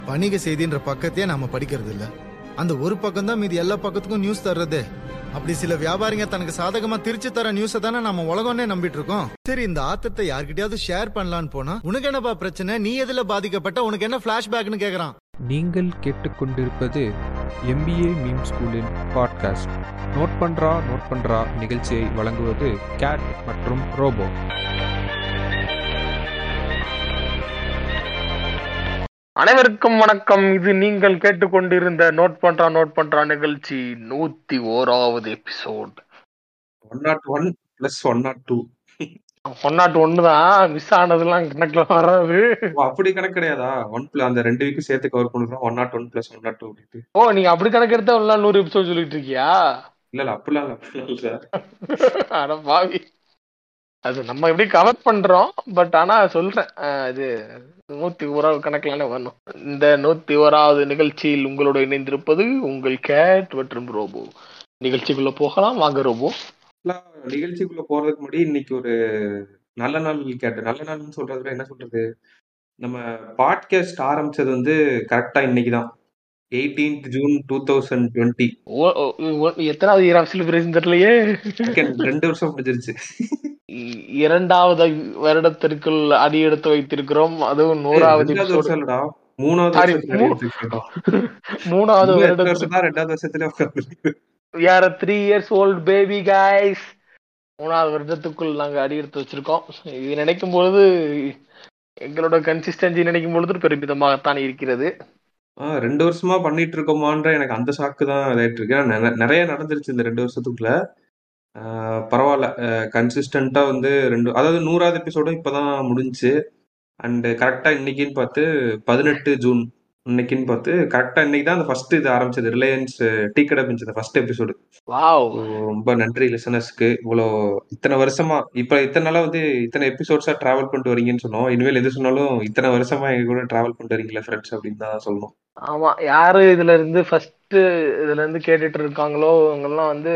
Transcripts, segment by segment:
வணிக செய்தின்ற பக்கத்தையே நாம படிக்கிறது இல்ல அந்த ஒரு பக்கம் தான் மீதி எல்லா பக்கத்துக்கும் நியூஸ் தர்றது அப்படி சில வியாபாரிங்க தனக்கு சாதகமா திருச்சி தர நியூஸ தானே நம்ம உலகம்னே நம்பிட்டு இருக்கோம் சரி இந்த ஆத்தத்தை யார்கிட்டயாவது ஷேர் பண்ணலான்னு போனா உனக்கு என்னப்பா பிரச்சனை நீ எதுல பாதிக்கப்பட்ட உனக்கு என்ன பிளாஷ்பேக்னு கேக்குறான் நீங்கள் கேட்டுக்கொண்டிருப்பது எம்பிஏ மீம் ஸ்கூலின் பாட்காஸ்ட் நோட் பண்றா நோட் பண்றா நிகழ்ச்சியை வழங்குவது கேட் மற்றும் ரோபோ அனைவருக்கும் வணக்கம் இது நீங்கள் கேட்டுக்கொண்டிருந்த நோட் பண்றா நோட் பண்றா நிகழ்ச்சி நூத்தி ஓராவது episode one nought one plus one nought two one nought ஒன்னு தான் மிஸ் ஆனதெல்லாம் கணக்குல வராது அப்படி கணக்கு கிடையாதா ஒன் பிளஸ் அந்த ரெண்டு வீக்கும் சேர்த்து கவர் பண்ணுறோம் one nought one plus one nought two அப்படின்ட்டு ஓ நீங்க அப்படி கணக்கு எடுத்தா ஒரு நாள் நூறு எபிசோட் சொல்லிட்டு இருக்கியா இல்ல இல்ல அப்படிலாம் இல்ல அப்படிலாம் இல்ல சார் அட பாவி அது நம்ம எப்படி கவர் பண்றோம் பட் ஆனா சொல்றேன் அஹ் இது நூத்தி ஓராவது கணக்குலானே வரணும் இந்த நூத்தி ஓராவது நிகழ்ச்சியில் உங்களோட இணைந்திருப்பது உங்கள் கேட் மற்றும் ரோபோ நிகழ்ச்சிக்குள்ள போகலாம் வாங்க ரோபோ நிகழ்ச்சிக்குள்ள போறதுக்கு முன்னாடி இன்னைக்கு ஒரு நல்ல நாள் கேட்ட நல்ல நாள்னு சொல்றத விட என்ன சொல்றது நம்ம பாட்காஸ்ட் ஆரம்பிச்சது வந்து கரெக்டா இன்னைக்கு தான் eighteenth June two thousand twenty ஓ- ஓ- ஓ- எத்தனாவது ஈராப்சில் பிரைஸ் தெரியலையே ரெண்டு வருஷம் முடிஞ்சிருச்சு இ- இரண்டாவது வருடத்திற்குள் அடி எடுத்து வைத்திருக்கிறோம் அதுவும் நூறாவது ரெண்டாவது episode. வருஷம் இல்லடா மூணாவது Sorry, வருஷத்துல மூ- எடுத்துக்கிட்டோம். மூணாவது இன்னும் எத்தனை வருடத்திற்கு வருஷம் தான் ரெண்டாவது வருஷத்துல உட்கார்ந்து we are a three years old baby guys மூணாவது வருடத்துக்குள் நாங்க அடி எடுத்து வச்சிருக்கோம் இது நினைக்கும் பொழுது எங்களோட கன்சிஸ்டன்சி நினைக்கும் பொழுது பெருமிதமாகத்தான் இருக்கிறது ஆ ரெண்டு வருஷமா பண்ணிட்டு இருக்கோமான்ற எனக்கு அந்த சாக்கு தான் இதாயிட்டு இருக்கு ஏன்னா நெ- நிறைய நடந்துருச்சு இந்த ரெண்டு வருஷத்துக்குள்ள ஆ, பரவாயில்ல கன்சிஸ்டண்டா வந்து ரெண்டு அதாவது நூறாவது எபிசோடும் இப்பதான் முடிஞ்சுச்சு அண்ட் கரெக்டா இன்னைக்குன்னு பார்த்து பதினெட்டு ஜூன் இன்னைக்குன்னு பார்த்து கரெக்டா இன்னைக்கு தான் அந்த ஃபர்ஸ்ட் இது ஆரம்பிச்சது ரிலையன்ஸ் டீ கடை பிஞ்சது ஃபர்ஸ்ட் எபிசோடு வாவ் ரொம்ப நன்றி லிசனர்ஸ்க்கு இவ்வளோ இத்தனை வருஷமா இப்ப இத்தனை நாளா வந்து இத்தனை எபிசோட்ஸா டிராவல் பண்ணிட்டு வரீங்கன்னு சொன்னோம் இனிமேல் எது சொன்னாலும் இத்தனை வருஷமா எங்க கூட டிராவல் பண்ணிட்டு வரீங்களா ஃப்ரெண்ட்ஸ் அப்படின்னு தான் சொல்லணும் ஆமா யாரு இதுல இருந்து ஃபர்ஸ்ட் இதுல இருந்து கேட்டுட்டு இருக்காங்களோ அவங்கெல்லாம் வந்து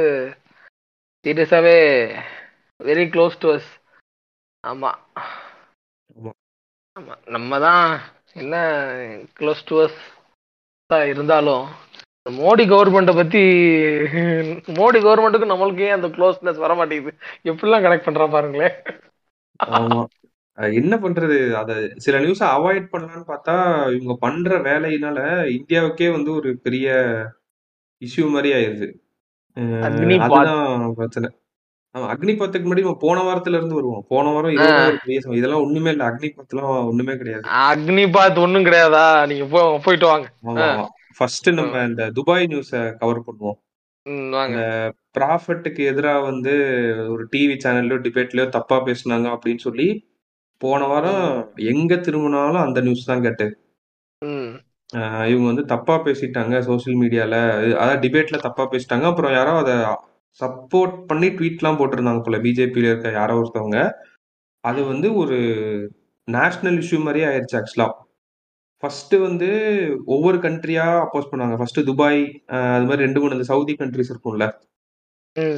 சீரியஸாவே வெரி க்ளோஸ் டு அஸ் ஆமா ஆமா. ஆமா நம்ம தான் என்ன க்ளோஸ் டு அஸ் இருந்தாலும் மோடி கவர்மெண்ட்டை பத்தி மோடி கவர்மெண்ட்டுக்கு நம்மளுக்கு ஏன் அந்த க்ளோஸ்னஸ் வர மாட்டேங்குது எப்படிலாம் கனெக்ட் பண்றா பாருங்களேன் ஆமா அஹ் என்ன பண்றது அத சில நியூஸ அவாய்ட் பண்ணலாம்னு பார்த்தா இவங்க பண்ற வேலையினால இந்தியாவுக்கே வந்து ஒரு பெரிய இஷ்யூ மாதிரி ஆயிருது அஹ் அக்னிபாத். அதுதான் பிரச்சனை ஆமா, அக்னிபத்துக்கு முன்னாடி நம்ம போன வாரத்துல இருந்து வருவோம் போன வாரம் இதோட ஒரு பெரிய சம- இதெல்லாம் ஒண்ணுமே இல்ல அக்னிபத்லாம் ஒண்ணுமே கிடையாது அக்னிபாத் ஒண்ணும் கிடையாதா நீங்க போ போயிட்டு வாங்க ஆமா ஃபர்ஸ்ட் நம்ம இந்த துபாய் நியூஸ கவர் பண்ணுவோம் ம், வாங்க ப்ராஃபிட்டுக்கு எதிரா வந்து ஒரு டிவி சேனல்லயோ டிபேட்லயோ தப்பா பேசுனாங்க அப்படின்னு சொல்லி போன வாரம் எங்க திரும்பினாலும் அந்த நியூஸ் தான் கேட்டு ம் ஆஹ் இவங்க வந்து தப்பா பேசிட்டாங்க சோஷியல் மீடியால அதாவது டிபேட்ல தப்பா பேசிட்டாங்க அப்புறம் யாரோ அதை சப்போர்ட் பண்ணி ட்வீட்லாம் போட்டிருந்தாங்க போல பிஜேபியில இருக்க யாரோ ஒருத்தவங்க அது வந்து ஒரு நேஷனல் இஷ்யூ மாதிரியே ஆயிடுச்சு ஆக்சுவலா ஃபர்ஸ்ட் வந்து ஒவ்வொரு கண்ட்ரியா அப்போஸ் பண்ணாங்க ஃபர்ஸ்ட் துபாய் ஆஹ் அது மாதிரி ரெண்டு மூணு இந்த சவுதி கண்ட்ரிஸ் இருக்கும்ல ம்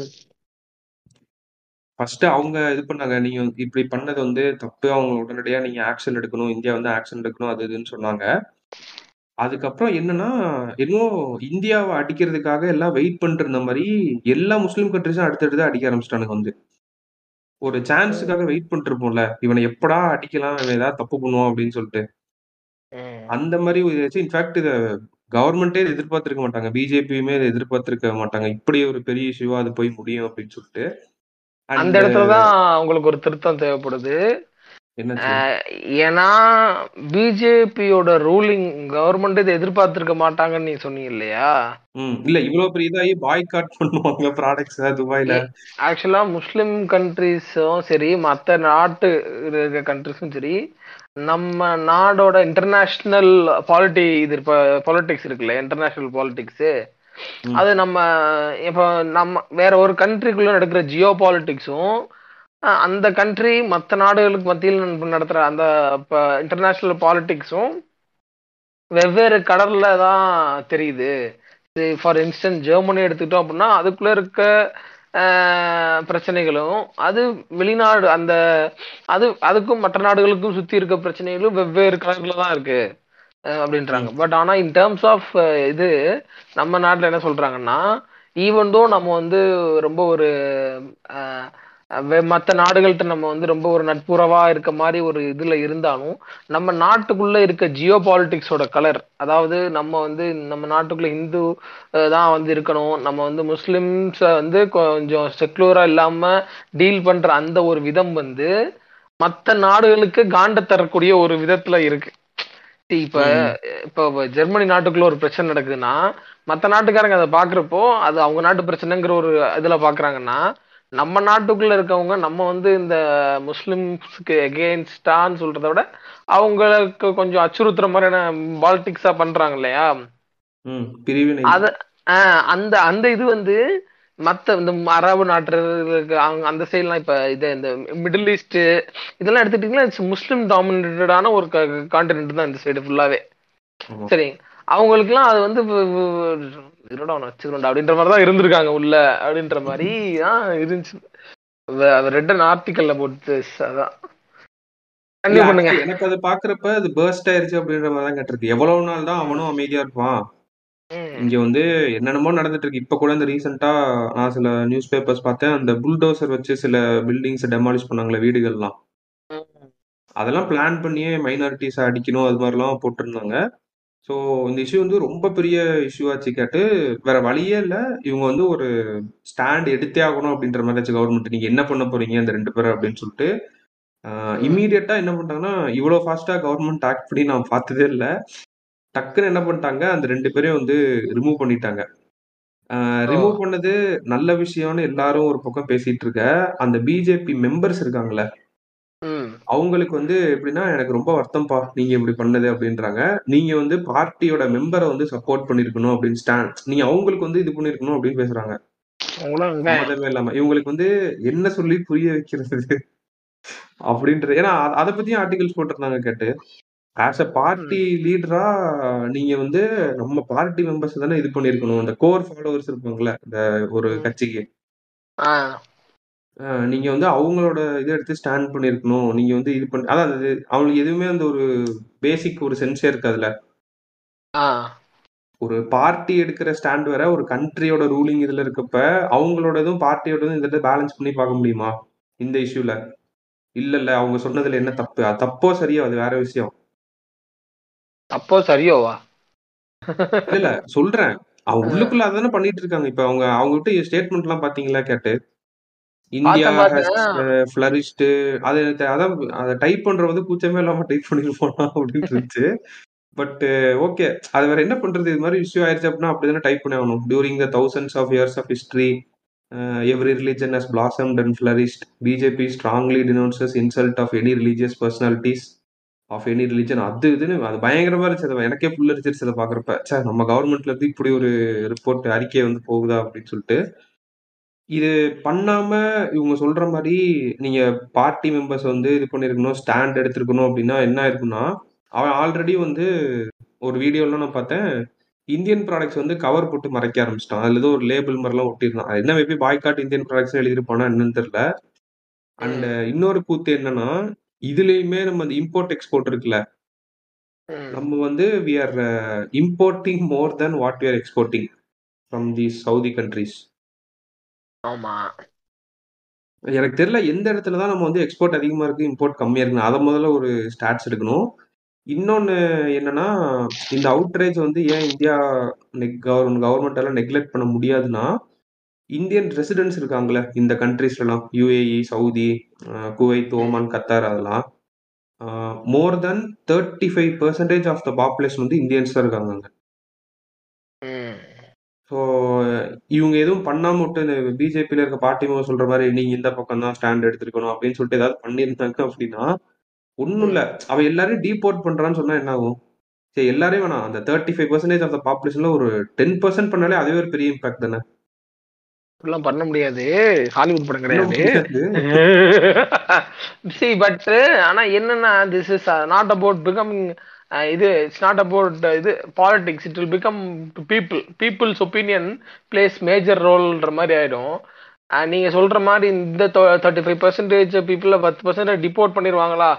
ஃபர்ஸ்ட் அவங்க இது பண்ணாங்க நீங்க இப்படி பண்ணது வந்து தப்பு அவங்க உடனடியா நீங்க ஆக்ஷன் எடுக்கணும் இந்தியா வந்து ஆக்ஷன் எடுக்கணும் அது இதுன்னு சொன்னாங்க அதுக்கப்புறம் என்னன்னா இன்னும் இந்தியாவை அடிக்கிறதுக்காக எல்லாம் வெயிட் பண்ணிட்டு இருந்த மாதிரி எல்லா முஸ்லீம் கண்ட்ரிஸும் அடுத்தடுத்து அடிக்க ஆரம்பிச்சிட்டானுங்க வந்து ஒரு சான்ஸுக்காக வெயிட் பண்ணிட்டு இருப்போம்ல இவனை எப்படா அடிக்கலாம் இவன் ஏதாவது தப்பு பண்ணுவான் அப்படின்னு சொல்லிட்டு ம். அந்த மாதிரி ஒரு இதாச்சு இன்ஃபேக்ட் இதை கவர்மெண்டே எதிர்பார்த்திருக்க மாட்டாங்க பிஜேபியுமே இதை எதிர்பார்த்திருக்க மாட்டாங்க இப்படி ஒரு பெரிய இஷ்யூவா அது போய் முடியும் அப்படின்னு சொல்லிட்டு அந்த And இடத்துலதான் உங்களுக்கு ஒரு திருத்தம் தேவைப்படுது என்னாச்சு அஹ், ஏன்னா பிஜேபியோட ரூலிங் கவர்மெண்ட் இதை எதிர்பார்த்திருக்க மாட்டாங்கன்னு நீ சொன்னீங்க இல்லையா ம் இல்ல இவ்வளவு பெரிய இதாகி பாய்காட் பண்ணுவாங்க ப்ராடக்ட்ஸ் துபாயில ஆக்சுவலா முஸ்லிம் கண்ட்ரிஸும் சரி மற்ற நாட்டு இருக்க கண்ட்ரிஸும் சரி நம்ம நாடோட இன்டர்நேஷனல் பாலிட்டி இது பாலிடிக்ஸ் இருக்குல்ல இன்டர்நேஷனல் பாலிடிக்ஸ் ம். அது நம்ம இப்போ நம்ம வேற ஒரு கண்ட்ரிக்குள்ள நடக்கிற ஜியோ பாலிட்டிக்ஸும் அந்த கண்ட்ரி மற்ற நாடுகளுக்கு மத்தியில் நட- நடத்துற அந்த இன்டர்நேஷனல் பாலிட்டிக்ஸும் வெவ்வேறு கடல்ல தான் தெரியுது ஃபார் இன்ஸ்டன்ஸ் ஜெர்மனி எடுத்துக்கிட்டோம் அப்படின்னா அதுக்குள்ள இருக்க ஆஹ், பிரச்சனைகளும் அது வெளிநாடு அந்த அது அதுக்கும் மற்ற நாடுகளுக்கும் சுத்தி இருக்க பிரச்சனைகளும் வெவ்வேறு கலர்ல தான் இருக்கு அஹ் அப்படின்றாங்க பட் ஆனா இன் டேர்ம்ஸ் ஆஃப் இது நம்ம நாட்டுல என்ன சொல்றாங்கன்னா ஈவன் தோ நம்ம வந்து ரொம்ப ஒரு அஹ், வெ- மத்த நாடுகள்கிட்ட நம்ம வந்து ரொம்ப ஒரு நட்புறவா இருக்க மாதிரி ஒரு இதுல இருந்தாலும் நம்ம நாட்டுக்குள்ள இருக்க ஜியோ பாலிட்டிக்ஸோட கலர் அதாவது நம்ம வந்து நம்ம நாட்டுக்குள்ள இந்து அஹ், தான் வந்து இருக்கணும் நம்ம வந்து முஸ்லிம்ஸ வந்து கொஞ்சம் செக்குலரா இல்லாம டீல் பண்ற அந்த ஒரு விதம் வந்து மத்த நாடுகளுக்கு காண்ட தரக்கூடிய ஒரு விதத்துல இருக்கு See, இப்ப இப்ப ஜெர்மனி நாட்டுக்குள்ள ஒரு பிரச்சனை நடக்குதுன்னா மத்த நாட்டுக்காரங்க அதை பாக்குறப்போ அது அவங்க நாட்டு பிரச்சனைங்கிற ஒரு இதுல பாக்குறாங்கன்னா நம்ம நாட்டுக்குள்ள இருக்கவங்க நம்ம வந்து இந்த முஸ்லிம்ஸ்க்கு எகெயின்ஸ்டான்னு சொல்றதை விட அவங்களுக்கு கொஞ்சம் அச்சுறுத்துற மாதிரியான பாலிடிக்ஸா பண்றாங்க இல்லையா ம் பிரிவினை அத ஆஹ் அந்த அந்த இது வந்து மத்த இந்த அரபு நாட்டுகளுக்கு அங்க அந்த சைட்லாம் இப்ப இது இந்த மிடில் ஈஸ்ட் இதெல்லாம் எடுத்துட்டீங்கன்னா it's முஸ்லிம் டாமினேட்டடான ஒரு கான்டினென்ட் தான் இந்த சைடு ஃபுல்லாவே ஆமா. சரி அவங்களுக்குலாம் அது வந்து வ- வ- வ- இருடா அவனை வச்சுக்கிறோம்டா அப்படின்ற மாதிரி தான் இருந்திருக்காங்க உள்ள அப்படின்ற மாதிரி தான் இருந்துச்சு ரெட் அண்ட் ஆர்டிக்கல்ல போட்டு அதான் இல்ல, கண்டிப்பா பண்ணுங்க actually எனக்கு அது பாக்குறப்ப அது பர்ஸ்ட் ஆயிருச்சு அப்படின்ற மாதிரி தான் கேட்டிருக்கு எவ்வளவு நாள் தான் அவனும் அமைதியா இருப்பான் ம். இங்க வந்து என்னென்னமோ நடந்துட்டு இருக்கு இப்ப கூட இந்த ரீசெண்டா நான் சில நியூஸ் பேப்பர்ஸ் பார்த்தேன் அந்த புல்டோசர் வச்சு சில பில்டிங்ஸ் டெமாலிஷ் பண்ணாங்களே வீடுகள்லாம் ம். அதெல்லாம் பிளான் பண்ணியே மைனாரிட்டிஸ் அடிக்கணும் அது மாதிரிலாம் போட்டிருந்தாங்க ஸோ இந்த இஷ்யூ வந்து ரொம்ப பெரிய இஷ்யூ ஆச்சு கேட்டு வேற வழியே இல்லை இவங்க வந்து ஒரு ஸ்டாண்ட் எடுத்தே ஆகணும் அப்படின்ற மாதிரி ஆச்சு கவர்மெண்ட் நீங்க என்ன பண்ண போறீங்க இந்த ரெண்டு பேரும் அப்படின்னு சொல்லிட்டு இம்மீடியட்டா என்ன பண்ணிட்டாங்கன்னா இவ்வளோ ஃபாஸ்டா கவர்மெண்ட் ஆக்ட் பண்ணி நான் பார்த்ததே இல்லை டக்குன்னு என்ன பண்ணிட்டாங்க அந்த ரெண்டு பேரையும் வந்து ரிமூவ் பண்ணிட்டாங்க ரிமூவ் பண்ணது நல்ல விஷயம்னு எல்லாரும் ஒரு பக்கம் பேசிட்டு இருக்க அந்த பிஜேபி மெம்பர்ஸ் இருக்காங்கல்ல ம். அவங்களுக்கு வந்து எப்படின்னா எனக்கு ரொம்ப வருத்தம்ப்பா நீங்க இப்படி பண்ணது அப்படின்றாங்க நீங்க வந்து பார்ட்டியோட மெம்பரை வந்து சப்போர்ட் பண்ணிருக்கணும் அப்படின்னு ஸ்டாண்ட் நீங்க அவங்களுக்கு வந்து இது பண்ணிருக்கணும் அப்படின்னு பேசுறாங்க அவங்களும் வெங்காயம். சம்மந்தமே இல்லாம இவங்களுக்கு வந்து என்ன சொல்லி புரிய வைக்கிறது அப்படின்றது ஏன்னா அத- அதை பத்தியும் ஆர்டிகல்ஸ் போட்டிருந்தாங்க கேட்டு ஆஸ் அ பார்ட்டி லீடரா நீங்க வந்து நம்ம பார்ட்டி மெம்பர்ஸ் தானே இது பண்ணிருக்கணும் அந்த கோர் ஃபாலோவர்ஸ் இருப்பாங்கல்ல இந்த ஒரு ம். கட்சிக்கு ஆ. அஹ் நீங்க வந்து அவங்களோட இதை எடுத்து ஸ்டாண்ட் பண்ணிருக்கணும் நீங்க வந்து இது பண்ணி அதான் அது அவங்களுக்கு எதுவுமே அந்த ஒரு பேசிக் ஒரு சென்ஸே இருக்காதுல்ல ஆ. ஒரு பார்ட்டி எடுக்கிற ஸ்டாண்ட் வேற ஒரு கண்ட்ரியோட ரூலிங் இதுல இருக்கப்ப அவங்களோட இதுவும் பார்ட்டியோட இதுவும் இந்த பேலன்ஸ் பண்ணி பார்க்க முடியுமா இந்த இஷ்யூல இல்ல இல்ல அவங்க சொன்னதுல என்ன தப்பு அது தப்போ சரியோ அது வேற விஷயம் அப்போ சரியோவா இல்ல இல்ல சொல்றேன் அவங்க ஆ. உள்ளுக்குள்ள அதானே பண்ணிட்டு இருக்காங்க இப்ப அவங்க அவங்க கிட்ட ஸ்டேட்மெண்ட் எல்லாம் பாத்தீங்களா கேட்டு இந்தியா பார்த்தேன், பார்த்தேன். ஃபிளரிஸ்ட் அது அதான் அதை டைப் பண்றது கூச்சமே இல்லாம டைப் பண்ணிட்டு போனா அப்படின்னு இருந்துச்சு பட் ஓகே அது வேற என்ன பண்றது இது மாதிரி இஷ்யூ ஆயிருச்சு அப்படின்னா அப்படிதானே டைப் பண்ணி ஆகணும் during the thousands of years of history every religion has blossomed and flourished BJP strongly denounces insult of any religious personalities of any religion அது இதுன்னு அது பயங்கரமா இருந்துச்சு அது எனக்கே புல் அரிச்சிருச்சு அதை பாக்குறப்ப சே நம்ம கவர்மெண்ட்ல இருந்து இப்படி ஒரு ரிப்போர்ட் அறிக்கை வந்து போகுதா அப்படின்னு சொல்லிட்டு இது பண்ணாம இவங்க சொல்ற மாதிரி நீங்க பார்ட்டி மெம்பர்ஸ் வந்து இது பண்ணிருக்கணும் ஸ்டாண்ட் எடுத்திருக்கணும் அப்படின்னா என்ன இருக்குன்னா அவன் ஆல்ரெடி வந்து ஒரு வீடியோலாம் நான் பார்த்தேன் இந்தியன் ப்ராடக்ட்ஸ் வந்து கவர் போட்டு மறைக்க ஆரம்பிச்சிட்டான் அதுல ஏதோ ஒரு லேபிள் மாதிரிலாம் ஒட்டிருந்தான் அது என்ன மேபி பாய்காட் இந்தியன் ப்ராடக்ட்ஸ் எழுதிருப்பானா என்னன்னு தெரியல அண்ட் இன்னொரு கூத்து என்னன்னா இதுலயுமே நம்ம அந்த இம்போர்ட் எக்ஸ்போர்ட் இருக்குல்ல ம். நம்ம வந்து we are importing more then what we are exporting from the Saudi countries ஆமா எனக்கு தெரியல எந்த இடத்துல தான் நம்ம வந்து எக்ஸ்போர்ட் அதிகமா இருக்கு இம்போர்ட் கம்மியா இருக்கு அதை முதல்ல ஒரு ஸ்டாட்ஸ் எடுக்கணும் இன்னொன்னு என்னன்னா இந்த அவுட்ரேஜ் வந்து ஏன் இந்தியா கவர்மெண்ட் எல்லாம் நெக்லெக்ட் பண்ண முடியாதுன்னா இந்தியன் ரெசிடென்ட்ஸ் இருக்காங்களே இந்த கண்ட்ரீஸ்ல எல்லாம் UAE Saudi uh, Kuwait Oman Qatar அதெல்லாம் more then thirty five percentage of the population வந்து இந்தியன்ஸ் தான் இருக்காங்க அங்க ம். ஸோ இவங்க எதுவும் பண்ணாம விட்டு இந்த பிஜேபியில் இருக்க பார்ட்டி மெம்பர் சொல்ற மாதிரி நீங்க இந்த பக்கம் தான் ஸ்டாண்ட் எடுத்திருக்கணும் அப்படின்னு சொல்லிட்டு ஏதாவது பண்ணியிருந்தாங்க அப்படின்னா ஒன்றும் இல்லை அவ எல்லாரையும் டீபோர்ட் பண்றான்னு சொன்னா என்ன ஆகும் சரி எல்லாரையும் வேணாம் அந்த thirty five percentage of the பாப்புலேஷன்ல ஒரு டென் பர்சன்ட் பண்ணாலே அதுவே ஒரு பெரிய இம்பாக்ட் தானே இப்படிலாம் பண்ண முடியாது ஹாலிவுட் படம் பண்ண கிடையாது முடியாது. சி பட் ஆனா என்னன்னா this is not about becoming இது இட்ஸ் நாட் அபவுட் இது politics it will become people people's opinion plays major ரோல்ன்ற மாதிரி ஆயிடும் அஹ் நீங்க சொல்ற மாதிரி இந்த தேர்ட்டி ஃபைவ் பர்சன்டேஜ் பீப்புள பத்து பர்சன்டேஜ் டிபோர்ட் பண்ணிடுவாங்களா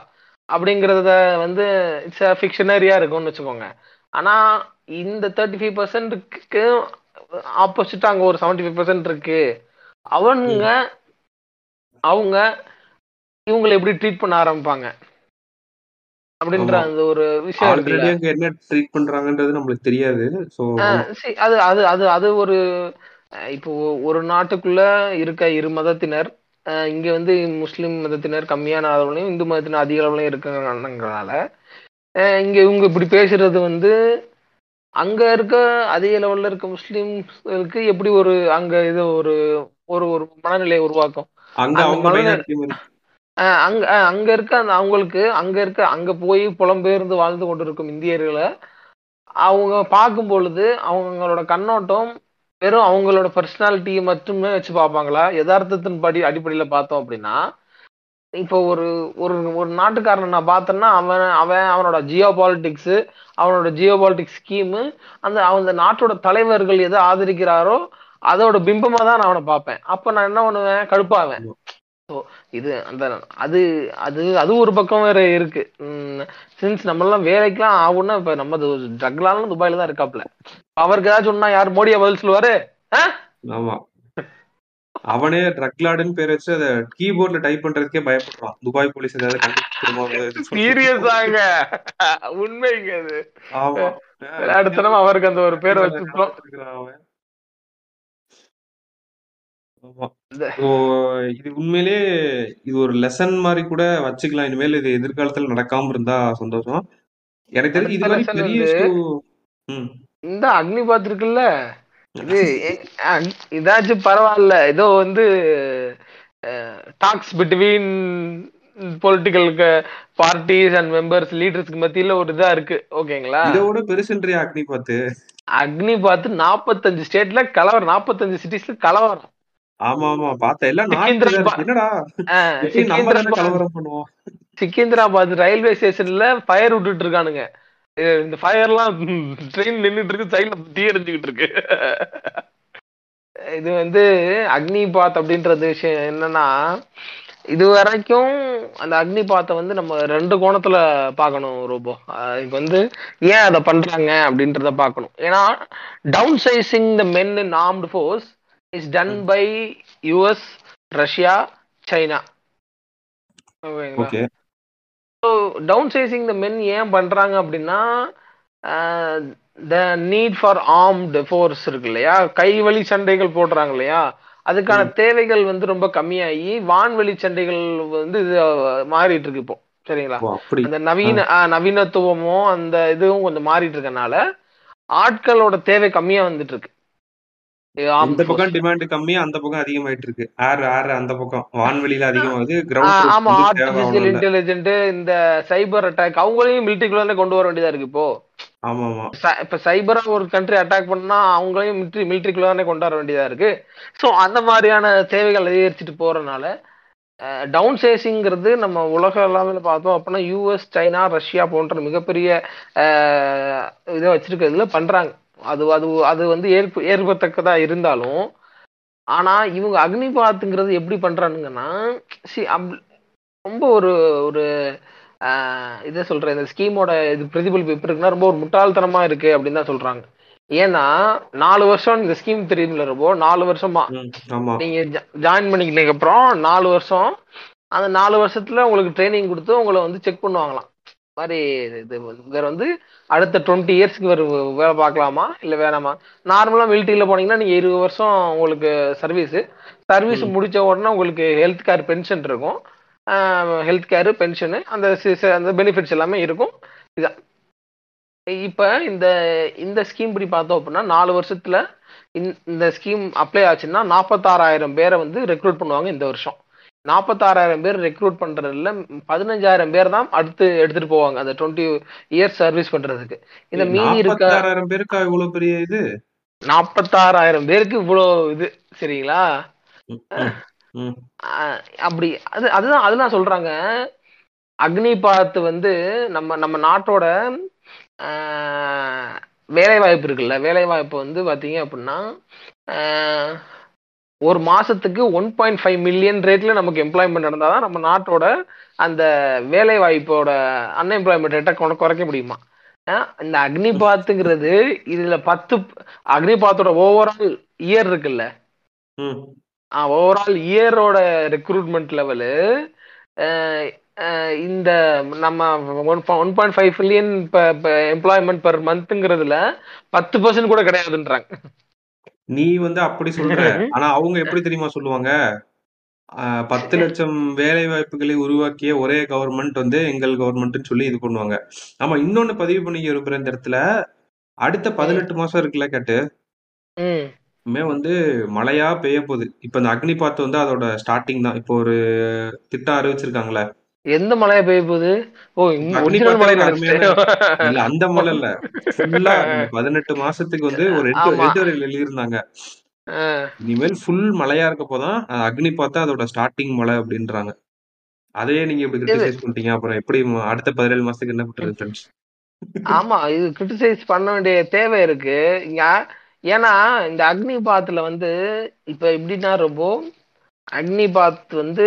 அப்படிங்கறத வந்து இட்ஸ் ஃபிக்ஷனரியா இருக்கும்னு வச்சுக்கோங்க ஆனா இந்த தேர்ட்டி ஃபைவ் பர்சன்ட்க்கு ஆப்போசிட்டா அங்க ஒரு செவன்டி ஃபைவ் பர்சன்ட் இருக்கு அவங்க அவங்க இவங்களை எப்படி ட்ரீட் பண்ண ஆரம்பிப்பாங்க அப்படின்ற ஆமா. அந்த ஒரு விஷயம் ஆல்ரெடி இருக்குல்ல அங்க என்ன ட்ரீட் பண்றாங்கன்றது நம்மளுக்கு தெரியாது சோ ஆஹ் see, அது அது அது அது ஒரு அஹ் இப்போ ஒரு நாட்டுக்குள்ள இருக்க இரு மதத்தினர் அஹ் இங்க வந்து முஸ்லிம் மதத்தினர் கம்மியான அளவுலையும் இந்து மதத்தினர் அதிக அளவுலையும் இருக்கிறனால அஹ் இங்க இவங்க இப்படி பேசுறது வந்து அங்க இருக்க அதிக லெவல்ல இருக்க முஸ்லிம்களுக்கு எப்படி ஒரு அங்க இது ஒரு ஒரு ஒரு மனநிலையை உருவாக்கும் அங்க அந்த அவங்க மனநிலை- மைனாரிட்டி மாதிரி அஹ் அங்க அஹ் அங்க இருக்க அந்த அவங்களுக்கு அங்க இருக்க அங்க போய் புலம்பெயர்ந்து வாழ்ந்து கொண்டிருக்கும் இந்தியர்களை அவங்க பார்க்கும் பொழுது அவங்களோட கண்ணோட்டம் வெறும் அவங்களோட பர்சனாலிட்டியை மட்டுமே வச்சு பார்ப்பாங்களா யதார்த்தத்தின் படி அடிப்படையில பார்த்தோம் அப்படின்னா இப்போ ஒரு ஒரு ஒரு நாட்டுக்காரனை நான் பார்த்தேன்னா அவன் அவன் அவனோட ஜியோ பாலிடிக்ஸ் அவனோட ஜியோ பாலிடிக்ஸ் ஸ்கீமு அந்த அந்த நாட்டோட தலைவர்கள் எதை ஆதரிக்கிறாரோ அதோட பிம்பமா தான் நான் அவனை பார்ப்பேன் அப்ப நான் என்ன பண்ணுவேன் கடுப்பாவேன் ஸோ இது அந்த அது அது அது ஒரு பக்கம் வேற இருக்கு சின்ஸ் நம்ம எல்லாம் வேலைக்கெல்லாம் ஆகும்னா இப்ப நம்ம ட்ரக்லாலும் துபாயில தான் இருக்காப்ல அவருக்கு ஏதாச்சும் சொன்னா யார் மோடியா பதில் சொல்லுவாரு ஆ? ஆமா அவனே ட்ரக் லார்டுன்னு பேர் வச்சு அதை கீபோர்ட்ல டைப் பண்றதுக்கே பயப்படுறான் துபாய் போலீஸ் ஏதாவது கண்டுபிடிச்சிருமோ சீரியஸாங்க உண்மைங்க அது ஆமா அடுத்தனம் அவருக்கு அந்த ஒரு பேரை வச்சுட்டோம் இருக்கிறான் அவன். ஆமா. இந்த- So, இது உண்மையிலே இது ஒரு லெசன் மாதிரி கூட வச்சுக்கலாம் இனிமேல் இது எதிர்காலத்துல நடக்காம இருந்தா சந்தோஷம் எனக்கு தெரிஞ்சு இது மாதிரி அடுத்த lesson பெரிய வந்து- issue- ம். இந்த அக்னி பாத் இருக்குல்ல இது எ- அ- இதாச்சும் பரவாயில்ல ஏதோ வந்து talks between political parties and members லீடர்ஸ்க்கு மத்தியில ஒரு இதா இருக்கு ஓகேங்களா இதோட பெருசுன்றியா அக்னி பார்த்து அக்னி பார்த்து நாற்பத்தஞ்சு ஸ்டேட்ல கலவரம் நாற்பத்தஞ்சு சிட்டிஸ்ல கலவரம் ஆமா ஆமா பார்த்தேன் எல்லாம் சிக்கிந்திரா நாட்டு பா- என்னடா அஹ், எப்படி நம்ம தானே சிக்கிந்திராபாத் கலவரம் பண்ணுவோம் சிக்கிந்திராபாத் ரயில்வே ஸ்டேஷன்ல ஃபயர் விட்டுட்டு இருக்கானுங்க அஹ் இந்த ஃபயர்லாம் ட்ரெயின் நின்னுட்டு இருக்கு சைட்ல தீ எரிஞ்சுக்கிட்டு இருக்கு இது வந்து அக்னி பாத் அப்படின்றது விஷயம் என்னன்னா இது வரைக்கும் அந்த அக்னி பாத்தை வந்து நம்ம ரெண்டு கோணத்துல பார்க்கணும் ரோபோ இது வந்து ஏன் அதை பண்றாங்க அப்படின்றத பார்க்கணும் ஏன்னா downsizing the men in armed forces is done by US Russia China ஓகேங்களா okay downsizing the men ஏன் பண்றாங்க அப்படின்னா the need for armed force இருக்கு இல்லையா கைவழி சண்டைகள் போடுறாங்க இல்லையா அதுக்கான தேவைகள் வந்து ரொம்ப கம்மியாகி வான்வெளி சண்டைகள் வந்து இது அஹ், மாறிட்டு இருக்கு இப்போ சரிங்களா ஓ, அப்படி அந்த நவீன ஆ, நவீனத்துவமும் அந்த இதுவும் கொஞ்சம் மாறிட்டு இருக்கனால ஆட்களோட தேவை கம்மியா வந்துட்டு இருக்கு இது armed இந்த force. பக்கம் டிமாண்ட் கம்மி அந்த பக்கம் அதிகமாயிட்டு இருக்கு ஏர் ஏர் அந்த பக்கம் வான்வெளியில அதிகமாகுது ஆ, கிரவுண்ட் ஆமா தேவை ஆர்டிபிஷியல் அவ்வளவு இல்ல இன்டெலிஜென்ட் இந்த சைபர் அட்டாக் அவங்களையும் மிலிட்டரிக்குள்ள கொண்டு வர வேண்டியதா இருக்கு இப்போ ஆமா ஆமா ச- இப்ப சைபரா ஒரு கண்ட்ரி அட்டாக் பண்ணா அவங்களையும் மிலிட்டரி மிலிட்டரிக்குள்ள தானே கொண்டு வர வேண்டியதா இருக்கு ஸோ அந்த மாதிரியான தேவைகள் அதிகரிச்சுட்டு போறதுனால டவுன் சேசிங்கிறது நம்ம உலக அளவில் பார்த்தோம் அப்படின்னா யூஎஸ் சைனா ரஷ்யா போன்ற மிகப்பெரிய அஹ், இதை வச்சிருக்கிறதுல பண்றாங்க அது அது அது வந்து ஏற்பு ஏற்பத்தக்கதா இருந்தாலும் ஆனா இவங்க அக்னிபாத்துங்கிறது எப்படி பண்றானுங்கன்னா சி அப்- ரொம்ப ஒரு ஒரு ஆஹ் இதை சொல்றேன் இந்த ஸ்கீமோட இது பிரதிபலிப்பு எப்படி இருக்குன்னா ரொம்ப ஒரு முட்டாள்தனமா இருக்கு அப்படின்னு தான் சொல்றாங்க ஏன்னா நாலு வருஷம் இந்த ஸ்கீம் தெரியுமில்ல ரொம்ப நாலு வருஷமா ம், ஆமா நீங்க ஜாயின் பண்ணிக்கிட்டதுக்கு அப்புறம் நாலு வருஷம் அந்த நாலு வருஷத்துல உங்களுக்கு ட்ரைனிங் கொடுத்து உங்களை வந்து செக் பண்ணுவாங்களாம் மாதிரி இது வேற வந்து அடுத்த டுவெண்ட்டி இயர்ஸ்க்கு வேற வேலை பார்க்கலாமா இல்ல வேணாமா நார்மலா மிலிட்டரியில போனீங்கன்னா நீங்க இருபது வருஷம் உங்களுக்கு சர்வீஸ் சர்வீஸ் ம். முடிச்ச உடனே உங்களுக்கு ஹெல்த் கேர் பென்ஷன் இருக்கும் ஹெல்த் கேர் பென்ஷனு அந்த சி- சி- அந்த பெனிஃபிட்ஸ் எல்லாமே இருக்கும் இதான் இப்ப இந்த இந்த ஸ்கீம் படி பார்த்தோம் அப்படின்னா நாலு வருஷத்துல இந்த- இந்த ஸ்கீம் அப்ளை ஆச்சுன்னா நாற்பத்தாறாயிரம் பேரை வந்து ரெக்ரூட் பண்ணுவாங்க இந்த வருஷம் நாற்பத்தாறாயிரம் பேர் ரெக்ரூட் பண்றதுல பதினஞ்சாயிரம் பேர் தான் அடுத்து எடுத்துட்டு போவாங்க அந்த டுவெண்ட்டி இயர்ஸ் சர்வீஸ் பண்றதுக்கு இந்த மீதி இருக்க நாற்பத்தாறாயிரம் பேருக்கா இவ்வளவு பெரிய இது நாற்பத்தாறாயிரம் பேருக்கு இவ்வளோ இது சரிங்களா ம், ம், ம். ஆஹ் அப்படி அது அதுதான் அதுதான் சொல்றாங்க அக்னி பாத் வந்து நம்ம நம்ம நாட்டோட வேலை வாய்ப்பு இருக்குல்ல வேலை வாய்ப்பு வந்து பாத்தீங்க அப்படின்னா ஆஹ் ஒரு மாசத்துக்கு ஒன் பாயிண்ட் ஃபைவ் மில்லியன் ரேட்ல நமக்கு எம்ப்ளாய்மெண்ட் நடந்தாதான் நம்ம நாட்டோட அந்த வேலை வாய்ப்போட அன்எம்ப்ளாய்மெண்ட் ரேட்டை குறைக்க முடியுமா அஹ் இந்த அக்னிபாத்துங்கிறது இதுல பத்து அக்னிபாத்தோட ஓவரால் இயர் இருக்குல்ல ம் ஓவரால் இயரோட ரெக்ரூட்மெண்ட் லெவலு இந்த நம்ம one one point five million employment per மந்த்ங்கிறதுல பத்து பர்சன்ட் கூட கிடையாதுன்றாங்க நீ வந்து அப்படி சொல்ற ஆனா அவங்க எப்படி தெரியுமா சொல்லுவாங்க ஆஹ் பத்து லட்சம் வேலை வாய்ப்புகளை உருவாக்கிய ஒரே கவர்மெண்ட் வந்து எங்கள் கவர்மெண்ட்னு சொல்லி இது பண்ணுவாங்க ஆமா இன்னொன்னு பதிவு பண்ணிக்க விரும்புற இந்த இடத்துல அடுத்த பதினெட்டு மாசம் இருக்குல்ல கேட்டு ம் மே வந்து மழையா பெய்ய போகுது இப்ப இந்த அக்னி பாத்து வந்து அதோட ஸ்டார்டிங் தான் இப்போ ஒரு திட்டம் அறிவிச்சிருக்காங்களே எந்த மழையா பெய்ய போகுது ஓ அக்னி ஒரிஜினல் மழை பாத்தோட நினைச்சிட்டேன் இல்ல அந்த மழை இல்ல ஃபுல்லா பதினெட்டு மாசத்துக்கு வந்து ஒரு எட்டு ஆமா. எட்டு எழுதியிருந்தாங்க அஹ் இனிமேல் ஃபுல் மழையா இருக்க போதான் அஹ் அக்னி பார்த்தா அதோட ஸ்டார்டிங் மழை அப்படின்றாங்க அதையே நீங்க இப்படி கிரிட்டிசைஸ் பண்ணிட்டீங்க அப்புறம் எப்படி ம- அடுத்த பதினேழு மாசத்துக்கு என்ன பண்றது ஃப்ரெண்ட்ஸ் ஆமா இது கிரிட்டிசைஸ் பண்ண வேண்டிய தேவை இருக்கு இங்க ஏன்னா இந்த அக்னி பாத்துல வந்து இப்ப எப்படின்னா ரொம்ப அக்னி பாத் வந்து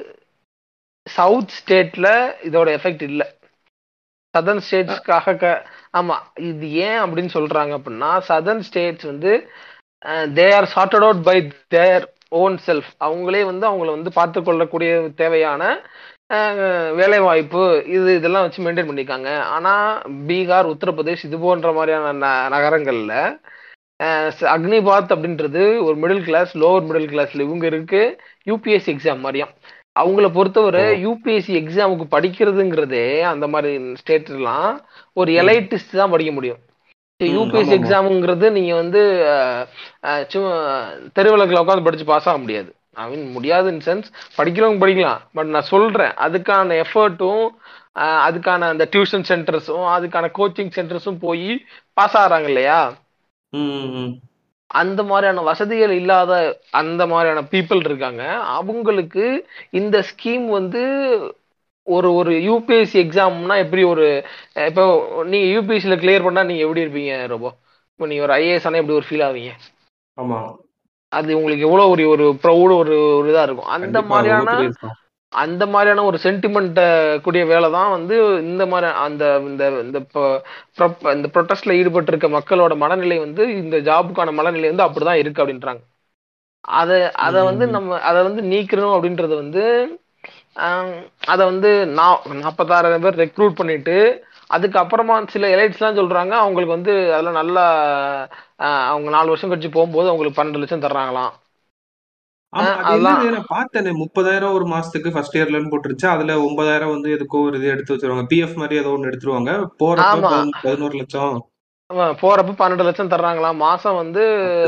சவுத் ஸ்டேட்ல இதோட எஃபெக்ட் இல்ல சதர்ன் ஸ்டேட்ஸ்க்காக க ஆமா இது ஏன் அப்படின்னு சொல்றாங்க அப்படின்னா சதர்ன் ஸ்டேட்ஸ் வந்து they are sorted out by their own self அவங்களே வந்து அவங்கள வந்து பார்த்து கொள்ளக்கூடிய தேவையான அஹ், வேலை வாய்ப்பு இது இதெல்லாம் வச்சு மெயின்டைன் பண்ணிருக்காங்க ஆனா பீகார் உத்தரப்பிரதேஷ் இது போன்ற மாதிரியான ந- நகரங்கள்ல அஹ், ச- அக்னிபாத் அப்படின்றது ஒரு மிடில் கிளாஸ் லோவர் மிடில் கிளாஸ்ல இவங்க இருக்கு யூபிஎஸ்சி எக்ஸாம் மாதிரியாம் அவங்கள பொறுத்தவரை ஓ. யூபிஎஸ்சி எக்ஸாமுக்கு படிக்கிறதுங்கிறதே அந்த மாதிரி ஸ்டேட்லாம் ஒரு ம். எலைட்டிஸ்ட் தான் படிக்க முடியும் ம், யூபிஎஸ்சி ஆமாமா. எக்ஸாமுங்கிறது நீங்க வந்து அஹ், அஹ், சும்மா தெருவிளக்கில் உட்காந்து படிச்சு பாஸ் ஆக முடியாது ஐ மீன் முடியாது இன் சென்ஸ் படிக்கிறவங்க படிக்கலாம் பட் நான் சொல்றேன் அதுக்கான எஃபர்ட்டும் அதுக்கான அந்த டியூஷன் சென்டர்ஸும் அதுக்கான கோச்சிங் சென்டர்ஸும் போய் பாஸ் ஆகுறாங்க இல்லையா ம், ம், ம். அந்த மாதிரியான வசதிகள் இல்லாத அந்த மாதிரியான பீப்புள் இருக்காங்க அவங்களுக்கு இந்த ஸ்கீம் வந்து ஒரு ஒரு யூபிஎஸ்சி எக்ஸாம்னா எப்படி ஒரு அஹ் இப்போ நீங்க யூபிஎஸ்சியில் கிளியர் பண்ணா நீங்க எப்படி இருப்பீங்க ரோபோ இப்போ நீங்க ஒரு ஐஏஎஸ் ஆனா எப்படி ஒரு ஃபீல் ஆவீங்க ஆமா அது உங்களுக்கு எவ்வளவு ஒரு ஒரு ப்ரௌடு ஒரு ஒரு இதா இருக்கும் அந்த கண்டிப்பா ரொம்ப மாதிரியான பெரிய விஷயம். அந்த மாதிரியான ஒரு சென்டிமெண்ட் கூடிய வேலை தான் வந்து இந்த மாதிரி அந்த இந்த இந்த ப- prop- இந்த ப்ரொட்டஸ்ட்ல ஈடுபட்டு இருக்க மக்களோட மனநிலை வந்து இந்த ஜாபுக்கான மனநிலை வந்து அப்படிதான் இருக்கு அப்படின்றாங்க அதை அதை வந்து ம். நம்ம அதை வந்து நீக்கணும் அப்படின்றது வந்து ஆஹ், அதை வந்து நா- நாற்பத்தாறாயிரம் பேர் ரெக்ரூட் பண்ணிட்டு அதுக்கப்புறமா சில எலைட்ஸ்லாம் சொல்றாங்க அவங்களுக்கு வந்து அதெல்லாம் நல்லா ஆஹ், அவங்க நாலு வருஷம் கழிச்சு போகும்போது அவங்களுக்கு பன்னெண்டு லட்சம் தர்றாங்களாம் ஆமா ஆஹ், அது அதெல்லாம் என்னது நான் பார்த்தேனே முப்பதாயிரம் ஒரு மாசத்துக்கு ஃபர்ஸ்ட் இயர்லன்னு போட்டுருச்சு அதுல ஒன்பதாயிரம் வந்து எதுக்கோ ஒரு இது எடுத்து வச்சிருவாங்க பிஎஃப் மாதிரி ஏதோ ஒண்ணு எடுத்துருவாங்க போறப்ப ஆமா பதினொ- பதினோரு லட்சம் ஆமா, போறப்ப பன்னெண்டு லட்சம் தர்றாங்களாம் மாசம் வந்து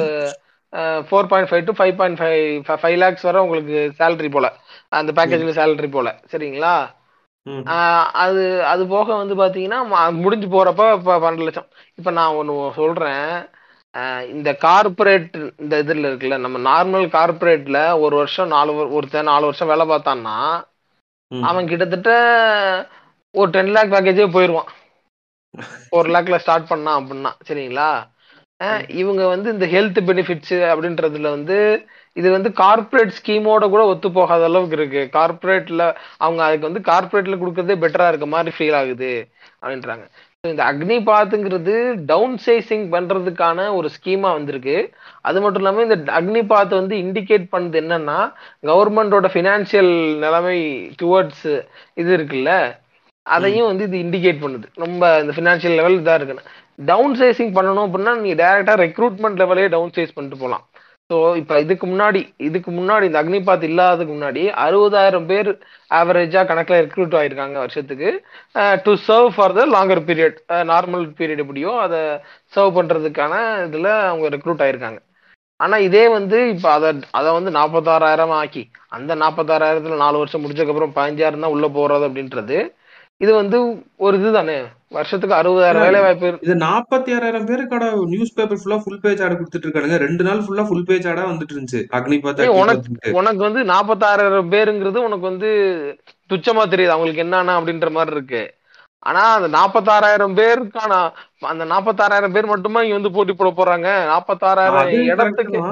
four point five to five point five five lakhs வரை உங்களுக்கு சேலரி போல அந்த ம், பேக்கேஜ்ல சேலரி போல சரிங்களா ம், ஆஹ் அது அது போக வந்து பாத்தீங்கன்னா ம- முடிஞ்சு போறப்ப இப்ப பன்னெண்டு லட்சம் இப்ப நான் ஒண்ணு சொல்றேன் ஆஹ் இந்த கார்ப்பரேட் இந்த இதுல இருக்குல்ல நம்ம நார்மல் கார்ப்பரேட்ல ஒரு வருஷம் நாலு வரு- ஒருத்தன் நாலு வருஷம் வேலை பார்த்தான்னா ம். அவன் கிட்டத்தட்ட ஒரு டென் லேக் பேக்கேஜே போயிடுவான் ஒரு லேக்ல ஸ்டார்ட் பண்ணான் அப்படின்னா சரிங்களா அஹ் இவங்க வந்து இந்த ஹெல்த் பெனிஃபிட்ஸ் அப்படின்றதுல வந்து இது வந்து கார்ப்பரேட் ஸ்கீமோட கூட ஒத்து போகாத அளவுக்கு இருக்கு கார்ப்பரேட்ல அவங்க அதுக்கு வந்து கார்ப்பரேட்ல கொடுக்கறதே பெட்டரா இருக்க மாதிரி ஃபீல் ஆகுது அப்படின்றாங்க So, இந்த அக்னி பாத்துங்கிறது டவுன் சைசிங் பண்றதுக்கான ஒரு ஸ்கீமா வந்திருக்கு அது மட்டும் இல்லாம இந்த அக்னி பாத் வந்து இண்டிகேட் பண்ணது என்னன்னா கவர்மெண்டோட ஃபினான்ஷியல் நிலைமை டுவர்ட்ஸ் இது இருக்குல்ல அதையும் வந்து இது இண்டிகேட் பண்ணுது ரொம்ப இந்த ஃபினான்ஷியல் லெவல் இதா இருக்குன்னு டவுன் சைசிங் பண்ணணும் அப்படின்னா நீங்க டைரக்டா ரெக்ரூட்மெண்ட் லெவலே டவுன் சைஸ் பண்ணிட்டு போகலாம் ஸோ இப்போ இதுக்கு முன்னாடி இதுக்கு முன்னாடி இந்த அக்னிபாத் இல்லாததுக்கு முன்னாடி அறுபதாயிரம் பேர் ஆவரேஜா கணக்குல ரெக்ரூட் ஆயிருக்காங்க வருஷத்துக்கு to serve for the longer period normal period எப்படியோ அதை சர்வ் பண்றதுக்கான இதுல அவங்க ரெக்ரூட் ஆயிருக்காங்க ஆனா இதே வந்து இப்ப அத அத வந்து நாற்பத்தாறாயிரம் ஆக்கி அந்த நாற்பத்தாறாயிரத்துல நாலு வருஷம் முடிச்சதுக்கு பதினஞ்சாயிரம் தான் உள்ள போறது அப்படின்றது இது வந்து ஒரு இதுதானே வருஷத்துக்கு அறுபதாயிரம் வேலை வாய்ப்பு இது நாற்பத்தி ஆறாயிரம் பேருக்கான நியூஸ் பேப்பர் ஃபுல்லா ஃபுல் பேஜ் ஆட கொடுத்துட்டு இருக்கானுங்க ரெண்டு நாள் ஃபுல்லா ஃபுல் பேஜ் ஆடா வந்துட்டு இருந்துச்சு அக்னி பாத் ஏய், அக்னி உனக்கு பாத்ன்ட்டு. உனக்கு வந்து நாற்பத்தாறாயிரம் பேருங்கிறது உனக்கு வந்து துச்சமா தெரியுது அவங்களுக்கு என்னன்னா அப்படின்ற மாதிரி இருக்கு ஆனா அந்த நாற்பத்தாறாயிரம் பேருக்கான அந்த நாற்பத்தாறாயிரம் பேர் மட்டுமா இங்க வந்து போட்டி போட போறாங்க நாற்பத்தாறாயிரம் அது correct இடத்துக்கு தான்.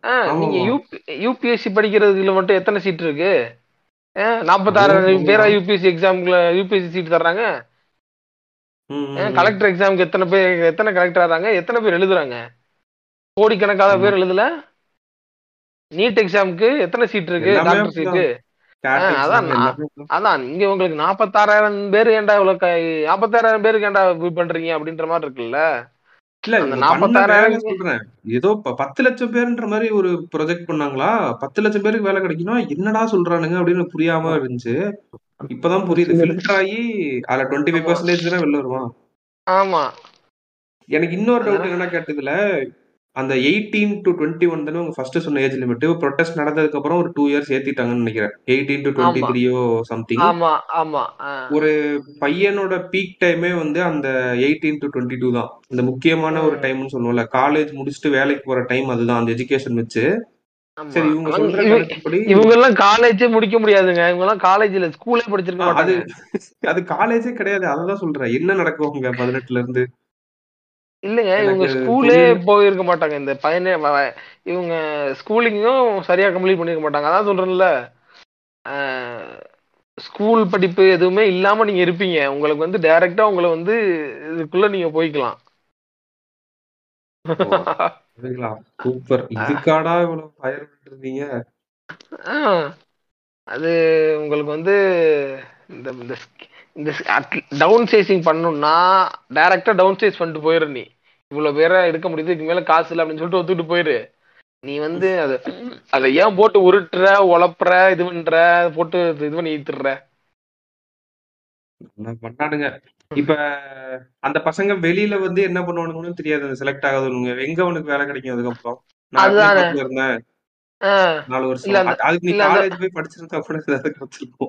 ஆ, நீங்க ஆமாமா. யூபி யூபிஎஸ்சி படிக்கிறதுல மட்டும் எத்தனை சீட் இருக்கு நாற்பத்தாறாயிரம் அதுவும் பேரா யூபிஎஸ்சி எக்ஸாம்ல யூபிஎஸ்சி சீட் தர்றாங்க ம், ம், ம். கலெக்டர் எக்ஸாமுக்கு எத்தனை பேர் எத்தனை கலெக்டர் ஆறாங்க எத்தனை பேர் எழுதுறாங்க கோடிக்கணக்கான பேர் எழுதல நீட் எக்ஸாமுக்கு எத்தனை சீட் இருக்கு எல்லாமே டாக்டர் அப்படிதான். சீட்டு CAT ஆ, exam அதான் நான்- எல்லாமே அப்படிதான். அதான் இங்க உங்களுக்கு நாற்பத்தாறாயிரம் பேர் ஏன்டா இவ்வளவு க- நாற்பத்தாறாயிரம் பேருக்கு ஏன்டா இது பண்றீங்க அப்படின்ற மாதிரி இருக்குல்ல இல்ல அந்த இவங்க பண்ண 46,000 வேலை சொல்றேன் ஏதோ ப- பத்து லட்சம் பேருன்ற மாதிரி ஒரு ப்ரொஜெக்ட் பண்ணாங்களா பத்து லட்சம் பேருக்கு வேலை கிடைக்கணும் என்னடா சொல்றானுங்க அப்படின்னு புரியாம இருந்துச்சு இப்பதான் புரியுது ஃபில்டர் ஆகி அதுல டுவெண்ட்டி ஃபைவ் பர்சன்டேஜ் தான் வெளில வருவான் ஆமா எனக்கு இன்னொரு டவுட் என்னன்னா கேட்டதுல அந்த எயிட்டீன் டு டுவெண்ட்டி ஒன் தானே உங்க ஃபர்ஸ்ட் சொன்ன ஏஜ் லிமிட் ப்ரொடெஸ்ட் நடந்ததுக்கு அப்புறம் ஒரு டூ இயர்ஸ் ஏத்திட்டாங்கன்னு நினைக்கிறேன் எயிட்டீன் டு டுவெண்ட்டி ஆமா. த்ரீயோ சம்திங் ஆமா ஆமா ஆ. ஒரு பையனோட பீக் டைமே வந்து அந்த எயிட்டீன் டு டுவெண்ட்டி டூ தான் இந்த முக்கியமான ஒரு ம். டைம்னு சொல்லுவோம்ல காலேஜ் முடிச்சுட்டு வேலைக்கு போற டைம் அதுதான் அந்த எஜுகேஷன் வச்சு ஆமா. சரி இவங்க அவங்க- சொல்ற இவ- கணக்குப்படி இவங்க எல்லாம் காலேஜே முடிக்க முடியாதுங்க இவங்க எல்லாம் காலேஜ்ல ஸ்கூலே படிச்சிருக்க ஆ, அது மாட்டாங்க அது காலேஜே கிடையாது அததான் சொல்றேன் என்ன நடக்கும் உங்க பதினெட்டுல இருந்து இல்லங்க இவங்க எனக்கு ஸ்கூலே புரியல. போயிருக்க மாட்டாங்க இந்த பையனே வ- வ- இவங்க ஸ்கூலிங்கும் சரியா கம்ப்ளீட் பண்ணிருக்க மாட்டாங்க அதான் சொல்றேன்ல ஸ்கூல் படிப்பு எதுவுமே இல்லாம நீங்க இருப்பீங்க உங்களுக்கு வந்து டைரக்டா உங்களை வந்து இதுக்குள்ள நீங்க போய்க்கலாம் சூப்பர் இதுக்காடா இவ்வளவு ஃபயர் இருந்தீங்க ஆ, அது உங்களுக்கு வந்து இந்த இந்த sk- இந்த டவுன் சைசிங் பண்ணணும்னா டைரக்டா டவுன் சைஸ் பண்ணிட்டு போயிரு நீ இவ்வளவு பேரை எடுக்க முடியுது இதுக்கு மேல காசு இல்லை அப்படின்னு சொல்லிட்டு ஒத்துக்கிட்டு போயிரு நீ வந்து அதை அதை ஏன் போட்டு உருட்டுற உழப்புற இது பண்ற போட்டு இது பண்ணி ஈத்துற என்ன பண்ணானுங்க இப்ப அந்த பசங்க வெளியில வந்து என்ன பண்ணுவானுங்கன்னு தெரியாது அந்த செலக்ட் ஆகாதவனுங்க எங்க அவனுக்கு வேலை கிடைக்கும் அதுக்கப்புறம் நான் அதுதானே. ஹைதராபாத்ல இருந்தேன் ஆ, நாலு இல்ல வருஷம் அந்த- அது- அதுக்கு நீ இல்ல அந்த- காலேஜ் போய் படிச்சிருந்தா கூட ஏதாவது கிடைச்சிருக்கும்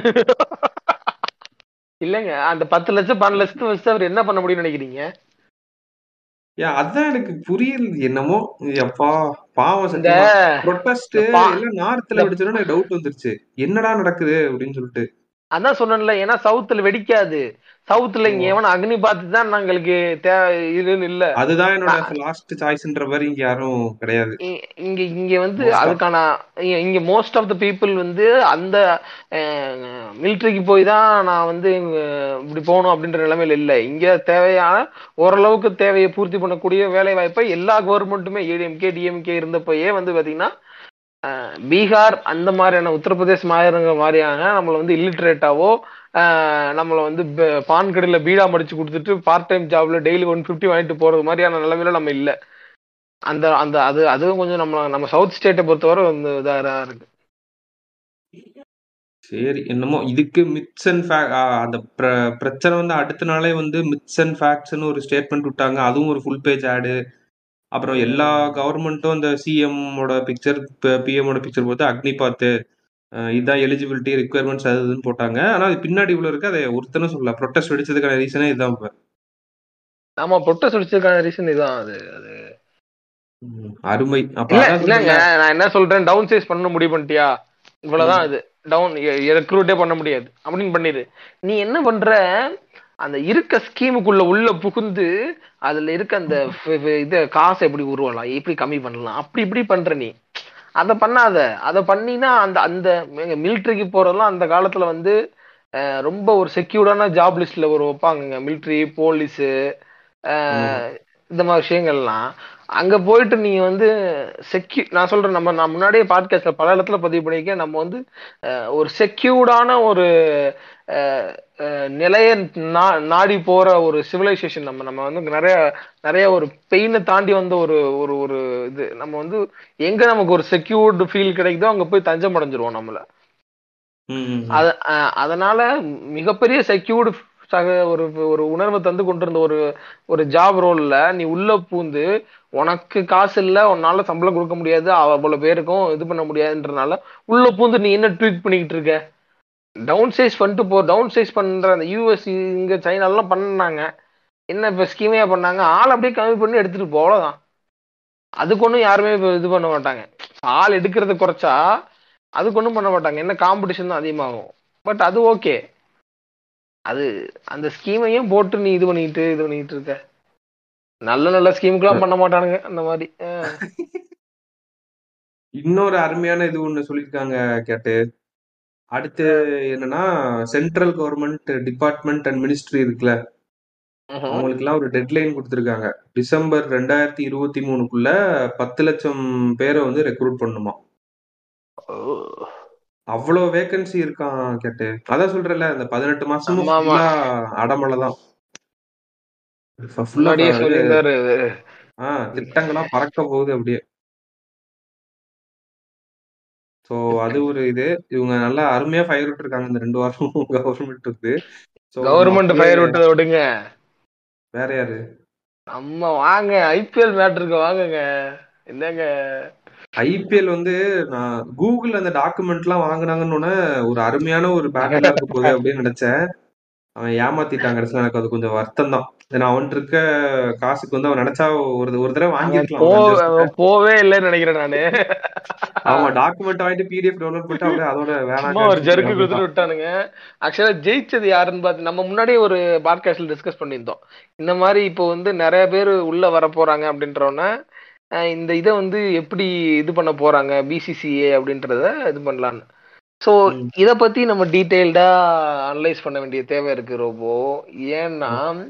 இல்லைங்க அந்த பத்து லட்சம் பன்னெண்டு லட்சத்தை வச்சு அவர் என்ன பண்ண முடியும்னு நினைக்கிறீங்க ஏன் அதான் எனக்கு புரியல என்னமோ அப்பா பாவம் இந்த சத்தியமா ப்ரொட்டஸ்ட் இந்த பா- எல்லாம் நார்த்ல வெடிச்சோன்னு எனக்கு டவுட் வந்துருச்சு என்னடா நடக்குது அப்படின்னு சொல்லிட்டு அதான் சொன்னேன்ல ஏன்னா சவுத்துல வெடிக்காது சவுத்துல இங்க ஓ. எவன் அக்னி பார்த்து தான் நாங்களுக்கு தேவை இதுன்னு இல்ல அதுதான் என்னோட லாஸ்ட் சாய்ஸ்ன்ற மாதிரி இங்க யாரும் கிடையாது இ- இங்க இங்க வந்து Most of- அதுக்கான இங்க- இங்க மோஸ்ட் ஆஃப் த பீப்புள் வந்து அந்த மிலிட்ரிக்கு போய் தான் நான் வந்து இங்க இப்படி போகணும் அப்படின்ற நிலைமையில இல்ல இங்க தேவையான ஓரளவுக்கு தேவையை பூர்த்தி பண்ணக்கூடிய வேலை வாய்ப்பை எல்லா கவர்மெண்ட்டுமே ஏடிஎம்கே டிஎம்கே இருந்தப்பயே வந்து பாத்தீங்கன்னா அஹ், பீகார் அந்த மாதிரியான உத்தரப்பிரதேஷ் மாநிலங்க மாதிரியான நம்மளை வந்து இல்லிட்ரேட்டாவோ நம்மளை வந்து ப- பான் கடையில் பீடா மடிச்சு கொடுத்துட்டு பார்ட் டைம் ஜாப்ல டெய்லி ஒன் ஃபிஃப்டி வாங்கிட்டு போறது மாதிரியான நிலைமையில நம்ம இல்ல அந்த அந்த அது அதுவும் கொஞ்சம் நம்ம நம்ம சவுத் ஸ்டேட்டை பொறுத்தவரை வந்து இதாக இருக்கு சரி என்னமோ இதுக்கு மித்ஸ் அண்ட் அந்த பிர- பிரச்சனை வந்து அடுத்த நாளே வந்து மித்ஸ் அண்ட் ஃபேக்ட்ஸ்னு ஒரு ஸ்டேட்மெண்ட் விட்டாங்க அதுவும் ஒரு ஃபுல் பேஜ் ஆடு அப்புறம் எல்லா கவர்மெண்ட்டும் இந்த சிஎம்மோட பிக்சர் பிஎம்மோட பிக்சர் போட்டு அக்னி பார்த்து அஹ் இதான் எலிஜிபிலிட்டி ரெக்குயர்மெண்ட்ஸ் அது இதுன்னு போட்டாங்க ஆனா அது பின்னாடி இவ்வளவு இருக்கு அதை ஒருத்தனும் சொல்லல ப்ரொட்டஸ்ட் வெடிச்சதுக்கான ரீசனே இதுதான் இப்ப ஆமா ப்ரொட்டஸ்ட் அடிச்சதுக்கான ரீசன் இதான் அது அது ம், அருமை அப்ப இல்ல அதான் இல்லங்க சொல்றேன்ல, நான் என்ன சொல்றேன் டவுன் சைஸ் பண்ண முடிவு பண்ணிட்டியா இவ்வளவுதான் இது டவுன் ரெக்ரூட்டே பண்ண முடியாது அப்படின்னு பண்ணிடு நீ என்ன பண்ற அந்த இருக்க ஸ்கீமுக்குள்ள உள்ள புகுந்து அதுல இருக்க அந்த ஃப- ஃப- இது காசை எப்படி உருவலாம் எப்படி கம்மி பண்ணலாம் அப்படி இப்படி பண்ற நீ அதை பண்ணாத அதை பண்ணினா அந்த அந்த மிலிட்ரிக்கு போறதெல்லாம் அந்த காலத்துல வந்து அஹ், ரொம்ப ஒரு செக்யூர்டான ஜாப் லிஸ்ட்ல ஒரு வைப்பாங்கங்க மிலிட்ரி போலீஸு இந்த மாதிரி விஷயங்கள்லாம் அங்க போயிட்டு நீங்க வந்து செக்யூ நான் சொல்றேன் நம்ம நான் முன்னாடியே பாட்காஸ்ட்ல பல இடத்துல பதிவு பண்ணியிருக்கேன் நம்ம வந்து அஹ், ஒரு செக்யூர்டான ஒரு அஹ், அஹ், நிலைய நா- நாடி போற ஒரு சிவிலைசேஷன் நம்ம நம்ம வந்து நிறைய நிறைய ஒரு பெயினை தாண்டி வந்த ஒரு ஒரு ஒரு இது நம்ம வந்து எங்க நமக்கு ஒரு செக்யூர்டு ஃபீல் கிடைக்குதோ அங்க போய் தஞ்சம் அடைஞ்சிருவோம் நம்மள ம், ம், ம். அத அஹ் அதனால மிகப்பெரிய செக்யூர்டு சக ஒரு ஒரு உணர்வை தந்து கொண்டிருந்த ஒரு ஒரு ஜாப் ரோல்ல நீ உள்ள பூந்து உனக்கு காசு இல்ல உன்னால சம்பளம் கொடுக்க முடியாது அவ்வளவு பேருக்கும் இது பண்ண முடியாதுன்றனால உள்ள பூந்து நீ என்ன ட்வீட் பண்ணிக்கிட்டு இருக்க டவுன் சைஸ் பண்ணிட்டு போ டவுன் சைஸ் பண்ற அந்த யூஎஸ் இங்க சைனா எல்லாம் பண்ணாங்க என்ன இப்ப ஸ்கீமையா பண்ணாங்க ஆள் அப்படியே கம்மி பண்ணி எடுத்துட்டு போ அவ்வளவுதான் அதுக்கு ஒன்றும் யாருமே இப்ப இது பண்ண மாட்டாங்க ஆள் எடுக்கிறத குறைச்சா அதுக்கு ஒன்றும் பண்ண மாட்டாங்க என்ன காம்படிஷன் தான் அதிகமாகும் பட் அது ஓகே அது அந்த ஸ்கீமையும் போட்டு நீ இது பண்ணிட்டு இது பண்ணிட்டு இருக்க நல்ல நல்ல ஸ்கீமுக்கெல்லாம் பண்ண மாட்டானுங்க அந்த மாதிரி அஹ். இன்னொரு அருமையான இது ஒண்ணு சொல்லியிருக்காங்க கேட்டு அடுத்து என்னன்னா central government department and ministry இருக்குல்ல ம்ஹும். அவங்களுக்கு எல்லாம் ஒரு டெட்லைன் கொடுத்துருக்காங்க டிசம்பர் ரெண்டாயிரத்தி இருபத்தி மூணுக்குள்ள பத்து லட்சம் பேரை வந்து ரெக்ரூட் பண்ணுமா ஓ. அவ்வளவு வேகன்சி இருக்கான் கேட்டு அதான் சொல்றேன்ல இந்த பதினெட்டு மாசமும் ஆமா, ஆமா. ஃபுல்லா அடமலை தான் ஃபுல்லா முன்னாடியே சொல்லியிருந்தாரு ஆஹ் திட்டங்கள்லாம் பறக்க போகுது அப்படியே சோ அது ஒரு இது இவங்க நல்லா அருமையா ஃபயர் விட்டுருக்காங்க இந்த ரெண்டு வாரம் கவர்மெண்ட் வந்து So, கவர்மெண்ட் மக்களே- ஃபயர் விட்டதை விடுங்க வேற யாரு நம்ம வாங்க ஐபிஎல் மேட்ருக்கு வாங்குங்க என்னங்க ஐபிஎல் வந்து நான் கூகுள் அந்த டாக்குமெண்ட் எல்லாம் வாங்குனாங்கன்னு ஒரு அருமையான ஒரு பேட்டில் இருக்க போகுது அப்படின்னு நினைச்சேன் அவன் ஏமாத்திட்டான் கடைசியில் எனக்கு அது கொஞ்சம் வருத்தம் தான் ஏன்னா அவன் இருக்க காசுக்கு வந்து அவன் நினைச்சா ஒரு ஒரு தடவை வாங்கியிருக்கலாம் போ ஒரு அஞ்சு வருஷத்துக்கு. போவே இல்லைன்னு நினைக்கிறேன் நானு ஆமா டாக்குமெண்ட் வாங்கிட்டு பிடிஎஃப் டவுன்லோட் பண்ணிட்டு அப்படியே அதோட சும்மா ஒரு ஜருக்கு வேணாம் கொடுத்துட்டு விட்டானுங்க ஆக்சுவலா ஜெயிச்சது யாருன்னு பார்த்து நம்ம முன்னாடியே ஒரு பாட்காஸ்ட்ல டிஸ்கஸ் பண்ணியிருந்தோம் இந்த மாதிரி இப்போ வந்து நிறைய பேர் உள்ள வர போறாங்க அப்படின்றவன இந்த இதை வந்து எப்படி இது பண்ண போறாங்க பிசிசிஏ அப்படின்றத இது பண்ணலான்னு ஸோ ம். இதை பத்தி நம்ம டீட்டெயில்டா அனலைஸ் பண்ண வேண்டிய தேவை இருக்கு ரோபோ ஏன்னா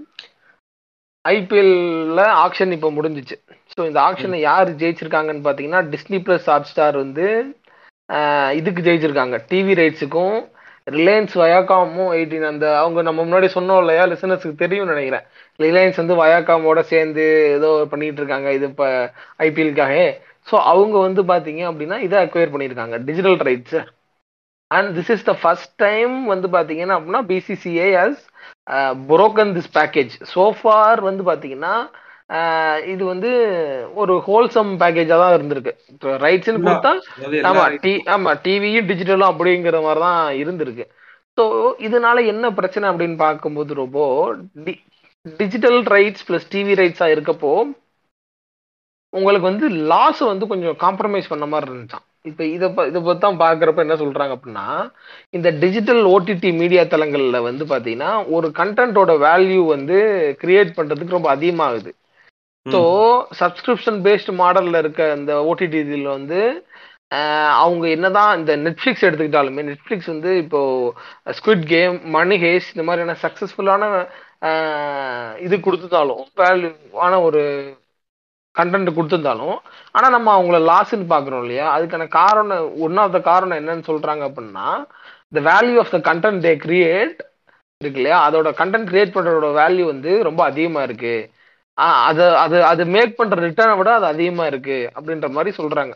ஐபிஎல்ல ஆக்ஷன் இப்போ முடிஞ்சிச்சு ஸோ இந்த ஆக்ஷனை யார் ஜெயிச்சிருக்காங்கன்னு பார்த்தீங்கன்னா டிஸ்னி பிளஸ் ஹாட் ஸ்டார் வந்து ஆஹ் இதுக்கு ஜெயிச்சிருக்காங்க டிவி ரைட்ஸுக்கும் ரிலையன்ஸ் வயாகாமும் எயிட்டீன் அந்த அவங்க நம்ம முன்னாடி சொன்னோம் இல்லையா லிசனர்ஸுக்கு தெரியும்னு நினைக்கிறேன் ரிலையன்ஸ் வந்து வயாகாமோட சேர்ந்து ஏதோ பண்ணிட்டு இருக்காங்க இது இப்போ ஐபிஎல்காக ஸோ அவங்க வந்து பார்த்தீங்க அப்படின்னா இதை அக்வயர் பண்ணியிருக்காங்க digital rights and this is the first time வந்து பார்த்தீங்கன்னா அப்படின்னா BCCI has broken this package so far வந்து பார்த்தீங்கன்னா ஆஹ் இது வந்து ஒரு ஹோல்சம் பேக்கேஜாக தான் இருந்திருக்கு இப்போ ரைட்ஸ்னு Full-ஆ. கொடுத்தா அதாவது எல்லா ஆமா டி ஆமா டிவியும் டிஜிட்டலும் அப்படிங்கிற மாதிரி தான் இருந்திருக்கு ஸோ இதனால என்ன பிரச்சனை அப்படின்னு பார்க்கும்போது ரொம்ப டிஜிட்டல் ரைட்ஸ் பிளஸ் டிவி ரைட்ஸா இருக்கப்போ உங்களுக்கு வந்து லாஸ் வந்து கொஞ்சம் காம்ப்ரமைஸ் பண்ண மாதிரி இருந்துச்சான் இப்போ இதை ப இதை பற்றி தான் பார்க்குறப்ப என்ன சொல்றாங்க அப்படின்னா இந்த டிஜிட்டல் ஓடிடி மீடியா தளங்கள்ல வந்து பார்த்தீங்கன்னா ஒரு கண்டென்ட்டோட வேல்யூ வந்து கிரியேட் பண்றதுக்கு ரொம்ப அதிகமாகுது ஸோ சப்ஸ்கிரிப்ஷன் பேஸ்ட் மாடல்ல இருக்க இந்த ஓடிடி இதில் வந்து ஆஹ் அவங்க என்னதான் இந்த நெட்ஃப்ளிக்ஸ் எடுத்துக்கிட்டாலுமே நெட்ஃப்ளிக்ஸ் வந்து இப்போ ஸ்குவிட் கேம் மணி ஹேஸ் இந்த மாதிரியான சக்ஸஸ்ஃபுல்லான இது கொடுத்துருந்தாலும் வேல்யூ ஆன ஒரு கண்டென்ட் கொடுத்துருந்தாலும் ஆனால் நம்ம அவங்கள லாஸ்ன்னு பார்க்குறோம் இல்லையா அதுக்கான காரணம் ஒன் ஆஃப் த காரணம் என்னன்னு சொல்றாங்க அப்படின்னா the value of the content they create இருக்கு இல்லையா அதோட கண்டென்ட் கிரியேட் பண்றதோட வேல்யூ வந்து ரொம்ப அதிகமா இருக்கு ஆஹ் அது அது அது மேக் பண்ற ரிட்டர்னை விட அது அதிகமா இருக்கு அப்படின்ற மாதிரி சொல்றாங்க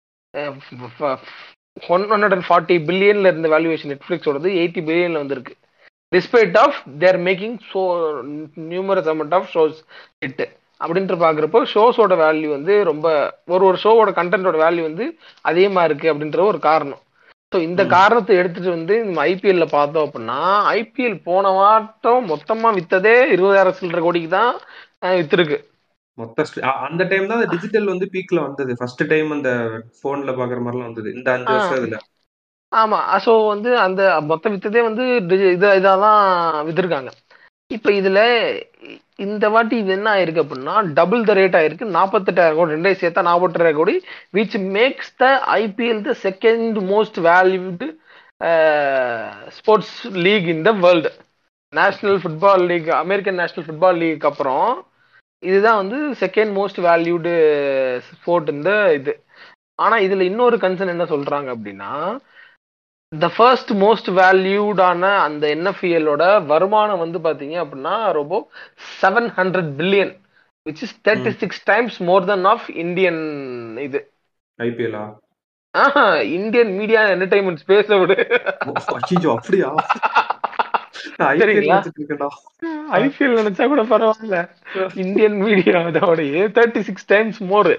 ஒன் ஹண்ட்ரட் அண்ட் ஃபார்ட்டி பில்லியன்ல இருந்த வேல்யூவேஷன் நெட்ஃபிளிக்ஸோடது எயிட்டி பில்லியன்ல வந்திருக்கு despite of their making show numerous amount of shows hit அப்படின்ட்டு பார்க்குறப்போ ஷோஸோட வேல்யூ வந்து ரொம்ப ஒரு ஒரு ஷோவோட கண்டென்ட்டோட வேல்யூ வந்து அதிகமாக இருக்கு அப்படின்ற ஒரு காரணம் ஸோ இந்த ம். காரணத்தை எடுத்துட்டு வந்து நம்ம ஐபிஎல்ல பார்த்தோம் அப்படின்னா ஐபிஎல் போன வாட்டம் மொத்தமாக வித்ததே இருபதாயிரம் சில்லரை கோடிக்கு தான் அஹ், வித்திருக்கு மொத்த ஸ்ட்- அ- அந்த டைம் தான் டிஜிட்டல் வந்து பீக்ல வந்தது ஃபர்ஸ்ட் டைம் அந்த போன்ல பாக்குற மாதிரிலாம் வந்தது இந்த அஞ்சு ஆ. வருஷம் இதுல ஆமா ஸோ வந்து அந்த மொத்த வித்ததே வந்து digi- இதா இதாக தான் வித்திருக்காங்க இப்போ இதுல இ- இந்த வாட்டி இது என்ன ஆயிருக்கு அப்படின்னா டபுள் த ரேட் ஆயிருக்கு நாற்பத்தெட்டாயிரம் கோடி ரெண்டையும் சேர்த்தா நாற்பத்தெட்டாயிரம் கோடி which makes the IPL the second most valued sports league in the world National Football League American National Football League அப்புறம் இதுதான் வந்து செகண்ட் மோஸ்ட் வேல்யூடு ஸ்போர்ட் இந்த இது ஆனா இதுல இன்னொரு கன்சர்ன் என்ன சொல்றாங்க அப்படின்னா த ஃபர்ஸ்ட் மோஸ்ட் வேல்யூடான அந்த என்எஃப்இஎலோட வருமானம் வந்து பாத்தீங்க அப்படின்னா ரொம்ப seven hundred billion which is thirty six times more then of Indian இது ஐபிஎல்லா ஆஹா இந்தியன் மீடியா என்டர்டைன்மெண்ட் ஸ்பேஸ விடு ஐயோ அப்படியா ஐபிஎல் சரிங்களா? வச்சுட்டு இருக்கேன்டா ஐபிஎல் நினைச்சா கூட பரவாயில்ல இந்தியன் மீடியா அதோடைய தேர்ட்டி சிக்ஸ் டைம்ஸ் மோர்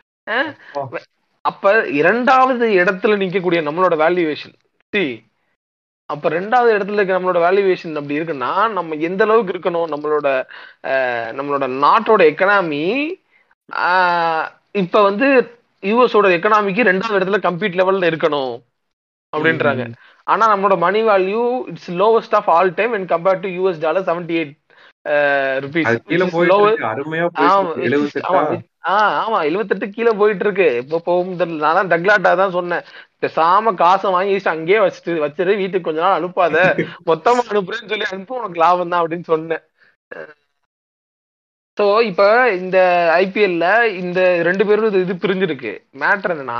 அப்ப இரண்டாவது இடத்துல நிக்கக்கூடிய நம்மளோட வேல்யூவேஷன் அப்ப ரெண்டாவது இடத்துல இருக்க நம்மளோட வேல்யூவேஷன் அப்படி இருக்குன்னா நம்ம எந்த அளவுக்கு இருக்கணும் நம்மளோட அஹ், நம்மளோட நாட்டோட எக்கனாமி இப்ப வந்து யூஎஸோட எக்கனாமிக்கு ரெண்டாவது இடத்துல கம்பீட் லெவல்ல இருக்கணும் அப்படின்றாங்க ஆனா நம்மளோட money value it's lowest of all time and compared to US dollar seventy eight rupees அது கீழே போயிட்டு இருக்கு அருமையா போயிட்டு இருக்கு எழுபத்தெட்டா ஆமா எழுபத்தெட்டு கீழே போயிட்டு இருக்கு இப்போ போகும் தெரியல நான் தான் டக்லாட்டா தான் சொன்னேன் பேசாம காசை வாங்கி வச்சுட்டு அங்கேயே வச்சுட்டு வச்சிரு வீட்டுக்கு கொஞ்ச நாள் அனுப்பாத மொத்தமா அனுப்புறேன்னு சொல்லி அனுப்ப உனக்கு லாபம் தான் அப்படின்னு சொன்னேன் ஸோ இப்ப இந்த ஐபிஎல்ல இந்த ரெண்டு பேரும் இது- இது பிரிஞ்சிருக்கு மேட்டர் என்னன்னா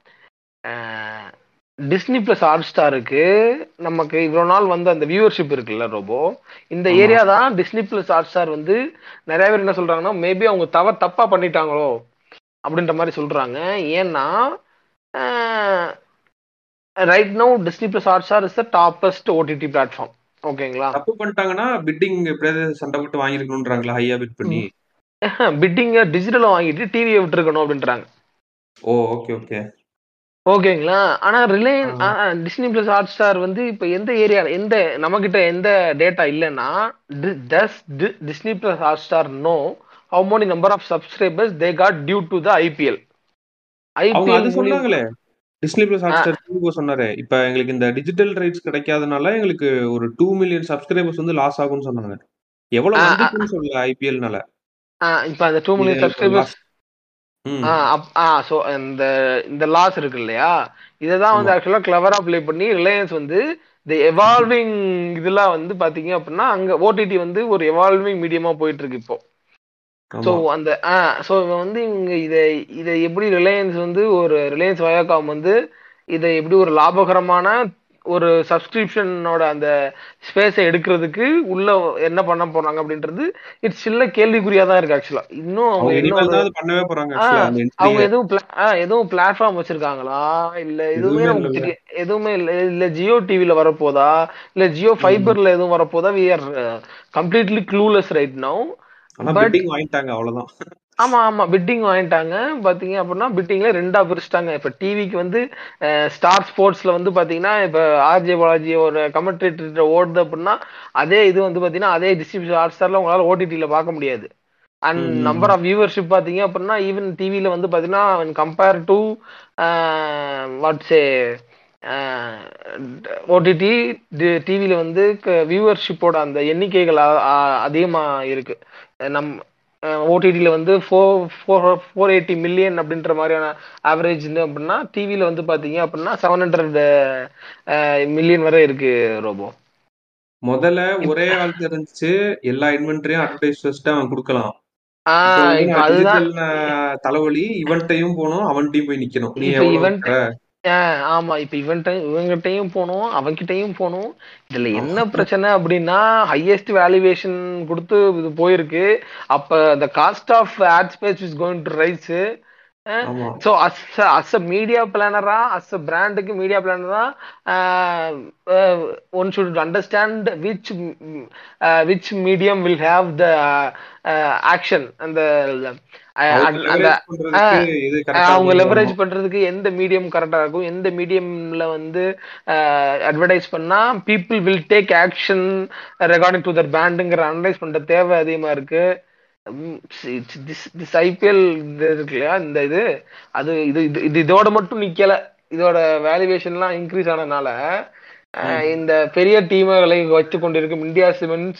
டிஸ்னி பிளஸ் ஹாட் ஸ்டாருக்கு நமக்கு இவ்வளவு நாள் வந்து அந்த வியூவர்ஷிப் இருக்குல்ல ரோபோ இந்த ஆமா. ஏரியா தான் டிஸ்னி பிளஸ் ஹாட் ஸ்டார் வந்து நிறைய பேர் என்ன சொல்றாங்கன்னா மேபி அவங்க தவ தப்பா பண்ணிட்டாங்களோ அப்படின்ற மாதிரி சொல்றாங்க ஏன்னா right no Disney plus Hot Star is the toppest OTT platform ஓகேங்களா தப்பு பண்ணிட்டாங்கன்னா பிட்டிங் எப்படியாவது சண்டை போட்டு வாங்கிருக்கணும்ன்றாங்களா ஹையா பிட் பண்ணி பிட்டிங்க டிஜிட்டலை வாங்கிட்டு டிவியை விட்டுருக்கணும் அப்படின்றாங்க ஓ ஓகே ஓகே ஓகேங்களா ஆனா Reliance Disney plus Hot Star வந்து இப்ப எந்த ஏரியா எந்த நம்ம கிட்ட எந்த டேட்டா இல்லைன்னா does Disney plus Hot Star know how many number of subscribers they got due to the IPL அவங்க அது ஐபிஎல் சொன்னாங்களே டிஸ்னி பிளஸ் ஹாட்ஸ்டார் சிஓ சொன்னாரு இப்ப எங்களுக்கு இந்த டிஜிட்டல் ரைட்ஸ் கிடைக்காதனால எங்களுக்கு ஒரு டூ மில்லியன் சப்ஸ்கிரைபர்ஸ் வந்து லாஸ் ஆகும்னு சொன்னாங்க எவ்வளவு ஆ, ஆ. வந்துச்சுன்னு சொல்லல ஐபிஎல்னால இப்ப அந்த டூ மில்லியன் இது சப்ஸ்கிரைபர்ஸ் ம் ஆ சோ இந்த இந்த லாஸ் இருக்கு இல்லையா இதை தான் வந்து ஆமா. ஆக்சுவலா கிளவரா ப்ளே பண்ணி ரிலையன்ஸ் வந்து இந்த எவால்விங் இதெல்லாம் வந்து பாத்தீங்க அப்படின்னா அங்க ஓடிடி வந்து ஒரு எவால்விங் மீடியமா போயிட்டு இருக்கு இப்போ ஸோ ஆமா அந்த ஆ ஸோ இவன் வந்து இவங்க இதை இதை எப்படி ரிலையன்ஸ் வந்து ஒரு ரிலையன்ஸ் வயாகாம் வந்து இதை எப்படி ஒரு லாபகரமான ஒரு சப்ஸ்கிரிப்ஷனோட அந்த ஸ்பேஸை எடுக்கிறதுக்கு உள்ள என்ன பண்ண போறாங்க அப்படின்றது இட்ஸ் சில்ல கேள்விக்குறியா தான் இருக்கு ஆக்சுவலா இன்னும் அவங்க அவங்க என்ன இனிமேல் ஒரு தான் அது பண்ணவே போறாங்க ஆ, actually, அந்த அவங்க entry-ய. எதுவும் pla- ஆ, எதுவும் பிளாட்ஃபார்ம் வச்சிருக்காங்களா இல்ல எதுவுமே எதுவுமே நமக்கு இல்லைல்ல. தெரிய எதுவுமே இல்ல இல்ல ஜியோ டிவில வரப்போதா இல்ல ஜியோ ஃபைபர்ல எதுவும் வரப்போதா we are completely clueless right now ஆனா பட் பெட்டிங் வாங்கிட்டாங்க அவ்வளவுதான் ஆமா ஆமா பிட்டிங் வாங்கிட்டாங்க பாத்தீங்க அப்படின்னா பிட்டிங்ல ரெண்டா பிரிச்சுட்டாங்க இப்ப டிவிக்கு வந்து ஸ்டார் ஸ்போர்ட்ஸ்ல வந்து பாத்தீங்கன்னா இப்ப ஆர்ஜே பாலாஜி ஒரு கமெண்ட்ரேட்டர் ஓடுது அப்படின்னா அதே இது வந்து பாத்தீங்கன்னா அதே டிஸ்ட்ரிபியூஷன் ஹாட் ஸ்டார்ல உங்களால ஓடிடில பார்க்க முடியாது அண்ட் ம், ம். நம்பர் ஆஃப் வியூவர்ஷிப் பாத்தீங்க அப்படின்னா ஈவன் டிவில வந்து பாத்தீங்கன்னா compare to what's a OTT டிவில வந்து வியூவர்ஷிப்போட அந்த எண்ணிக்கைகள் அ- அ- அதிகமா இருக்கு நம் ஓடிடியில் வந்து four four four eighty million அப்படின்ற மாதிரியான ஆவரேஜ் அப்படின்னா டிவியில் வந்து பார்த்தீங்க அப்படின்னா செவன் ஹண்ட்ரட் மில்லியன் வரை இருக்கு ரோபோ முதல்ல ஒரே ஆள் தெரிஞ்சுச்சு எல்லா இன்வென்டரியும் அட்வர்டைஸ் வச்சுட்டு அவன் கொடுக்கலாம் ஆ இப்ப வந்து இப்போ நான் அதுதான் டிஜிட்டல் தலைவலி இவன்ட்டையும் போகணும் அவன்கிட்டயும் போய் நிக்கணும் நீ இப்போ எவ்வளவு இவன்ட் வைக்கிற? ஆமா இப்போ இவன்ட்ட இவங்கிட்டையும் போகணும் அவன்கிட்டயும் போகணும் இதுல என்ன பிரச்சனை அப்படின்னா ஹையஸ்ட் வேல்யூவேஷன் கொடுத்து இது போயிருக்கு அப்ப the cost of ad space is going to rise ஆமா so as as a media பிளானரா அஸ் அ பிராண்டுக்கு மீடியா பிளானரா one should understand which which medium will have the action அந்த அஹ், அவங்க அந்த leverage பண்றதுக்கு எது correct ஆ அவங்க இருக்குமோ லெவரேஜ் பண்றதுக்கு எந்த மீடியம் கரெக்டா இருக்கும் எந்த மீடியம்ல வந்து அட்வர்டைஸ் பண்ணா people will take action regarding to their பேண்டுங்கிற அனலைஸ் பண்ற தேவை அதிகமா இருக்கு திஸ் ஐபிஎல் இருக்கு இல்லையா இந்த இது அது இது இது இது இதோட மட்டும் நிக்கல இதோட வேல்யூவேஷன்லாம் இன்க்ரீஸ் ஆனதுனால அஹ், ம். இந்த பெரிய டீம்களை வைத்து கொண்டிருக்கும் இந்தியா சிமெண்ட்ஸ்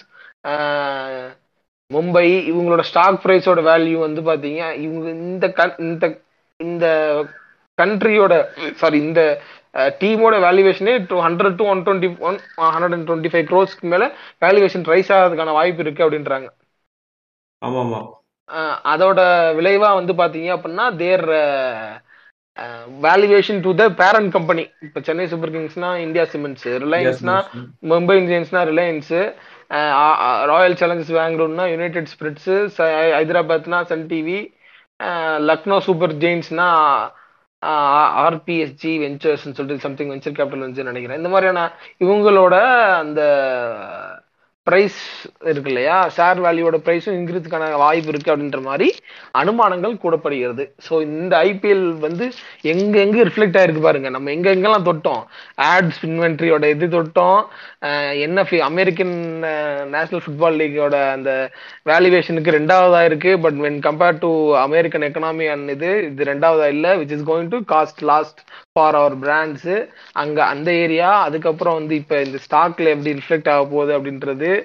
மும்பை இவங்களோட ஸ்டாக் பிரைஸோட வேல்யூ வந்து பாத்தீங்க இவங்க இந்த கன்- இந்த இந்த கண்ட்ரியோட சாரி இந்த டீமோட வேல்யூவேஷனே two hundred to one twenty one hundred and twenty five க்ரோஸ்க்கு மேல வேல்யூவேஷன் ரைஸ் ஆகிறதுக்கான வாய்ப்பு இருக்கு அப்படின்றாங்க ஆமா ஆமா அஹ் அதோட விளைவா வந்து பாத்தீங்க அப்படின்னா their valuation to the parent company இப்ப சென்னை சூப்பர் கிங்ஸ்னா இந்தியா சிமெண்ட்ஸ் ரிலையன்ஸ்னா மும்பை இந்தியன்ஸ்னா ரிலையன்ஸ் ராயல் சேலஞ்சர்ஸ் பெங்களூர்னா யுனைடெட் ஸ்பிரிட்ஸ் ஹைதராபாத்னா சன் டிவி லக்னோ சூப்பர் ஜெயின்ஸ்னா ஆர்பிஎஸ்ஜி வெஞ்சர்ஸ்னு சொல்லிட்டு சம்திங் வெஞ்சர் கேபிட்டல் வந்து நினைக்கிறேன் இந்த மாதிரியான இவங்களோட அந்த பிரைஸ் இருக்கு இல்லையா ஷேர் வேல்யூவோட பிரைஸும் இன்க்ரீஸ்க்கான வாய்ப்பு இருக்கு அப்படின்ற மாதிரி அனுமானங்கள் கூடப்படுகிறது ஸோ இந்த ஐபிஎல் வந்து எங்க எங்க ரிஃப்ளெக்ட் ஆயிருக்கு பாருங்க நம்ம எங்க எங்கெல்லாம் தொட்டோம் ஆட்ஸ் இன்வென்ட்ரியோட இது தொட்டோம் என்எஃப் அமெரிக்கன் நேஷனல் ஃபுட்பால் லீக்கோட அந்த வேல்யூவேஷனுக்கு ரெண்டாவதா இருக்கு but when compared to American economy and இது இது ரெண்டாவதா இல்ல which is going to cost lost for our brands அங்க அந்த ஏரியா அதுக்கப்புறம் வந்து இப்ப இந்த ஸ்டாக்ல எப்படி ரிஃப்ளெக்ட் ஆக போகுது அப்படின்றது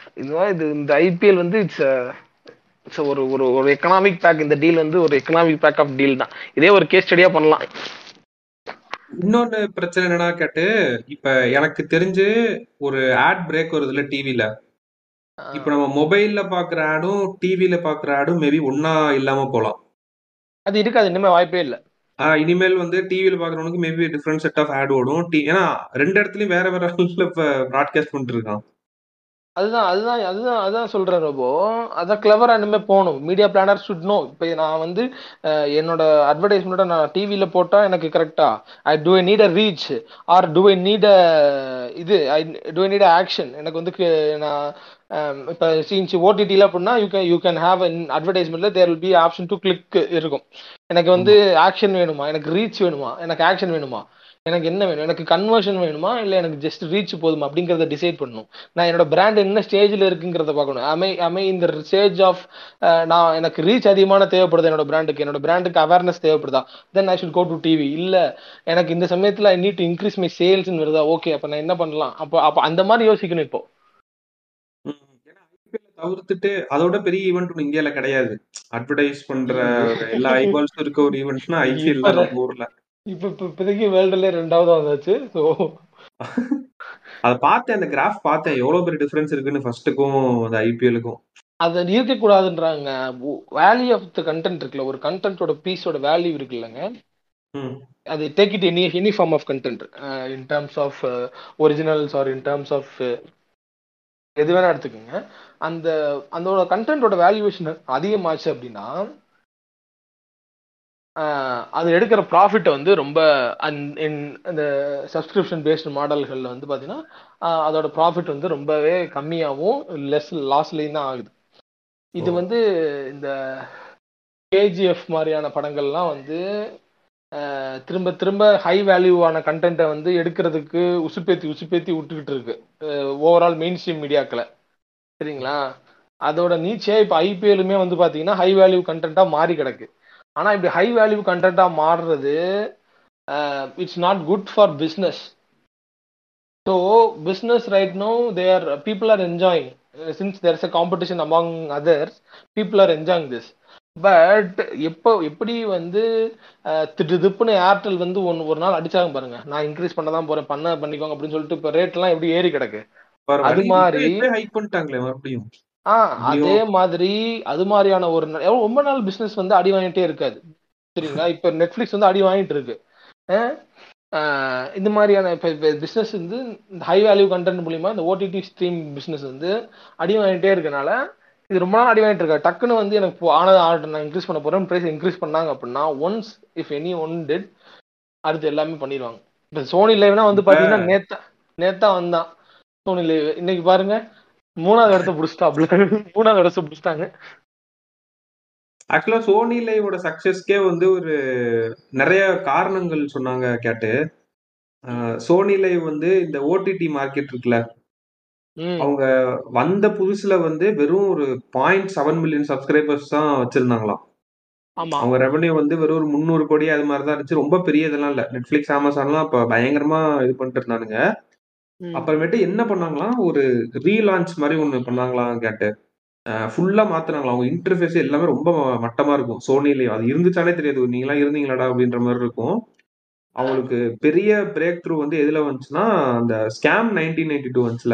இதுதான் இது இந்த ஐபிஎல் வந்து இட்ஸ் இட்ஸ் ஒரு ஒரு ஒரு எக்கனாமிக் பேக் இந்த டீல் வந்து ஒரு எக்கனாமிக் பேக் ஆஃப் டீல் தான் இதே ஒரு கேஸ் ஸ்டடியா பண்ணலாம் இன்னொன்னு பிரச்சனை என்னன்னா கேட்டு இப்ப எனக்கு தெரிஞ்சு ஒரு ஆட் பிரேக் வருதுல டிவில இப்ப நம்ம மொபைல்ல பாக்குற ஆடும் டிவில பாக்குற ஆடும் மேபி ஒன்னா இல்லாம போலாம் அது இருக்காது இனிமே வாய்ப்பே இல்ல ஆஹ் இனிமேல் வந்து டிவில பாக்குறவனுக்கு maybe different set of ad ஓடும் டி- ஏன்னா ரெண்டு இடத்துலயும் வேற வேற ஆள்ல இப்ப ப்ராட்காஸ்ட் பண்ணிட்டு இருக்கான் அதுதான் அதுதான் அதுதான் அதான் சொல்றேன் ரோபோ அதான் கிளவரா இனிமே போகணும் மீடியா பிளானர் சுட் நோ இப்போ நான் வந்து அஹ், என்னோட அட்வர்டைஸ்மெண்ட்டை நான் டிவியில போட்டா எனக்கு கரெக்டா I do I need a reach or do I need a இது I do I need a action எனக்கு வந்து கு- நான் அம், இப்போ சீன்ஸ் ஓடிடியில் அப்படின்னா you can you can have an அட்வர்டைஸ்மெண்ட்ல there will be option to click இருக்கும் எனக்கு வந்து ஆக்ஷன் வேணுமா எனக்கு ரீச் வேணுமா எனக்கு ஆக்ஷன் வேணுமா எனக்கு என்ன வேணும் எனக்கு கன்வர்ஷன் வேணுமா இல்லை எனக்கு ஜஸ்ட் ரீச் போதுமா அப்படிங்கிறத டிசைட் பண்ணணும் நான் என்னோட பிராண்ட் என்ன ஸ்டேஜில் இருக்குங்கிறத பார்க்கணும் அமை அமை இந்த ஸ்டேஜ் ஆஃப் நான் எனக்கு ரீச் அதிகமான தேவைப்படுது என்னோட பிராண்டுக்கு என்னோட பிராண்டுக்கு அவேர்னஸ் தேவைப்படுதா then I should go to TV இல்லை எனக்கு இந்த சமயத்தில் I need to increase my சேல்ஸ்னு வருதா ஓகே அப்போ நான் என்ன பண்ணலாம் அப்போ அப்போ அந்த மாதிரி யோசிக்கணும் இப்போ ம். ஏன்னா IPL -அ தவிர்த்துட்டு அதோட பெரிய ஈவெண்ட் ஒன்று இந்தியால கிடையாது அட்வர்டைஸ் பண்ற எல்லா ஐபால்ஸும் இருக்க ஒரு ஈவெண்ட்னா ஐபிஎல் தான் நம்ம ஊர்ல இப்போ இப்போ இப்போதைக்கு வேர்ல்டுல ரெண்டாவது வந்தாச்சு ஸோ அதை பார்த்தேன் அந்த கிராஃப் பார்த்தேன் எவ்வளவு பெரிய டிஃபரன்ஸ் இருக்குன்னு ஃபர்ஸ்ட்டுக்கும் அந்த ஐபிஎலுக்கும் அது இருக்கக்கூடாதுன்றாங்க வேல்யூ ஆஃப் த கண்டென்ட் இருக்குல்ல ஒரு கண்டென்ட்டோட பீஸோட வேல்யூ இருக்குல்லங்க ம் அது take it any any form of content in terms of originals or in terms of எது வேணா எடுத்துக்கோங்க அந்த அதோட கண்டென்ட்டோட வேல்யூவேஷன் அதிகமாச்சு அப்படின்னா ஆஹ் அது எடுக்கிற ப்ராஃபிட்டை வந்து ரொம்ப அந்த in- இந்த சப்ஸ்கிரிப்ஷன் பேஸ்டு மாடல்களில் வந்து பார்த்தீங்கன்னா ஆஹ் அதோட ப்ராஃபிட் வந்து ரொம்பவே கம்மியாகவும் லெஸ் லாஸ்லேயும் தான் ஆகுது இது ஓ. வந்து இந்த கேஜிஎஃப் மாதிரியான படங்கள்லாம் வந்து ஆஹ் திரும்ப திரும்ப ஹை வேல்யூவான கண்டென்ட்டை வந்து எடுக்கிறதுக்கு உசுப்பேத்தி உசுப்பேத்தி விட்டுக்கிட்டு இருக்கு ஓவரால் மெயின் ஸ்ட்ரீம் மீடியாக்களை சரிங்களா அதோட நீச்சே இப்போ ஐபிஎல்லுமே வந்து பார்த்தீங்கன்னா ஹை வேல்யூ கண்டென்ட்டாக மாறி கிடக்கு ஆனால் இப்படி ஹை வேல்யூ கண்டென்ட்டாக மாறுறது it's not good for business so business right no they are people are enjoying since there is a competition among others people are enjoying this but எப்போ எப்படி வந்து அஹ், திட்டு திப்புன்னு ஏர்டெல் வந்து ஒன்று ஒரு நாள் அடிச்சாங்க பாருங்க நான் இன்க்ரீஸ் பண்ண தான் போறேன் பண்ண பண்ணிக்கோங்க அப்படின்னு சொல்லிட்டு இப்போ ரேட்லாம் எப்படி ஏறி கிடக்கு வேற அது வழி மாதிரி- ஹைக் பண்ணிட்டாங்களே மறுபடியும் ஆ ஐயோ. அதே மாதிரி அது மாதிரியான ஒரு ந- எவ்வளவு ரொம்ப நாள் பிசினஸ் வந்து அடி வாங்கிட்டே இருக்காது சரிங்களா இப்ப நெட்ஃபிளிக்ஸ் வந்து அடி வாங்கிட்டு இருக்கு அஹ் ஆஹ் இந்த மாதிரியான இப்ப பிசினஸ் வந்து இந்த ஹை வேல்யூ கண்டென்ட் மூலியமா இந்த ஓடிடி ஸ்ட்ரீம் பிசினஸ் வந்து அடி வாங்கிட்டே இருக்கனால இது ரொம்ப நாள் அடி வாங்கிட்டு இருக்கா டக்குன்னு வந்து எனக்கு போ- ஆனது ஆர்டர் நான் இன்க்ரீஸ் பண்ண போறேன் பிரைஸ் இன்க்ரீஸ் பண்ணாங்க அப்படின்னா once if anyone did அடுத்து எல்லாமே பண்ணிடுவாங்க இப்ப சோனி லைவ்னா வந்து பாத்தீங்கன்னா நேத்தா நேத்தா வந்தான் சோனி லைவ் இன்னைக்கு பாருங்க மூணாவது இடத்த புடிச்சிட்டாப்ல மூணாவது இடத்த புடிச்சிட்டாங்க ஆக்சுவலா சோனி லைவோட சக்சஸ்க்கே வந்து ஒரு நிறைய காரணங்கள் சொன்னாங்க கேட்டு அஹ் சோனி லைவ் வந்து இந்த ஓடிடி மார்க்கெட் இருக்குல்ல ம் அவங்க வந்த புதுசுல வந்து வெறும் ஒரு பாயிண்ட் செவன் மில்லியன் சப்ஸ்கிரைபர்ஸ் தான் வச்சிருந்தாங்களாம் ஆமா அவங்க ரெவன்யூ வந்து வெறும் ஒரு முந்நூறு கோடி அது மாதிரி தான் இருந்துச்சு ரொம்ப பெரிய இதெல்லாம் இல்ல நெட்ஃபிளிக்ஸ் அமேசான்லாம் அப்ப பயங்கரமா இது பண்ணிட்டு இருந்தானுங்க ம். அப்புறமேட்டு என்ன பண்ணாங்களாம் ஒரு ரீலான்ச் மாதிரி ஒண்ணு பண்ணாங்களாம் கேட்டு ஃபுல்லா மாத்துனாங்களாம் அவங்க இன்டர்ஃபேஸ் எல்லாமே ரொம்ப மட்டமா இருக்கும் சோனிலேயும் அது இருந்துச்சானே தெரியாது நீங்களாம் இருந்தீங்களாடா அப்படின்ற மாதிரி இருக்கும் அவங்களுக்கு பெரிய பிரேக் த்ரூ வந்து எதுல வந்துச்சுன்னா அந்த ஸ்கேம் நைன்டீன் நைன்டி டூ வந்துச்சுல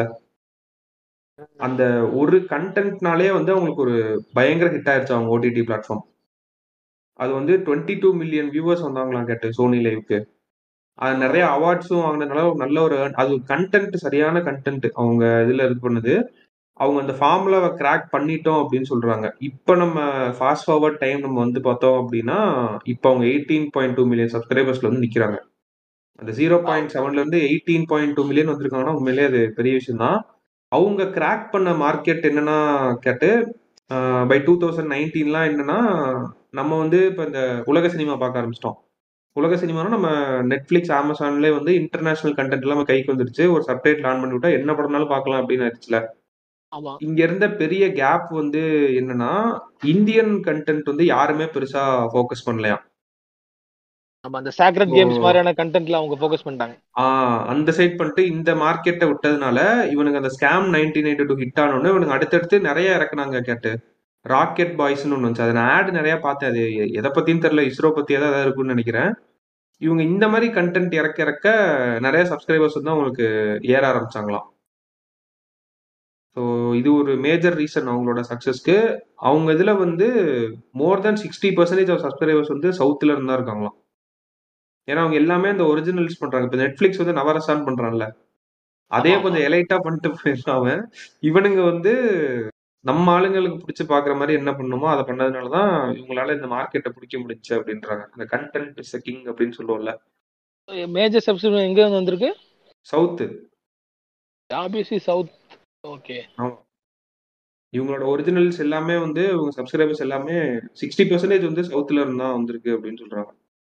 அந்த ஒரு கண்டென்ட்னாலே வந்து அவங்களுக்கு ஒரு பயங்கர ஹிட் ஆயிருச்சு அவங்க ஓடிடி பிளாட்ஃபார்ம் அது வந்து டுவெண்ட்டி டூ மில்லியன் வியூவர்ஸ் வந்தாங்களாம் கேட்டு சோனி லைவுக்கு அது நிறைய அவார்ட்ஸும் வாங்கினதுனால ஒரு நல்ல ஒரு earn- அது கண்டென்ட் சரியான கண்டென்ட் அவங்க இதுல இது பண்ணுது அவங்க அந்த ஃபார்முலாவை கிராக் பண்ணிட்டோம் அப்படின்னு சொல்றாங்க இப்போ நம்ம ஃபாஸ்ட் ஃபார்வர்ட் டைம் நம்ம வந்து பார்த்தோம் அப்படின்னா இப்போ அவங்க எயிட்டீன் பாயிண்ட் டூ மில்லியன் சப்ஸ்கிரைபர்ஸ்ல வந்து நிக்கிறாங்க அந்த ஜீரோ பாயிண்ட் செவன்ல இருந்து எயிட்டீன் பாயிண்ட் டூ மில்லியன் வந்திருக்காங்கன்னா உண்மையிலேயே அது பெரிய விஷயம் தான் அவங்க கிராக் பண்ண மார்க்கெட் என்னன்னா கேட்டு பை டூ தௌசண்ட் நைன்டீன்லாம் என்னன்னா நம்ம வந்து இப்போ இந்த உலக சினிமா பார்க்க ஆரம்பிச்சிட்டோம் உலக சினிமானா நம்ம நெட்ஃபிளிக்ஸ் அமேசான்லேயே வந்து இன்டர்நேஷனல் கண்டென்ட் எல்லாம் நம்ம கைக்கு வந்துருச்சு ஒரு சப்டைட் ஆன் பண்ணி விட்டா என்ன படம்னாலும் பார்க்கலாம் அப்படின்னு ஆயிடுச்சுல ஆமா இங்க இருந்த பெரிய கேப் வந்து என்னன்னா இந்தியன் கண்டென்ட் வந்து யாருமே பெருசா ஃபோக்கஸ் பண்ணலையா நம்ம அந்த சாக்ரெட் ஓ. கேம்ஸ் மாதிரியான கண்டென்ட்ல அவங்க ஃபோக்கஸ் பண்ணிட்டாங்க ஆஹ் அந்த சைட் பண்ணிட்டு இந்த மார்க்கெட்டை விட்டதுனால இவனுக்கு அந்த Scam nineteen eighty two hit ஆனோன்னு இவனுக்கு அடுத்தடுத்து நிறைய இறக்குனாங்க கேட்டு ராக்கெட் பாய்ஸ்னு ஒன்று வந்துச்சு அதை நான் ஆட் நிறைய பார்த்தேன் அது எ- எதை பத்தியும் தெரியல இஸ்ரோ பத்தி ஏதாவது இருக்கும்னு நினைக்கிறேன் இவங்க இந்த மாதிரி கண்டென்ட் இறக்க இறக்க நிறைய சப்ஸ்கிரைபர்ஸ் வந்து அவங்களுக்கு ஏற ஆரம்பிச்சாங்களாம் ஸோ இது ஒரு மேஜர் ரீசன் அவங்களோட சக்ஸஸ்க்கு அவங்க இதுல வந்து more then sixty percentage of subscribers வந்து சவுத்துல இருந்தா இருக்காங்களாம் ஏன்னா அவங்க எல்லாமே இந்த ஒரிஜினல்ஸ் பண்றாங்க இப்போ நெட்ஃபிளிக்ஸ் வந்து நவரசான் பண்றான்ல அதே ஆமா, கொஞ்சம் எலைட்டா பண்ணிட்டு போயிடுறான் அவன் இவனுங்க வந்து நம்ம ஆளுங்களுக்கு பிடிச்சு பாக்குற மாதிரி என்ன பண்ணுமோ அதை பண்ணதுனாலதான் இவங்களால இந்த மார்க்கெட்டை பிடிக்க முடிஞ்சு அப்படின்றாங்க இந்த கண்டென்ட் இஸ் கிங் அப்படின்னு சொல்லுவோம்ல மேஜர் சப்ஸ்கிரிப்ஷன் எங்க இருந்து வந்திருக்கு சவுத்து ஆபிஎஸ்சி சவுத் ஓகே ஆமா இவங்களோட ஒரிஜினல்ஸ் எல்லாமே வந்து இவங்க சப்ஸ்கிரைபர்ஸ் எல்லாமே சிக்ஸ்டி பர்சன்டேஜ் வந்து சவுத்துல இருந்து தான் வந்திருக்கு அப்படின்னு சொல்றாங்க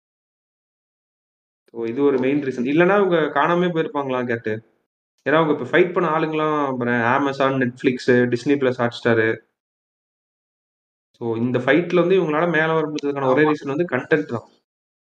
ஸோ இது ஒரு மெயின் ரீசன் இல்லைன்னா இவங்க காணாமே போயிருப்பாங்களாம் கேட்டு ஏன்னா அவங்க இப்போ ஃபைட் பண்ண ஆளுங்களாம் அப்புறம் Amazon Netflix Disney plus Hot Star so இந்த ஃபைட்ல வந்து இவங்களால மேல வர முடிஞ்சதுக்கான ஒரே ரீசன் வந்து கண்டென்ட் தான்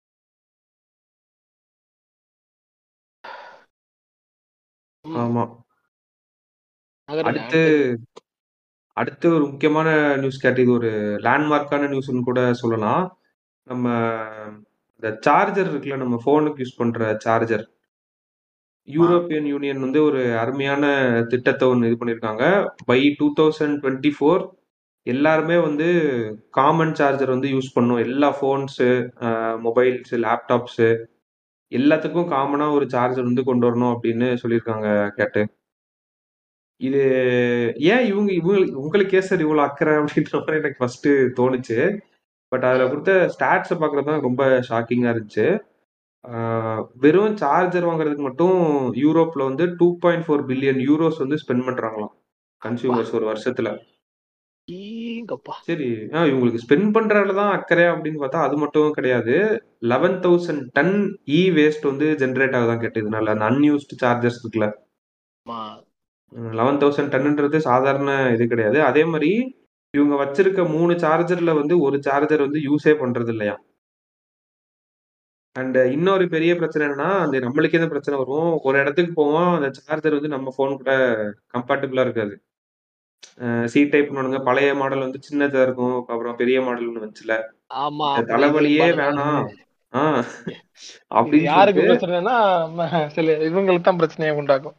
ஆமா அடுத்து அடுத்து ஒரு முக்கியமான நியூஸ் கேட்டு இது ஒரு லேண்ட்மார்க்கான நியூஸ்னு கூட சொல்லலாம் நம்ம இந்த சார்ஜர் இருக்குல்ல நம்ம ஃபோனுக்கு யூஸ் பண்ற சார்ஜர் யூரோப்பியன் யூனியன் வந்து ஒரு அருமையான திட்டத்தை ஒன்று இது பண்ணியிருக்காங்க by two thousand twenty four எல்லாருமே வந்து காமன் சார்ஜர் வந்து யூஸ் பண்ணும் எல்லா ஃபோன்ஸு மொபைல்ஸு லேப்டாப்ஸு எல்லாத்துக்கும் காமனாக ஒரு சார்ஜர் வந்து கொண்டு வரணும் அப்படின்னு சொல்லியிருக்காங்க கேட்டு இது ஏன் இவங்க இவங்க உங்களுக்கு ஏன் சார் இவ்வளோ அக்கறை அப்படின்ற மாதிரி எனக்கு ஃபர்ஸ்ட் தோணுச்சு பட் அதில் கொடுத்த ஸ்டாட்ஸை பார்க்குறது தான் ரொம்ப ஷாக்கிங்காக இருந்துச்சு ஆஹ் வெறும் சார்ஜர் வாங்குறதுக்கு மட்டும் யூரோப்ல வந்து two point four billion euros வந்து ஸ்பெண்ட் பண்றாங்களாம் கன்சியூமர்ஸ் ஒரு வருஷத்துல ஈங்கப்பா சரி ஆ இவங்களுக்கு ஸ்பெண்ட் பண்றதுல தான் அக்கறை அப்படின்னு பார்த்தா அது மட்டும் கிடையாது eleven thousand ton e waste வந்து ஜென்ரேட் ஆகுதான் கேட்டு இதனால அந்த அன்யூஸ்டு சார்ஜர்ஸ் இருக்குல்ல ஆமா லெவன் தௌசண்ட் டன்ன்றது சாதாரண இது கிடையாது அதே மாதிரி இவங்க வச்சிருக்க மூணு சார்ஜர்ல வந்து ஒரு சார்ஜர் வந்து யூஸே பண்றது இல்லையா அண்ட் இன்னொரு பெரிய பிரச்சனை என்னன்னா அந்த நம்மளுக்கே இந்த பிரச்சனை வரும் ஒரு இடத்துக்கு போவோம் அந்த சார்ஜர் வந்து நம்ம ஃபோன் கூட கம்பேட்டபிளா இருக்காது சி டைப் பண்ணுங்க பழைய மாடல் வந்து சின்னதா இருக்கும் அப்புறம் பெரிய மாடல் ஒன்று வந்துச்சுல ஆமா இந்த அப்படி தலைவலியே இருப்பாங்க. வேணாம் ஆ இது அப்படின்னு யாருக்கு சொல்லிட்டு பிரச்சனைனா ம- சில இவங்களுக்கு தான் பிரச்சனையை உண்டாக்கும்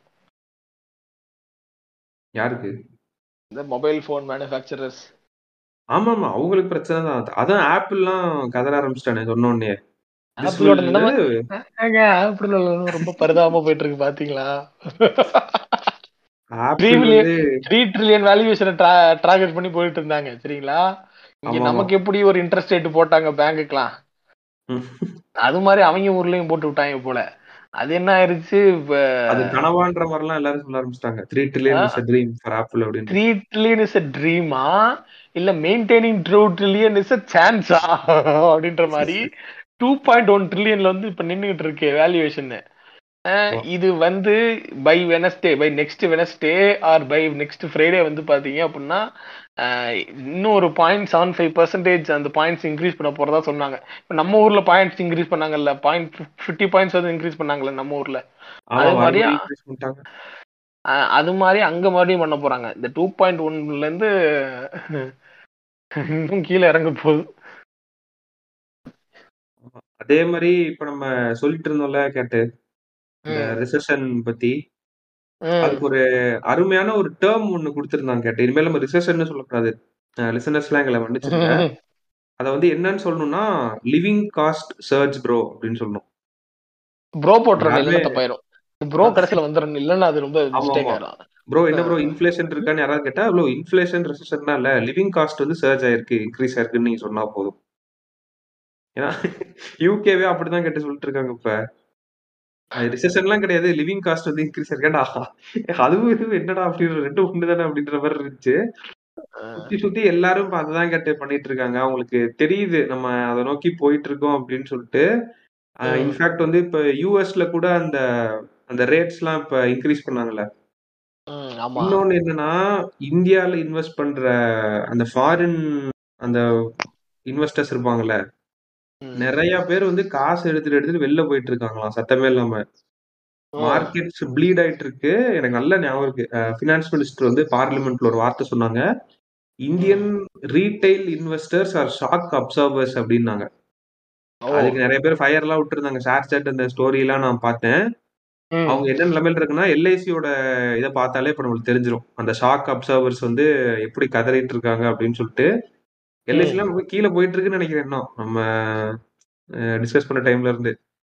யாருக்கு இந்த மொபைல் போன் மேனுஃபேக்சரர்ஸ் ஆமா ஆமா அவங்களுக்கு பிரச்சனை தான் அதான் ஆப்பிள்லாம் கதற ஆரம்பிச்சிட்டானே சொன்ன உடனே This ஆப்பிளோட will- நிலைமை ஏங்க ஆப்பிள் ரொம்ப பரிதாபமா போயிட்டு இருக்கு பாத்தீங்களா ஆப்பிள் Three வந்து த்ரீ ட்ரில்லியன் வேல்யூவேஷனை டார்கெட் பண்ணி போயிட்டு இருந்தாங்க சரிங்களா இங்க ஆமா, நமக்கு எப்படி ஒரு இன்ட்ரெஸ்ட் ரேட் போட்டாங்க பேங்குக்குலாம் ம். அது மாதிரி அவங்க ஊர்லயும் போட்டு விட்டாங்க போல அது என்ன ஆயிருச்சு இப்ப அது கனவான்ற மாதிரிலாம் எல்லாரும் சொல்ல ஆரம்பிச்சிட்டாங்க three trillion is dream for Apple அப்படின்னு த்ரீ ட்ரில்லியன் இஸ் அ ட்ரீமா இல்ல maintaining three trillion is a சான்ஸா அப்படின்ற மாதிரி டூ பாயிண்ட் ஒன் ட்ரில்லியன்ல வந்து இப்ப நின்னுகிட்டு இருக்கு வேல்யூவேஷன் இது வந்து by Wednesday by next Wednesday or by next Friday வந்து பாத்தீங்க அப்படின்னா அஹ், இன்னும் ஒரு பாயிண்ட் செவன் ஃபைவ் பர்சன்டேஜ் அந்த பாயிண்ட்ஸ் இன்க்ரீஸ் பண்ண போறதா சொன்னாங்க இப்ப நம்ம ஊர்ல பாயிண்ட்ஸ் இன்க்ரீஸ் பண்ணாங்கல்ல பாயிண்ட் ஃபிஃப்டி பாயிண்ட்ஸ் வந்து இன்க்ரீஸ் பண்ணாங்கல்ல நம்ம ஊர்ல ஆமா அது மாதிரியா? மறுபடியும் increase பண்ணிட்டாங்க அஹ் அது மாதிரி அங்க மறுபடியும் பண்ண போறாங்க இந்த டூ பாயிண்ட் ஒன்ல இருந்து இன்னும் கீழே இறங்க போகுது அதே மாதிரி இப்ப நம்ம சொல்லிட்டு இருந்தோம்ல கேட்டு இந்த ம், ரிசெஷன் பத்தி ம். அதுக்கு ஒரு அருமையான ஒரு டேர்ம் ஒண்ணு கொடுத்திருந்தாங்க கேட்டு இனிமேல் நம்ம ரிசெஷன் சொல்லக்கூடாது லிசனர்ஸ்லாம் எங்களை மன்னிச்சிருங்க அதை வந்து என்னன்னு சொல்லணும்னா லிவிங் காஸ்ட் சர்ச் ப்ரோ அப்படின்னு சொல்லணும் ப்ரோ போட்டுறணும் யாருமே- இல்லைன்னா தப்பாயிரும் ப்ரோ கடைசியில வந்துடணும் இல்லைன்னா அது ரொம்ப ஆமா, மிஸ்டேக் ஆமா. ஆயிரும் ப்ரோ என்ன ப்ரோ இன்ஃபிளேஷன் இருக்கான்னு யாராவது கேட்டா ப்ரோ இன்ஃபிளேஷன் ரெசிஷன்லாம் இல்ல லிவிங் காஸ்ட் வந்து சர்ஜ் ஆயிருக்கு இன்க்ரீஸ் ஆயிருக்குன்னு நீங்க சொன்னா போதும் ஏன்னா யூகேவே அப்படிதான் கேட்டு சொல்லிட்டு இருக்காங்க இப்ப ரிசெஷன்லாம் கிடையாது லிவிங் காஸ்ட் வந்து இன்க்ரீஸ் ஆயிருக்கேன்டா அதுவும் இதுவும் என்னடா அப்படின்ற ரெண்டும் ஒண்ணு தானே அப்படின்ற மாதிரி இருந்துச்சு சுத்தி சுத்தி எல்லாரும் இப்ப அதுதான் கேட்டு பண்ணிட்டு இருக்காங்க அவங்களுக்கு தெரியுது நம்ம அதை நோக்கி போயிட்டு இருக்கோம் அப்படின்னு சொல்லிட்டு ம். இன்ஃபேக்ட் வந்து இப்ப யூஎஸ்ல கூட அந்த அந்த ரேட்ஸ் எல்லாம் இப்ப இன்க்ரீஸ் பண்ணாங்கல்ல ம், ஆமா இன்னொன்னு என்னன்னா இந்தியால இன்வெஸ்ட் பண்ற அந்த ஃபாரின் அந்த இன்வெஸ்டர்ஸ் இருப்பாங்கல்ல ம். நிறைய பேர் வந்து காசு எடுத்துட்டு எடுத்துட்டு வெளில போயிட்டு இருக்காங்களாம் சத்தமே இல்லாம ஓ மார்க்கெட்ஸ் ப்ளீட் ஆயிட்டு இருக்கு எனக்கு நல்ல ஞாபகம் இருக்கு ஃபினான்ஸ் மினிஸ்டர் வந்து பார்லிமெண்ட்ல ஒரு வார்த்தை சொன்னாங்க Indian retail investors are shock observers அப்படின்னாங்க ஓ அதுக்கு நிறைய பேர் ஃபயர் எல்லாம் விட்டுருந்தாங்க ஷேர் சாட் அந்த ஸ்டோரி எல்லாம் நான் பார்த்தேன் ம். அவங்க என்ன நிலைமையில இருக்குன்னா எல்ஐசியோட இதை பார்த்தாலே இப்ப நம்மளுக்கு தெரிஞ்சிரும் அந்த ஷாக் அப்சர்வர்ஸ் வந்து எப்படி கதறிட்டு இருக்காங்க அப்படின்னு சொல்லிட்டு எல்ஐசி எல்லாம் ரொம்ப கீழே போயிட்டு இருக்குன்னு நினைக்கிறேன் இன்னும் நம்ம டிஸ்கஸ் பண்ண டைம்ல இருந்து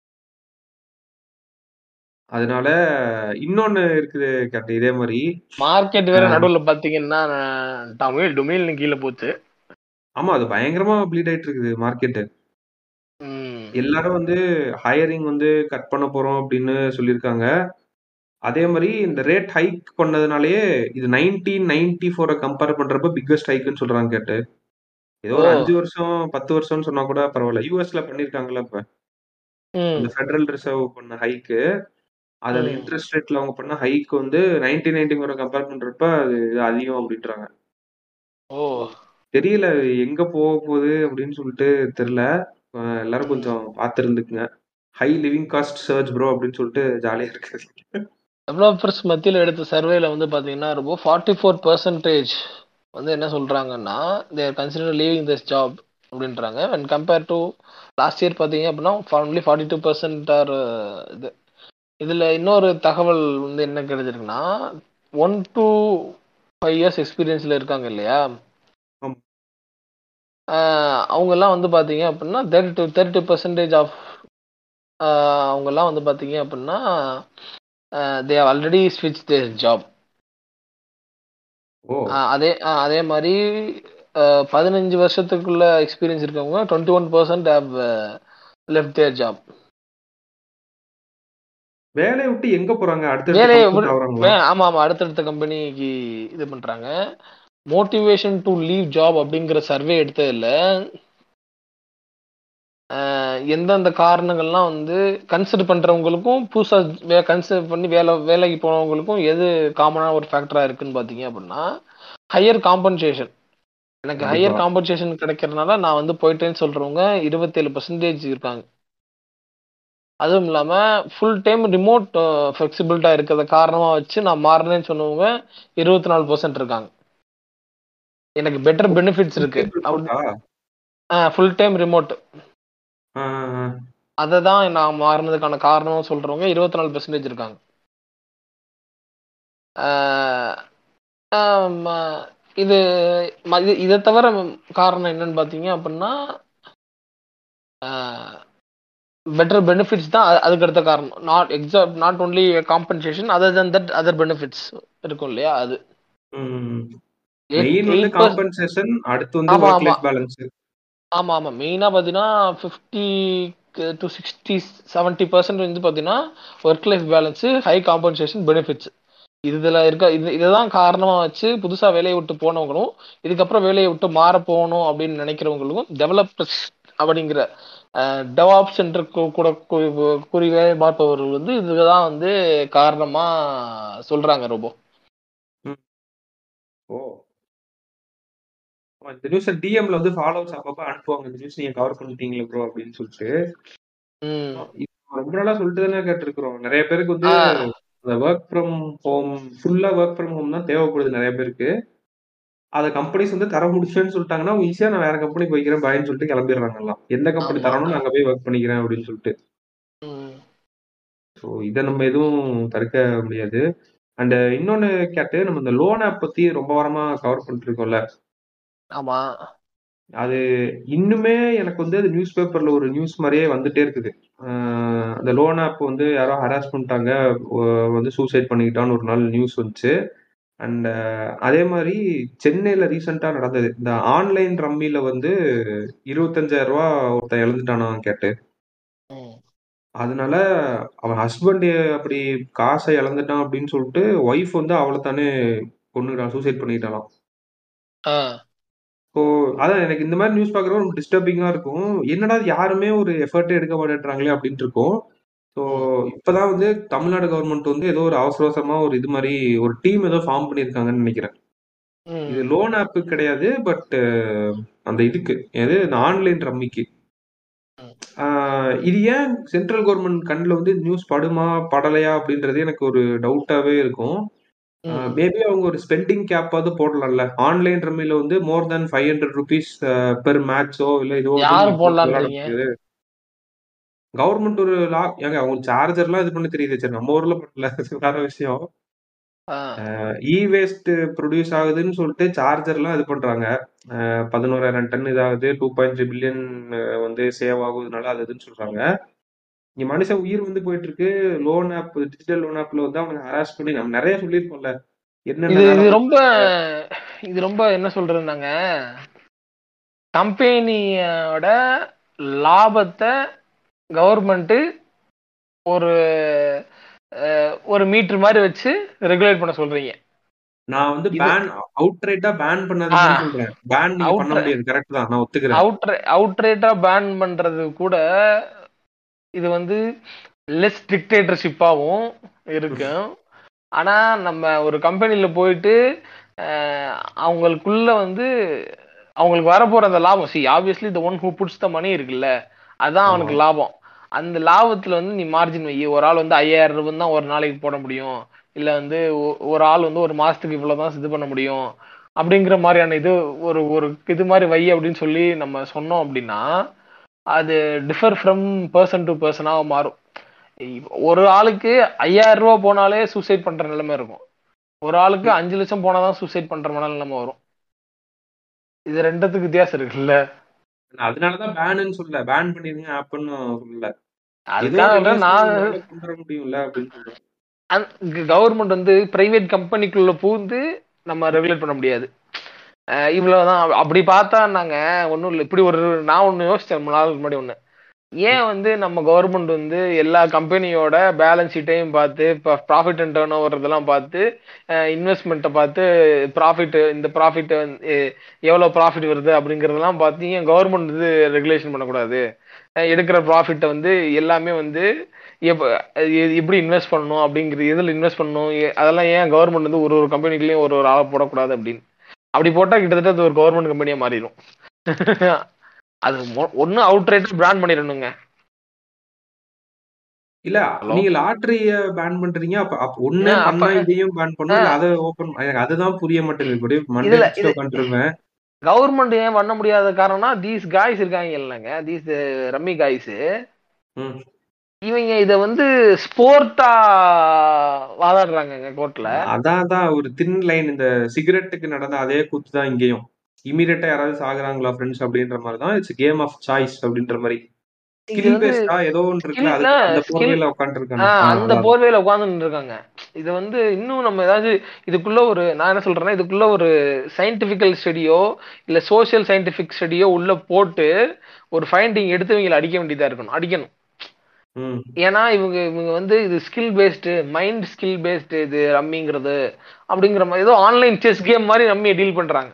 அதனால இன்னொன்னு இருக்குது கேட்டு இதே மாதிரி மார்க்கெட் வேற நடுவுல பாத்தீங்கன்னா அஹ், தமிழ் டுமில்னு கீழே போச்சு ஆமா அது பயங்கரமா ப்ளீட் ஆயிட்டு இருக்குது மார்க்கெட் ம். எல்லாரும் வந்து ஹையரிங் வந்து கட் பண்ண போறோம் அப்படின்னு சொல்லியிருக்காங்க அதே மாதிரி இந்த ரேட் ஹைக் பண்ணதுனாலயே இது நைன்டீன் நைன்டி ஃபோரை கம்பேர் பண்றப்ப பிக்கஸ்ட் ஹைக்குன்னு சொல்றாங்க கேட்டு ஏதோ ஒரு ஓ. அஞ்சு வருஷம் பத்து வருஷம்னு சொன்னா கூட பரவாயில்ல யூஎஸ்ல பண்ணிருக்காங்கல்ல இப்ப ம். அந்த ஃபெடரல் ரிசர்வ் பண்ண ஹைக்கு அது அந்த ம். இன்ட்ரெஸ்ட் ரேட்ல அவங்க பண்ண ஹைக் வந்து நைன்டீன் நைன்டி ஃபோரை கம்பேர் பண்றப்ப அது அதிகம் அப்படின்றாங்க ஓ தெரியல எங்க போக போகுது அப்படின்னு சொல்லிட்டு தெரியல அஹ் எல்லாரும் கொஞ்சம் பார்த்து high living cost search bro அப்படின்னு சொல்லிட்டு ஜாலியா இருக்கு டெவலப்பர்ஸ் மத்தியில் எடுத்த சர்வேல வந்து பாத்தீங்கன்னா ரொம்ப ஃபார்ட்டி ஃபோர் பர்சன்டேஜ் வந்து என்ன சொல்றாங்கன்னா they consider leaving this job அப்படின்றாங்க and compare to last year பார்த்தீங்க அப்படின்னா only forty two percent are இது இதில் இன்னொரு தகவல் வந்து என்ன கிடைச்சிருக்குன்னா ஒன் டு ஃபைவ் இயர்ஸ் எக்ஸ்பீரியன்ஸில் இருக்காங்க இல்லையா ஆமா. ஆஹ் அவங்கெல்லாம் வந்து பார்த்தீங்க அப்படின்னா thirty two thirty two percentage of அவங்கெல்லாம் வந்து பார்த்தீங்க அப்படின்னா தே ஆல்ரெடி ஸ்விட்ச் தேர் ஜாப் ஓ அதே ஆஹ் அதே மாதிரி ஆஹ் பதினஞ்சு வருஷத்துக்குள்ள எக்ஸ்பீரியன்ஸ் இருக்கவங்க twenty one percent have left their job வேலையை விட்டு எங்க போறாங்க வேலையை அடுத்த விட- ஆகுறாங்களா வே- ஆமா ஆமா அடுத்தடுத்த கம்பெனிக்கு இது பண்றாங்க மோட்டிவேஷன் டு லீவ் ஜாப் அப்படிங்கிற சர்வே எடுத்ததுல ஆஹ் எந்தெந்த காரணங்கள்லாம் வந்து கன்சிடர் பண்றவங்களுக்கும் புதுசா வே கன்சிடர் பண்ணி வேலை வேலைக்கு போனவங்களுக்கும் எது காமனா ஒரு ஃபேக்டரா இருக்குன்னு பாத்தீங்க அப்படின்னா ஹையர் காம்பன்சேஷன் எனக்கு ஹையர் கண்டிப்பா. காம்பன்சேஷன் கிடைக்கிறதுனால நான் வந்து போயிட்டேன்னு சொல்றவங்க இருபத்தேழு பர்சன்டேஜ் இருக்காங்க அதுவும் இல்லாம ஃபுல் டைம் ரிமோட் ஃபிளெக்சிபிலிட்டா இருக்கிறத காரணமா வச்சு நான் மாறினேன்னு சொன்னவங்க இருபத்தி நாலு பர்சன்ட் இருக்காங்க எனக்கு பெட்டர் பெனிஃபிட்ஸ் இருக்கு ஆ, ஃபுல் டைம் ரிமோட் ஆ, ஆ. அதை தான் நான் மாறினதுக்கான காரணம் சொல்றவங்க இருபத்தி நாலு பெர்சன்டேஜ் இருக்காங்க ஆஹ் ஆம், இது ம- இது- இதை தவிர காரணம் என்னன்னு பார்த்தீங்க அப்படின்னா பெட்டர் பெனிஃபிட்ஸ் தான் அது- அதுக்கு அடுத்த காரணம் not exam not only compensation other than that other benefits இருக்கும் இல்லையா அது ம். Eight- மெயின் வந்து eight percent- காம்பன்சேஷன் அடுத்து வந்து ஆமா, ஒர்க் ஆமா. லைஃப் பேலன்ஸ் ஆமா ஆமா மெயினா பாத்தீங்கன்னா fifty to sixty seventy percent வந்து பாத்தீங்கன்னா work life balance high compensation benefits இதுல இருக்க இது இதுதான் காரணமா வச்சு புதுசா வேலையை விட்டு போனவங்களும் இதுக்கப்புறம் வேலையை விட்டு மாற போகணும் அப்படின்னு நினைக்கிறவங்களுக்கும் டெவலப்பர்ஸ் அப்படிங்கிற டெவாப்ஸ் என்று கூ- கூட கூ- கூறி வேலை பார்ப்பவர்கள் வந்து இதுதான் வந்து காரணமா சொல்றாங்க ரொம்ப ஓ ஆமா, இந்த நியூஸ் டிஎம்ல வந்து ஃபாலோவர்ஸ் அப்பப்ப அனுப்புவாங்க இந்த நியூஸ் நீங்க கவர் பண்ணிட்டீங்களா ப்ரோ அப்படின்னு சொல்லிட்டு ம் இது ரொம்ப நாளா சொல்லிட்டு தானே கேட்டிருக்கிறோம் நிறைய பேருக்கு வந்து ஆ. அந்த ஒர்க் ஃப்ரம் ஹோம் ஃபுல்லா ஒர்க் ஃப்ரம் ஹோம் தான் தேவைப்படுது நிறைய பேருக்கு அதை கம்பெனிஸ் வந்து தர முடிச்சுன்னு சொல்லிட்டாங்கன்னா ஈஸியா நான் வேற கம்பெனி போய்க்கிறேன் பாயின்னு சொல்லிட்டு கிளம்பிடுறாங்க எல்லாம் எந்த கம்பெனி ஆமா. தரணும் அங்க போய் ஒர்க் பண்ணிக்கிறேன் அப்படின்னு சொல்லிட்டு ம் ஸோ இதை நம்ம எதுவும் தடுக்க முடியாது அண்ட் இன்னொன்னு கேட்டு நம்ம இந்த லோன் ஆப் பத்தி ரொம்ப வாரமா கவர் பண்ணிட்டு இருக்கோம்ல ஆமா அது இன்னுமே எனக்கு வந்து அது நியூஸ் பேப்பர்ல ஒரு நியூஸ் மாதிரியே வந்துட்டே இருக்குது ஆஹ் அந்த லோன் ஆப் வந்து யாரோ ஹராஸ் பண்ணிட்டாங்க ஒ- வந்து சூசைட் பண்ணிக்கிட்டான்னு ஒரு நாள் நியூஸ் வந்துச்சு அண்ட் அதே மாதிரி சென்னையில ரீசெண்டா நடந்தது இந்த ஆன்லைன் ரம்மில வந்து இருபத்தஞ்சாயிரம் ரூபா ஒருத்தன் இழந்துட்டானா கேட்டு ம் அதனால அவன் ஹஸ்பண்ட் அப்படி காசை இழந்துட்டான் அப்படின்னு சொல்லிட்டு ஒய்ஃப் வந்து அவளை தானே கொண்டுட்டான் சூசைட் பண்ணிக்கிட்டாலாம் ஆ ஸோ அதான் எனக்கு இந்த மாதிரி நியூஸ் பார்க்குறது ரொம்ப டிஸ்டர்பிங்காக இருக்கும் என்னடா இது யாருமே ஒரு எஃபர்ட்டே எடுக்க மாட்டேன்றாங்களே அப்படின்ட்டு இருக்கும் ஸோ இப்போதான் வந்து தமிழ்நாடு கவர்மெண்ட் வந்து ஏதோ ஒரு அவசர அவசரமா ஒரு இது மாதிரி ஒரு டீம் ஏதோ ஃபார்ம் பண்ணியிருக்காங்கன்னு நினைக்கிறேன் ம் இது லோன் ஆப்பு கிடையாது பட் அந்த இதுக்கு எது இந்த ஆன்லைன் ரம்மிக்கு ஆஹ் இது ஏன் சென்ட்ரல் கவர்மெண்ட் கண்ணில் வந்து நியூஸ் படுமா படலையா அப்படின்றது எனக்கு ஒரு டவுட்டாவே இருக்கும் ம். மேபி அவங்க ஒரு ஸ்பெண்டிங் கேப்பாவது போடலாம்ல ஆன்லைன் ரம்மில வந்து more than five hundred rupees per மேட்சோ இல்ல இதுவோ யாரு போடலான்றீங்க கவர்மெண்ட் ஒரு லா ஏங்க அவங்க சார்ஜர்லாம் இது பண்ண தெரியுது சரி நம்ம ஊர்ல பண்ணல அது வேற விஷயம் ஆ, இ வேஸ்ட் ப்ரொடியூஸ் ஆகுதுன்னு சொல்லிட்டு சார்ஜர்லாம் இது பண்றாங்க அஹ் பதினோராயிரம் டன் இதாகுது டூ பாயிண்ட் த்ரீ பில்லியன் வந்து சேவ் ஆகுதுனால அது இதுன்னு சொல்றாங்க இங்க மனுஷன் உயிர் வந்து போயிட்டு இருக்கு லோன் ஆப் டிஜிட்டல் லோன் ஆப்ல வந்து அவங்க ஹராஸ் பண்ணி நம்ம நிறைய சொல்லியிருக்கோம்ல இது என்னென்ன இது வேலை ரொம்ப இது ரொம்ப என்ன சொல்றதுனாங்க கம்பெனியோட லாபத்தை கவர்மெண்ட் ஒரு அஹ், ஒரு மீட்டர் மாதிரி வச்சு ரெகுலேட் பண்ண சொல்றீங்க நான் வந்து இது- பேன் அவுட்ரைட்டா பேன் பண்ணாதீங்கன்னு ஆ. சொல்றேன் பேன் நீங்க பண்ண Outright- முடியாது கரெக்ட் தான் நான் ஒத்துக்கிறேன் அவுட் அவுட்ரேட்டா பேன் பண்றது கூட இது வந்து லெஸ் டிக்டேட்டர்ஷிப்பாகவும் இருக்கும் ஆனா நம்ம ஒரு கம்பெனில போயிட்டு அஹ், அவங்களுக்குள்ள வந்து அவங்களுக்கு வரப்போற அந்த லாபம் see obviously the one who puts the money இருக்குல்ல அதான் அவனுக்கு லாபம் அந்த லாபத்துல வந்து நீ மார்ஜின் வை ஒரு ஆள் வந்து ஐயாயிரம் ரூபாய் தான் ஒரு நாளைக்கு போட முடியும் இல்ல வந்து ஒ- ஒரு ஆள் வந்து ஒரு மாசத்துக்கு இவ்வளவுதான் இது பண்ண முடியும் அப்படிங்கிற மாதிரியான இது ஒரு ஒரு இது மாதிரி வை அப்படின்னு சொல்லி நம்ம சொன்னோம் அப்படின்னா அது டிஃபர் ஃப்ரம் பர்சன் டு பர்சனாக மாறும் இப்ப ஒரு ஆளுக்கு ஐயாயிரம் ரூபா போனாலே சூசைட் பண்ற நிலைமை இருக்கும் ஒரு ஆளுக்கு அஞ்சு லட்சம் போனாதான் சூசைட் பண்ற நிலைமை வரும் இது ரெண்டுத்துக்கு வித்தியாசம் இருக்குல்ல நான் அதனாலதான் பேனுன்னு சொல்லல பேன் பண்ணிருங்க ஆப்னு சொல்லல ஏதோ அதுக்காக release நான் பண்ணால கொண்டு வர முடியும்ல அப்படின்னு சொல்றேன் கவர்மெண்ட் வந்து பிரைவேட் கம்பெனிக்குள்ள பூந்து நம்ம ரெகுலேட் பண்ண முடியாது அஹ் இவ்வளவுதான் அப்படி பார்த்தா நாங்க ஒண்ணும் இல்லை இப்படி ஒரு நான் ஒண்ணு யோசிச்சேன் ரொம்ப நாளுக்கு முன்னாடி ஒண்ணு ஏன் வந்து நம்ம கவர்மெண்ட் வந்து எல்லா கம்பெனியோட பேலன்ஸ் ஷீட்டையும் பார்த்து இப்போ ப்ராஃபிட் அண்ட் டேர்ன் ஓவர் இதெல்லாம் பார்த்து இன்வெஸ்ட்மெண்ட்டை பார்த்து ப்ராஃபிட் இந்த ப்ராஃபிட் எவ்வளோ ப்ராஃபிட் வருது அப்படிங்கறதெல்லாம் பார்த்து ஏன் கவர்மெண்ட் இது ரெகுலேஷன் பண்ணக்கூடாது அஹ் எடுக்கிற ப்ராஃபிட்டை வந்து எல்லாமே வந்து எப்ப எ- எப்படி இன்வெஸ்ட் பண்ணணும் அப்படிங்கிற எதில் இன்வெஸ்ட் பண்ணணும் எ- அதெல்லாம் ஏன் கவர்மெண்ட் வந்து ஒரு ஒரு கம்பெனிக்குள்ளேயும் ஒரு ஒரு ஆளை போடக்கூடாது அப்படின்னு அப்படி போட்டால் கிட்டத்தட்ட அது ஒரு கவர்மெண்ட் கம்பெனியாக மாறிடும் அது ஒன்று அவுட் ரேட்டாக பிராண்ட் பண்ணிடணுங்க இல்ல Hello? நீங்க லாட்டரிய பேன் பண்றீங்க அப்ப அப்ப ஒண்ணு ஆ, அப்ப- பண்ணா இதையும் பேன் பண்ணும் இல்ல அதை ஓபன் எனக்கு அதுதான் புரிய மாட்டேங்குது இப்படி இதுல- மண்டே இது- உட்காந்துருவேன் கவர்மெண்ட் ஏன் பண்ண முடியாத காரணம்னா தீஸ் காய்ஸ் இருக்காங்க இல்லைங்க தீஸ் ரம்மி காய்ஸ் ம். இவங்க இத வந்து ஸ்போர்ட்டா வாதாடுறாங்கங்க கோர்ட்ல அதான் அதான் ஒரு தின் லைன் இந்த சிகரெட்டுக்கு நடந்த அதே கூத்து தான் இங்கேயும் இமீடியட்டா யாராவது சாகுறாங்களா ஃப்ரெண்ட்ஸ் அப்படின்ற மாதிரி தான் இட்ஸ் கேம் ஆஃப் சாய்ஸ் அப்படின்ற மாதிரி இது ஸ்கில் வந்து பேஸ்டா ஏதோ ஒன்று இருக்குல்ல அது skill- அந்த skill- போர்வையில ஆ, உட்காந்துருக்காங்க அந்த போர்வையில உட்கார்ந்துட்டு இருக்காங்க இது வந்து இன்னும் நம்ம ஏதாவது இதுக்குள்ள ஒரு நான் என்ன சொல்றேன்னா இதுக்குள்ள ஒரு சயின்டிபிக்கல் ஸ்டடியோ இல்ல சோஷியல் சயின்டிபிக் ஸ்டடியோ உள்ள போட்டு ஒரு ஃபைண்டிங் எடுத்து இவங்களை அடிக்க வேண்டியதா இருக்கணும் அடிக்கணும் ம் ஏன்னா இவங்க இவங்க வந்து இது skill based mind skill based இது ரம்மிங்கிறது அப்படிங்கிற மாதிரி ஏதோ ஆன்லைன் செஸ் கேம் மாதிரி ரம்மியை டீல் பண்றாங்க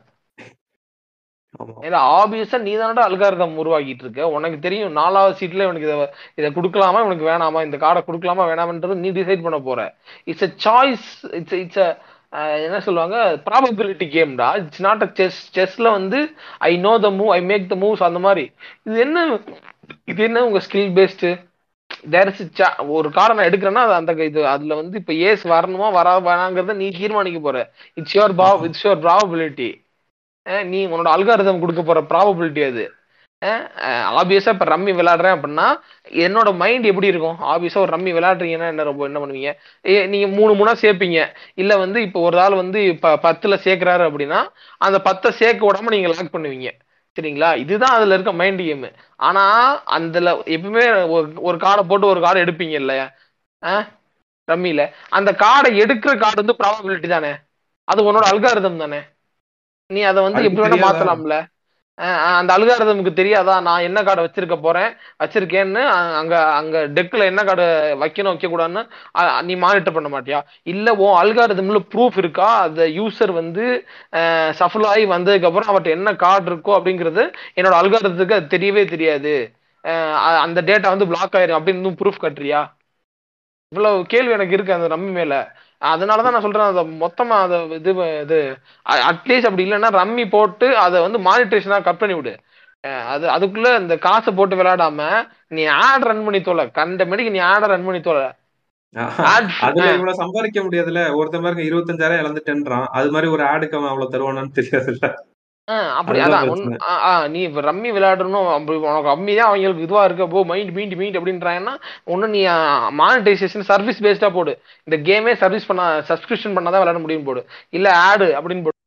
ஆமா ஏன்னா ஆப்வியஸா நீ தானடா அல்காரதம் உருவாக்கிட்டு இருக்க உனக்கு தெரியும் நாலாவது சீட்ல இவனுக்கு இதை இதை கொடுக்கலாமா இவனுக்கு வேணாமா இந்த கார்டை கொடுக்கலாமா வேணாமன்றது நீ டிசைட் பண்ண போற it's a choice it's it's என்ன சொல்லுவாங்க ப்ராபபிலிட்டி கேம்டா இட்ஸ் நாட் அ செஸ் செஸ்ல வந்து I know the move I make the moves அந்த மாதிரி இது என்ன இது என்ன உங்க ஸ்கில் பேஸ்டு தேர் இஸ் ஒரு கார்டை நான் எடுக்கிறேன்னா அது அந்த இது அதுல வந்து இப்ப ஏஸ் வரணுமா வரா வேணாங்கிறத நீ தீர்மானிக்க போற இட்ஸ் யுவர் பாவ் இட்ஸ் யுவர் ப்ராபபிலிட்டி நீ உன்னோட அல்காரிதம் கொடுக்க போற ப்ராபபிலிட்டி அது ஆப்வியஸா இப்ப ரம்மி விளையாடுறேன் அப்படின்னா என்னோட மைண்ட் எப்படி இருக்கும் ஆப்வியஸா ஒரு ரம்மி விளையாடுறீங்கன்னா என்ன ரொம்ப என்ன பண்ணுவீங்க ஏ, நீங்க மூணு மூணா சேர்ப்பீங்க இல்ல வந்து இப்ப ஒரு ஆள் வந்து இப்ப பத்துல சேர்க்கிறாரு அப்படின்னா அந்த பத்தை சேர்க்க விடாம நீங்க லாக் பண்ணுவீங்க சரிங்களா இதுதான் அதுல இருக்க மைண்ட் கேம் ஆனா அதுல எப்பவுமே ஒரு- ஒரு கார்டை போட்டு ஒரு கார்டை எடுப்பீங்க இல்லையா ரம்மியில அந்த கார்டை எடுக்கிற கார்டு வந்து ப்ராபபிலிட்டி தானே அது உன்னோட அல்காரிதம் தானே நீ அதை வந்து அதுக்கு எப்படி வேணா தெரியாதா? மாத்தலாம்ல அஹ் அஹ் அந்த அல்காரதமுக்கு தெரியாதா நான் என்ன கார்டை வச்சிருக்க போறேன் வச்சிருக்கேன்னு அ- அங்க அங்க டெக்ல என்ன கார்டு வைக்கணும் வைக்க கூடாதுன்னு அ- நீ மானிட்டர் பண்ண மாட்டியா இல்ல உன் அல்காரதம்ல ப்ரூஃப் இருக்கா அந்த யூசர் வந்து சஃபல் ஆகி வந்ததுக்கு அப்புறம் அவர்கிட்ட என்ன கார்டு இருக்கோ அப்படிங்கிறது என்னோட அல்காரதத்துக்கு அது தெரியவே தெரியாது அஹ் அ- அந்த டேட்டா வந்து பிளாக் ஆயிரும் அப்படின்னு ப்ரூஃப் கட்டுறியா இவ்வளவு கேள்வி எனக்கு இருக்கு அந்த ரம்மி மேல அதனாலதான் நான் சொல்றேன் அதை மொத்தமா அதை இது இது அட்லீஸ்ட் அப்படி இல்லைன்னா ரம்மி போட்டு அதை வந்து மானிட்டேஷனா கட் பண்ணி விடு அஹ் அது அதுக்குள்ள இந்த காசை போட்டு விளையாடாம நீ ஆட் ரன் பண்ணி தோல கண்ட மணிக்கு நீ ஆட ரன் பண்ணி தோல Ad- அதுல இவ்வளவு சம்பாதிக்க முடியாதுல்ல ஒருத்தன் பாருங்க இருபத்தஞ்சாயிரம் இழந்துட்டேன்றான் அது மாதிரி ஒரு ஆடுக்கு அவன் அவ்வளவு தருவானான்னு தெரியாதுல்ல அஹ் அப்படி அதுதான் அதான் ஒண்ணு- பிரச்சனை. ஆ, ஆ, நீ இப்ப ரம்மி விளையாடணும் அப்படி உனக்கு ரம்மி தான் அவங்களுக்கு இதுவா இருக்க போ மைண்ட் மீண்ட் மீண்ட் அப்படின்றாங்கன்னா ஒண்ணு நீ மானிட்டைசேஷன் சர்வீஸ் பேஸ்டா போடு இந்த கேமே சர்வீஸ் பண்ணா சப்ஸ்கிரிப்ஷன் பண்ணாதான் விளையாட முடியும் போடு இல்ல ஆடு அப்படின்னு போடு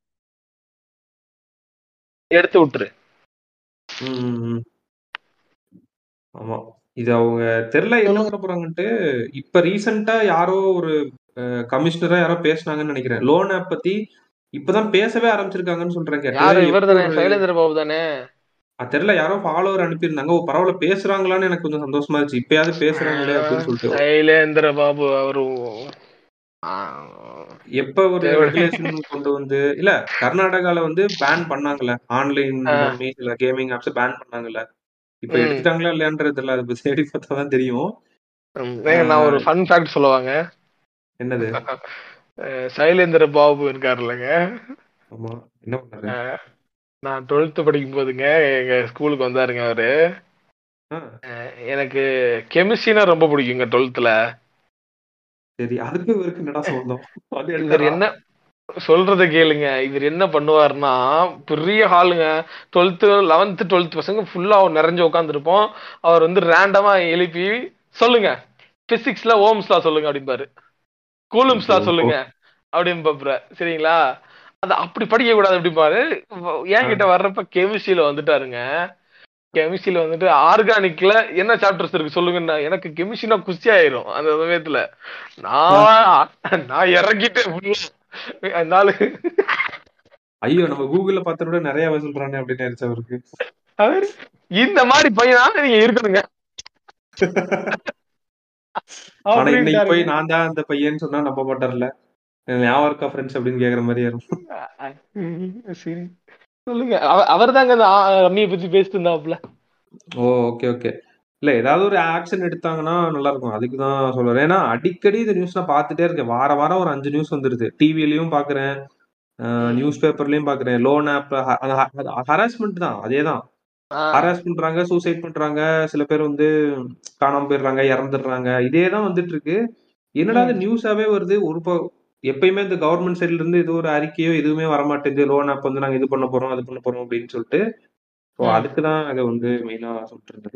எடுத்து விட்டுரு ம், ம், ம். ஆமா இது அவங்க தெரியல என்ன பண்ண போறாங்கன்ட்டு இப்ப ரீசெண்டா யாரோ ஒரு கமிஷனரா யாரோ பேசுனாங்கன்னு நினைக்கிறேன் லோன் ஆப் பத்தி இப்பதான் பேசவே ஆரம்பிச்சிருக்காங்கன்னு சொல்றேன் கேட்டேன். யாரு இவர் தானே எப்போ ஒரு- சைலேந்திர பாபு தானே அது தெரியல யாரோ ஃபாலோவர் அனுப்பியிருந்தாங்க ஓ பரவாயில்ல பேசுறாங்களான்னு எனக்கு கொஞ்சம் சந்தோஷமா இருந்துச்சு இப்பயாவது பேசுறாங்களே அப்படின்னு சொல்லிட்டு சைலேந்திர பாபு அவரு ஆ, எப்ப ஒரு தேவை. ரெகுலேஷன் கொண்டு வந்து இல்ல கர்நாடகால வந்து பேன் பண்ணாங்கல்ல ஆன்லைன் சில கேமிங் ஆப்ஸ் பேன் பண்ணாங்கல்ல இப்ப ம். எடுத்துட்டாங்களா இல்லையான்றது இல்ல அது தேடி பார்த்தா தான் தெரியும் ம், ஏங்க, நான் ஒரு ஃபன் ஃபேக்ட் சொல்லுவாங்க என்னது அஹ், சைலேந்திர பாபு இருக்காருல்லங்க ஆமா என்ன பண்ணாரு அஹ், நான் டுவெல்த் படிக்கும் போதுங்க எங்க ஸ்கூலுக்கு வந்தாருங்க அவரு ஆ, அஹ், எனக்கு கெமிஸ்ட்ரினா ரொம்ப பிடிக்குங்க டுவெல்த்ல சரி அதுக்கு இவருக்கு என்னடா சம்பந்தம் அது இவர் எடுத்தாரா? என்ன சொல்றத கேளுங்க இவர் என்ன பண்ணுவாருன்னா பெரிய ஹாலுங்க டுவெல்த்து லெவன்த்து டுவெல்த் பசங்க ஃபுல்லா அவர் நிறைஞ்சு உட்காந்துருப்போம் அவர் வந்து ரேண்டமா எழுப்பி சொல்லுங்க பிசிக்ஸ்ல ஓம்ஸ்லா சொல்லுங்க அப்படிம்பாரு கூலும்ஸ்லா சொல்லுங்க அப்படின்னு பாப்புற சரிங்களா அது அப்படி படிக்க கூடாது அப்படிம்பாரு என்கிட்ட வர்றப்ப கெமிஸ்ட்ரியில வந்துட்டாருங்க கெமிஸ்ட்ரியில வந்துட்டு ஆர்கானிக்ல என்ன சாப்டர்ஸ் இருக்கு சொல்லுங்கன்னா எனக்கு கெமிஸ்ட்ரினா குஸ்தி ஆயிரும் அந்த சமயத்துல நான் நான் இறங்கிட்டேன் full ஆ. அதனால ஐயோ நம்ம கூகுள்ல பார்த்தத விட நிறைய அவ சொல்றானே அப்படின்னு ஆயிடுச்சு அவருக்கு அவரு இந்த மாதிரி பையனா நீங்க இருக்கணுங்க ஆனா இன்னைக்கு அப்படின்ட்டாருங்க. போய் நான் தான் அந்த பையன் சொன்னா நம்ப மாட்டார்ல எனக்கு ஞாபகம் இருக்கா ஃப்ரெண்ட்ஸ் அப்படின்னு கேக்குற மாதிரி இருக்கும் சரி சொல்லுங்க அவர் தாங்க அந்த ரம்மியை பத்தி பேசிட்டு இருந்தாப்ல ஓ ஓகே ஓகே இல்ல ஏதாவது ஒரு ஆக்ஷன் எடுத்தாங்கன்னா நல்லா இருக்கும் அதுக்கு தான் சொல்றேன் ஏன்னா அடிக்கடி இந்த நியூஸ் நான் பார்த்துட்டே இருக்கேன் வார வாரம் ஒரு அஞ்சு நியூஸ் வந்துருது டிவிலயும் பாக்குறேன் நியூஸ் பேப்பர்லயும் பாக்குறேன் லோன் ஆப் ஹராஸ்மெண்ட் தான் அதே தான் ஹராஸ் பண்றாங்க சூசைட் பண்றாங்க சில பேர் வந்து காணாம போயிடுறாங்க இறந்துடுறாங்க இதே தான் வந்துட்டு இருக்கு என்னடா அது நியூஸாவே வருது ஒரு ப- எப்பயுமே இந்த கவர்மெண்ட் சைட்ல இருந்து இது ஒரு அறிக்கையோ எதுவுமே வரமாட்டேங்குது லோன் ஆப் வந்து நாங்க இது பண்ண போறோம் அது பண்ண போறோம் அப்படின்னு சொல்லிட்டு ஸோ ம். அதுக்கு தான் அதை வந்து மெயினா சொல்லிட்டு இருந்தது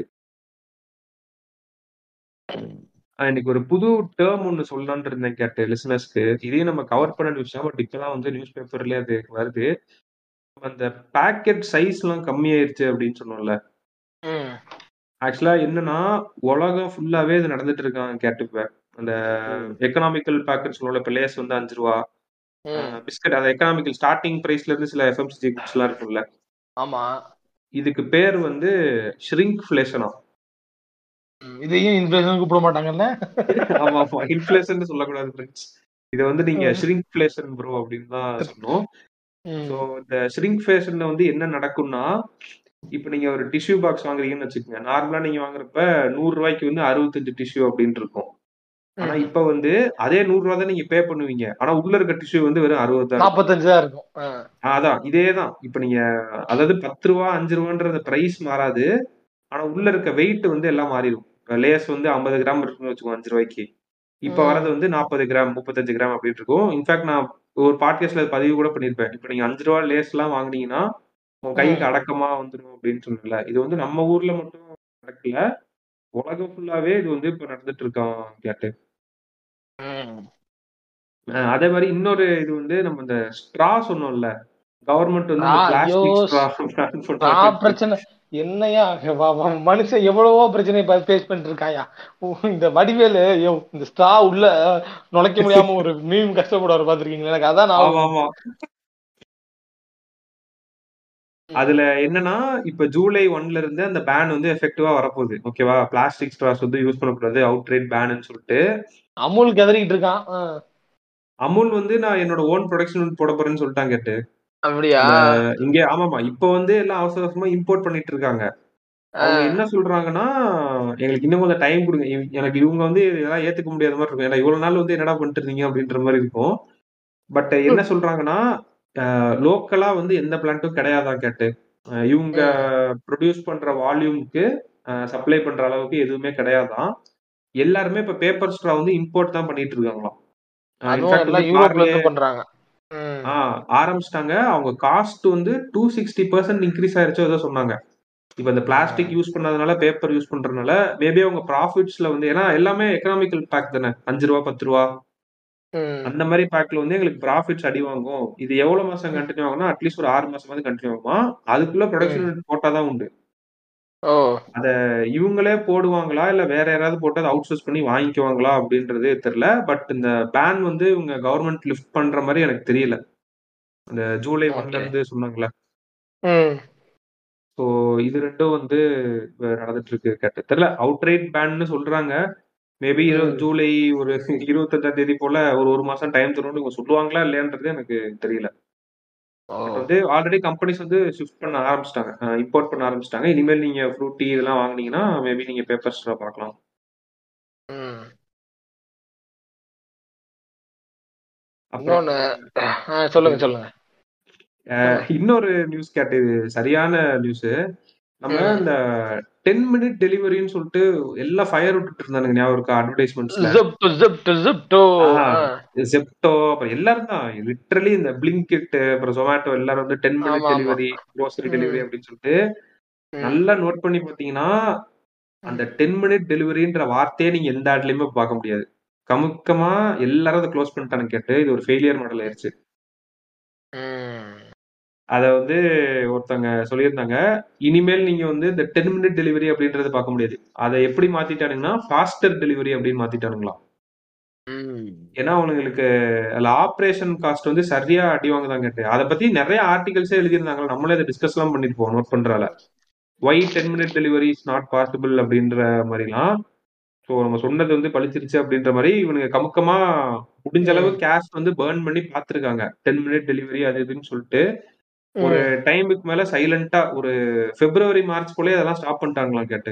ஆஹ் இன்னைக்கு ஒரு புது டேர்ம் ஒன்னு சொல்லலாம்னு இருந்தேன் கேட்டு லிசனர்ஸ்க்கு இதையும் நம்ம கவர் பண்ண நியூஸ் தான் பட் இப்பதான் வந்து நியூஸ் பேப்பர்லயே அது வருது அந்த பேக்கெட் சைஸ் எல்லாம் கம்மியாயிருச்சு அப்படின்னு சொன்னோம்ல ம். ஆக்சுவலா என்னன்னா உலகம் ஃபுல்லாவே இது நடந்துட்டு இருக்காங்க கேட்டுப்ப அந்த எக்கனாமிக்கல் பேக்கெட் சொல்லுவோம்ல இப்போ லேஸ் வந்து அஞ்சு ரூபா ம். பிஸ்கட் அது எக்கனாமிக்கல் ஸ்டார்டிங் பிரைஸ்ல இருந்து சில எஃப்எம்சிஜி குட்ஸ் எல்லாம் இருக்கும்ல ஆமா இதுக்கு பேர் வந்து ஷ்ரிங்க்ஃபிளேஷனா ம். இதையும் இன்ஃபிளேஷன் கூப்பிட மாட்டாங்கல்ல ஆமா ஆமா இன்ஃபிளேஷன் சொல்லக்கூடாது ஃப்ரெண்ட்ஸ் இதை வந்து நீங்க ஷ்ரிங்க்ஃபிளேஷன் ப்ரோ அப்படின்னு தான் சொன்னோம் ம். ஸோ இந்த ஷ்ரிங்க் ஃபேஷன்ல வந்து என்ன நடக்கும்னா இப்போ நீங்க ஒரு டிஷ்யூ பாக்ஸ் வாங்குறீங்கன்னு வச்சுக்கோங்க நார்மலா நீங்க வாங்குறப்ப நூறு ரூபாய்க்கு வந்து அறுபத்தஞ்சு டிஷ்யூ அப்படின்னு இருக்கும் ஆனா ம். இப்ப வந்து அதே நூறு ரூபா தான் நீங்க பே பண்ணுவீங்க ஆனா உள்ள இருக்க டிஷ்யூ வந்து வெறும் அறுபது தான் நாப்பத்தஞ்சு தான் இருக்கும் ஆ. அதான் இதே தான் இப்ப நீங்க அதாவது பத்து ரூபா அஞ்சு ரூபான்ற பிரைஸ் மாறாது ஆனா உள்ள இருக்க வெயிட் வந்து எல்லாம் மாறிடும் லேஸ் வந்து ஐம்பது கிராம் இருக்குன்னு வச்சுக்கோங்க அஞ்சு ரூபாய்க்கு இப்ப ம். வரது வந்து நாற்பது கிராம் முப்பத்தஞ்சு கிராம் அப்படின்னு இருக்கும் இன்ஃபேக்ட் நான் ஒரு பாட்காஸ்ட்ல பதிவு கூட பண்ணிருப்பேன் இப்ப நீங்க அஞ்சு ரூபா லேஸ் எல்லாம் வாங்குனீங்கன்னா உங்க கைக்கு ம். அடக்கமா வந்துடும் அப்படின்னு சொன்னல இது வந்து நம்ம ஊர்ல மட்டும் நடக்கல உலகம் ஃபுல்லாவே இது வந்து இப்ப நடந்துட்டு இருக்கான் கேட்டு ம். அஹ் அதே மாதிரி இன்னொரு இது வந்து நம்ம இந்த ஸ்ட்ரா சொன்னோம்ல கவர்மெண்ட் வந்து ஆ, ஐயோ, பிளாஸ்டிக் ஸ்ட்ரா பேன் நான் பண்றாங்க பிரச்சனை என்னையா வ- வ- மனுஷன் எவ்வளவோ பிரச்சனையை ஃபேஸ் பண்ணிட்டு இருக்காயா ஓ, இந்த வடிவேலு ஐயோ இந்த ஸ்ட்ரா உள்ள நுழைக்க முடியாம ஒரு மீன் கஷ்டப்படுவார் பாத்திருக்கீங்களா எனக்கு அதான் ஆமா நான் ஆமா அதுல என்னன்னா இப்ப ஜூலை ஒன்ல இருந்து அந்த பேன் வந்து எஃபெக்டிவா வரப்போகுது ஓகேவா பிளாஸ்டிக் ஸ்ட்ராஸ் வந்து யூஸ் பண்ணக்கூடாது அவுட் ரேட் பேன்னு சொல்லிட்டு அமுல் கதறிக்கிட்டு இருக்கான் ஆ. அமுல் வந்து நான் என்னோட ஓன் ப்ரொடக்ஷன் போட போறேன்னு சொல்லிட்டாங்க கேட்டு அப்படியா இங்க ஆமாமா இப்ப வந்து எல்லாம் அவசர அவசரமா இம்போர்ட் பண்ணிட்டு இருக்காங்க அவங்க என்ன சொல்றாங்கன்னா எங்களுக்கு இன்னும் கொஞ்சம் டைம் கொடுங்க இவ- எனக்கு இவங்க வந்து இதெல்லாம் ஏத்துக்க முடியாத மாதிரி இருக்கும் ஏன்னா இவ்வளவு நாள் வந்து என்னடா பண்ணிட்டு இருந்தீங்க அப்படின்ற மாதிரி இருக்கும் பட் என்ன சொல்றாங்கன்னா லோக்கலா வந்து எந்த பிளான்ட்டும் கிடையாதான் கேட்டு அஹ் இவங்க ப்ரொடியூஸ் பண்ற வால்யூம்க்கு சப்ளை பண்ற அளவுக்கு எதுவுமே கிடையாதான் எல்லாருமே இப்ப பேப்பர் ஸ்ட்ரா வந்து இம்போர்ட் தான் பண்ணிட்டு இருக்காங்களாம் அஹ் in அதுவும் fact எல்லாம் வந்து யூரோப்ல கார்லயே இருந்து பண்றாங்க ம். ஆஹ் ஆரம்பிச்சிட்டாங்க அவங்க காஸ்ட் வந்து டூ சிக்ஸ்டி பர்சன்ட் இன்க்ரீஸ் ஆயிருச்சோ ஏதோ சொன்னாங்க இப்ப இந்த பிளாஸ்டிக் யூஸ் பண்ணதுனால பேப்பர் யூஸ் பண்றதுனால மேபி அவங்க ப்ராஃபிட்ஸ்ல வந்து ஏன்னா எல்லாமே எக்கனாமிக்கல் பேக் தானே அஞ்சு ரூபா பத்து ரூபா ம். அந்த மாதிரி பேக்ல வந்து எங்களுக்கு ப்ராஃபிட்ஸ் அடி வாங்கும் இது எவ்வளவு மாசம் கண்டினியூ ஆகும்னா அட்லீஸ்ட் ஒரு ஆறு மாசமாவது கண்டினியூ ஆகுமா அதுக்குள்ள ப்ரொடக்ஷன் போட்டாதான் உண்டு ஓ இவங்களே போடுவாங்களா இல்ல வேற யாராவது போட்டு அதை அவுட் சோர்ஸ் பண்ணி வாங்கிக்குவாங்களா அப்படின்றது தெரியல பட் இந்த பேன் வந்து இவங்க கவர்மெண்ட் லிஃப்ட் பண்ற மாதிரி எனக்கு தெரியல இந்த ஜூலை ஒன்ல Okay. இருந்து சொன்னாங்களே ம் ஸோ இது ரெண்டும் வந்து இப்ப நடந்துட்டு இருக்கு கேட்டு தெரியல அவுட் ரைட் பேன்னு சொல்றாங்க மேபி ம். ஜூலை ஒரு இருபத்தஞ்சாம் தேதி போல ஒரு ஒரு மாசம் டைம் தரும்னு இவங்க சொல்லுவாங்களா இல்லையான்றது எனக்கு தெரியல ஓ பட் வந்து ஆல்ரெடி கம்பெனிஸ் வந்து ஷிஃப்ட் பண்ண ஆரம்பிச்சிட்டாங்க இம்போர்ட் பண்ண ஆரம்பிச்சிட்டாங்க இனிமேல் நீங்க ஃப்ரூட்டி இதெல்லாம் வாங்குனீங்கன்னா மேபி நீங்க பேப்பர் ஸ்ட்ரா பார்க்கலாம் ம் அப்புறம் இன்னொன்னு ஆ, சொல்லுங்க சொல்லுங்க அஹ், இன்னொரு நியூஸ் கேட்டு இது சரியான நியூஸ் நம்ம ம். இந்த டென் மினிட் டெலிவரின்னு சொல்லிட்டு எல்லாம் ஃபயர் விட்டுட்டு இருந்தானுங்க ஞாபகம் இருக்கா அட்வர்டைஸ்மெண்ட்ஸ்ல ஜிப்டு ஜிப்டு ஜிப்டு ஆ. செப்டோ அப்புறம் எல்லாரும் தான் லிட்டரலி இந்த பிளிங்கிட் அப்புறம் ஜொமேட்டோ எல்லாரும் வந்து டென் மினிட் ஆமா, ஆமா. டெலிவரி க்ரோசரி ம். டெலிவரி அப்படின்னு சொல்லிட்டு நல்லா நோட் பண்ணி பாத்தீங்கன்னா அந்த டென் மினிட் டெலிவரின்ற வார்த்தையே நீங்க எந்த ஆட்லயுமே பார்க்க முடியாது கமுக்கமா எல்லாரும் அதை க்ளோஸ் பண்ணிட்டானு கேட்டு இது ஒரு ஃபெயிலியர் மாடல் ஆயிருச்சு அத வந்து ஒருத்தவங்க சொல்லியிருந்தாங்க இனிமேல் நீங்க வந்து இந்த டென் மினிட் டெலிவரி அப்படின்றத பார்க்க முடியாது அதை எப்படி மாத்திட்டானுங்கன்னா ஃபாஸ்டர் டெலிவரி அப்படின்னு மாத்திட்டானுங்களாம் ஏன்னா அவங்களுக்கு அதுல ஆப்ரேஷன் காஸ்ட் வந்து சரியா அடி வாங்குதான் கேட்டு அதை பத்தி நிறைய ஆர்டிகல்ஸே எழுதியிருந்தாங்க நம்மளே அதை டிஸ்கஸ் எல்லாம் பண்ணிருப்போம் நோட் பண்றால why ten minute delivery is not possible அப்படின்ற மாதிரிலாம் ஸோ நம்ம சொன்னது வந்து பழிச்சிருச்சு அப்படின்ற மாதிரி இவனுங்க கமுக்கமா முடிஞ்ச அளவு கேஷ் வந்து பேர்ன் பண்ணி பார்த்துருக்காங்க டென் மினிட் டெலிவரி அது இதுன்னு சொல்லிட்டு ஒரு டைமுக்கு மேல சைலண்டா ஒரு பிப்ரவரி மார்ச் போலே அதெல்லாம் ஸ்டாப் பண்ணிட்டாங்களாம் கேட்டு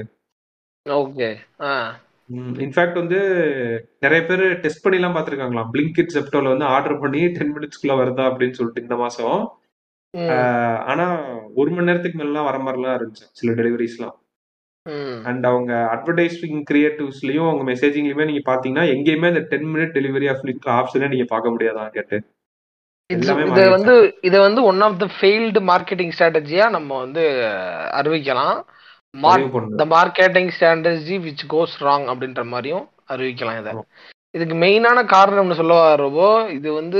ஓகே ஆ இன்ஃபேக்ட் வந்து நிறைய பேர் டெஸ்ட் பண்ணி எல்லாம் பாத்துருக்காங்களாம் பிளிங்கிட் செப்டோல வந்து ஆர்டர் பண்ணி டென் மினிட்ஸ்க்குள்ள வருதா அப்படின்னு சொல்லிட்டு இந்த மாசம் ம், ஆஹ் ஆனா ஒரு மணி நேரத்துக்கு மேலாம் வர மாதிரிலாம் இருந்துச்சு சில டெலிவரிஸ்லாம் ம். அண்ட் அவங்க அட்வர்டைஸ்டிங் கிரியேட்டிவ்ஸ்லயும் அவங்க மெசேஜிங்லயுமே நீங்க பாத்தீங்கன்னா எங்கேயுமே அந்த டென் மினிட் டெலிவரி ஆப்ஷனே நீங்க பார்க்க முடியாதான் கேட்டு இது எல்லாமே இத மாறிடுச்சு. வந்து இத வந்து one of the failed marketing ஸ்ட்ராட்டஜியா நம்ம வந்து அறிவிக்கலாம் பதிவு பண்ணணும். The marketing strategy which goes wrong அப்படின்ற மாதிரியும் அறிவிக்கலாம் இதை ஆமா. இதுக்கு மெயினான காரணம்னு சொல்ல வரப்போ இது வந்து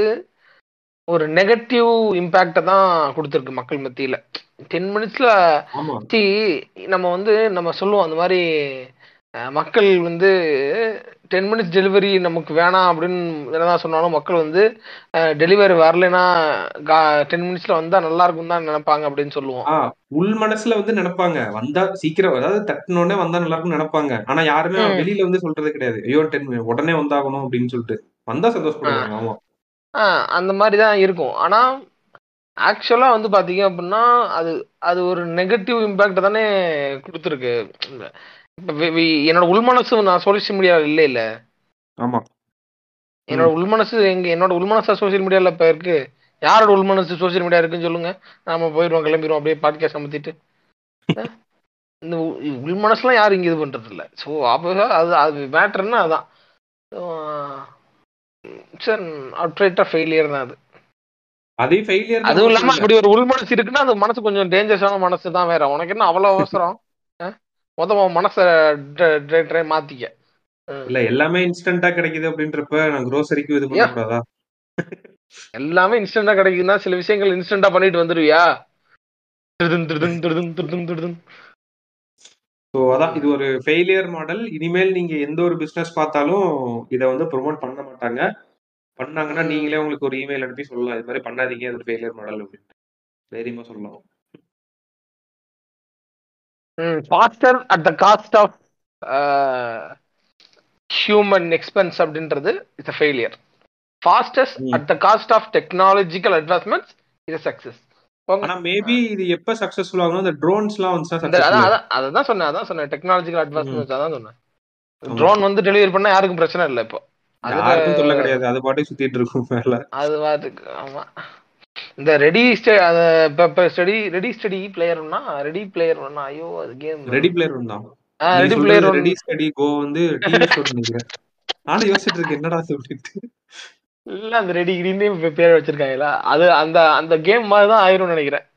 ஒரு நெகட்டிவ் இம்பாக்ட தான் கொடுத்துருக்கு மக்கள் மத்தியில டென் மினிட்ஸ்ல ஆமா சி நம்ம வந்து நம்ம சொல்லுவோம் அந்த மாதிரி அஹ், மக்கள் வந்து டென் மினிட்ஸ் டெலிவரி நமக்கு வேணாம் அப்படின்னு என்னதான் சொன்னாலும் மக்கள் வந்து டெலிவரி வரலைன்னா டென் மினிட்ஸ்ல வந்தா நல்லா இருக்கும் தான் நினைப்பாங்க அப்படின்னு சொல்லுவோம் ஆ உள் மனசுல வந்து நினைப்பாங்க வந்தா சீக்கிரம் அதாவது தட்டினோடனே வந்தா நல்லா இருக்கும்னு நினைப்பாங்க ஆனா யாருமே ம். வெளியில வந்து சொல்றது கிடையாது ஐயோ டென் உடனே வந்தாகணும் அப்படின்னு சொல்லிட்டு வந்தா சந்தோஷப்படுவாங்க ஆமா ஆஹ் அந்த மாதிரி தான் இருக்கும் ஆனா ஆக்சுவலா வந்து பாத்தீங்க அப்படின்னா அது அது ஒரு நெகட்டிவ் இம்பாக்ட் தானே கொடுத்துருக்கு இப்ப வி- வி- என்னோட உள்மனசு நான் சோசியல் மீடியாவில் இல்லை இல்ல ஆமா என்னோட உள்மனசு எங்க என்னோட உள்மனசா சோசியல் மீடியால இப்ப இருக்கு யாரோட உள்மனசு சோசியல் மீடியா இருக்குன்னு சொல்லுங்க நாம போயிடுவோம் கிளம்பிடுவோம் அப்படியே பாட்காஸ்ட் அமர்த்திட்டு அஹ் இந்த உள்- உள்மனசுலாம் யாரும் இங்க இது பண்றது இல்ல ஸோ அப்போ அது அது மேட்டர்னா அதான் சார் அவுட்ரைட்டா ஃபெயிலியர் தான் அது அதே ஃபெயிலியர் அதுவும் இல்லாம அப்படி ஒரு உள் மனசு இருக்குன்னா அது மனசு கொஞ்சம் டேஞ்சரஸான மனசு தான் வேற உனக்கு என்ன அவ்வளவு அவசரம் அஹ்? மொத உன் மனச ட- ட- ட- மாத்திக்க அஹ். இல்ல எல்லாமே இன்ஸ்டன்டா கிடைக்குது அப்படின்றப்ப நான் க்ரோசரிக்கு இது பண்ண கூடாதா எல்லாமே இன்ஸ்டன்டா கிடைக்குதுன்னா சில விஷயங்கள் இன்ஸ்டன்டா பண்ணிட்டு வந்துருவியா திருதும் திருதும் திருதும் திருதும் திருதும் ஸோ அதான் இது ஒரு ஃபெயிலியர் மாடல் இனிமேல் நீங்க எந்த ஒரு பிசினஸ் பார்த்தாலும் இதை வந்து ப்ரொமோட் பண்ண மாட்டாங்க பண்ணாங்கன்னா நீங்களே உங்களுக்கு ஒரு இமெயில் அனுப்பி சொல்லலாம் இது மாதிரி பண்ணாதீங்க அது ஒரு ஃபெயிலியர் மாடல் அப்படின்னு தைரியமா சொல்லலாம் faster at the cost of human expense அப்படின்றது இட்ஸ் அ ஃபெயிலியர் ஃபாஸ்டஸ்ட் ம். At the cost of technological advancements இது சக்சஸ் ஆனா மேபி இது எப்ப சக்சஸ்ஃபுல் ஆகணும் இந்த ட்ரோன்ஸ்லாம் வந்துச்சா இந்த அதான் சக்சஸ்ஃபுல் அதான் அதான் சொன்னேன் அதான் சொன்னேன் டெக்னாலஜிக்கல் அட்வான்ஸ்மெண்ட்ஸ் அதான் சொன்னேன் ட்ரோன் வந்து டெலிவரி பண்ணா யாருக்கும் பிரச்சனை இல்லை இப்போ யாருக்கும் தொல்லை அதுல கிடையாது அது பாட்டுக்கு சுத்திட்டு இருக்கும் மேல அது பாட்டுக்கு ஆமா இந்த ரெடி ஸ்டடி ரெடி ஸ்டடி பிளேயர்னா ரெடி பிளேயர்னா ஐயோ அது கேம் ரெடி பிளேயர் ஒன் தான் ready player ready steady go வந்து டிவி ஷோ நினைக்கிறேன் நானும் யோசிச்சுட்டு இருக்கேன் என்னடா சொல்லிட்டு இல்ல அந்த ரெடி கிரீன் பேர் வச்சிருக்காங்களா அது அந்த அந்த கேம் மாதிரி தான் ஆயிரும்னு நினைக்கிறேன்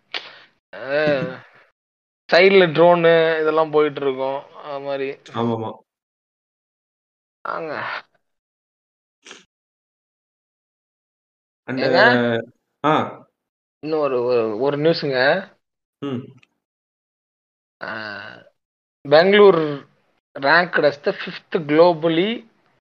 சைடுல ட்ரோனு இதெல்லாம் போயிட்டு இருக்கும் அது மாதிரி ஆமாமா ஆங்க அண்ட் ஏங்க? ஆ இன்னும் ஒரு ஒரு- ஒரு நியூஸுங்க ம் Bangalore ranked as the fifth globally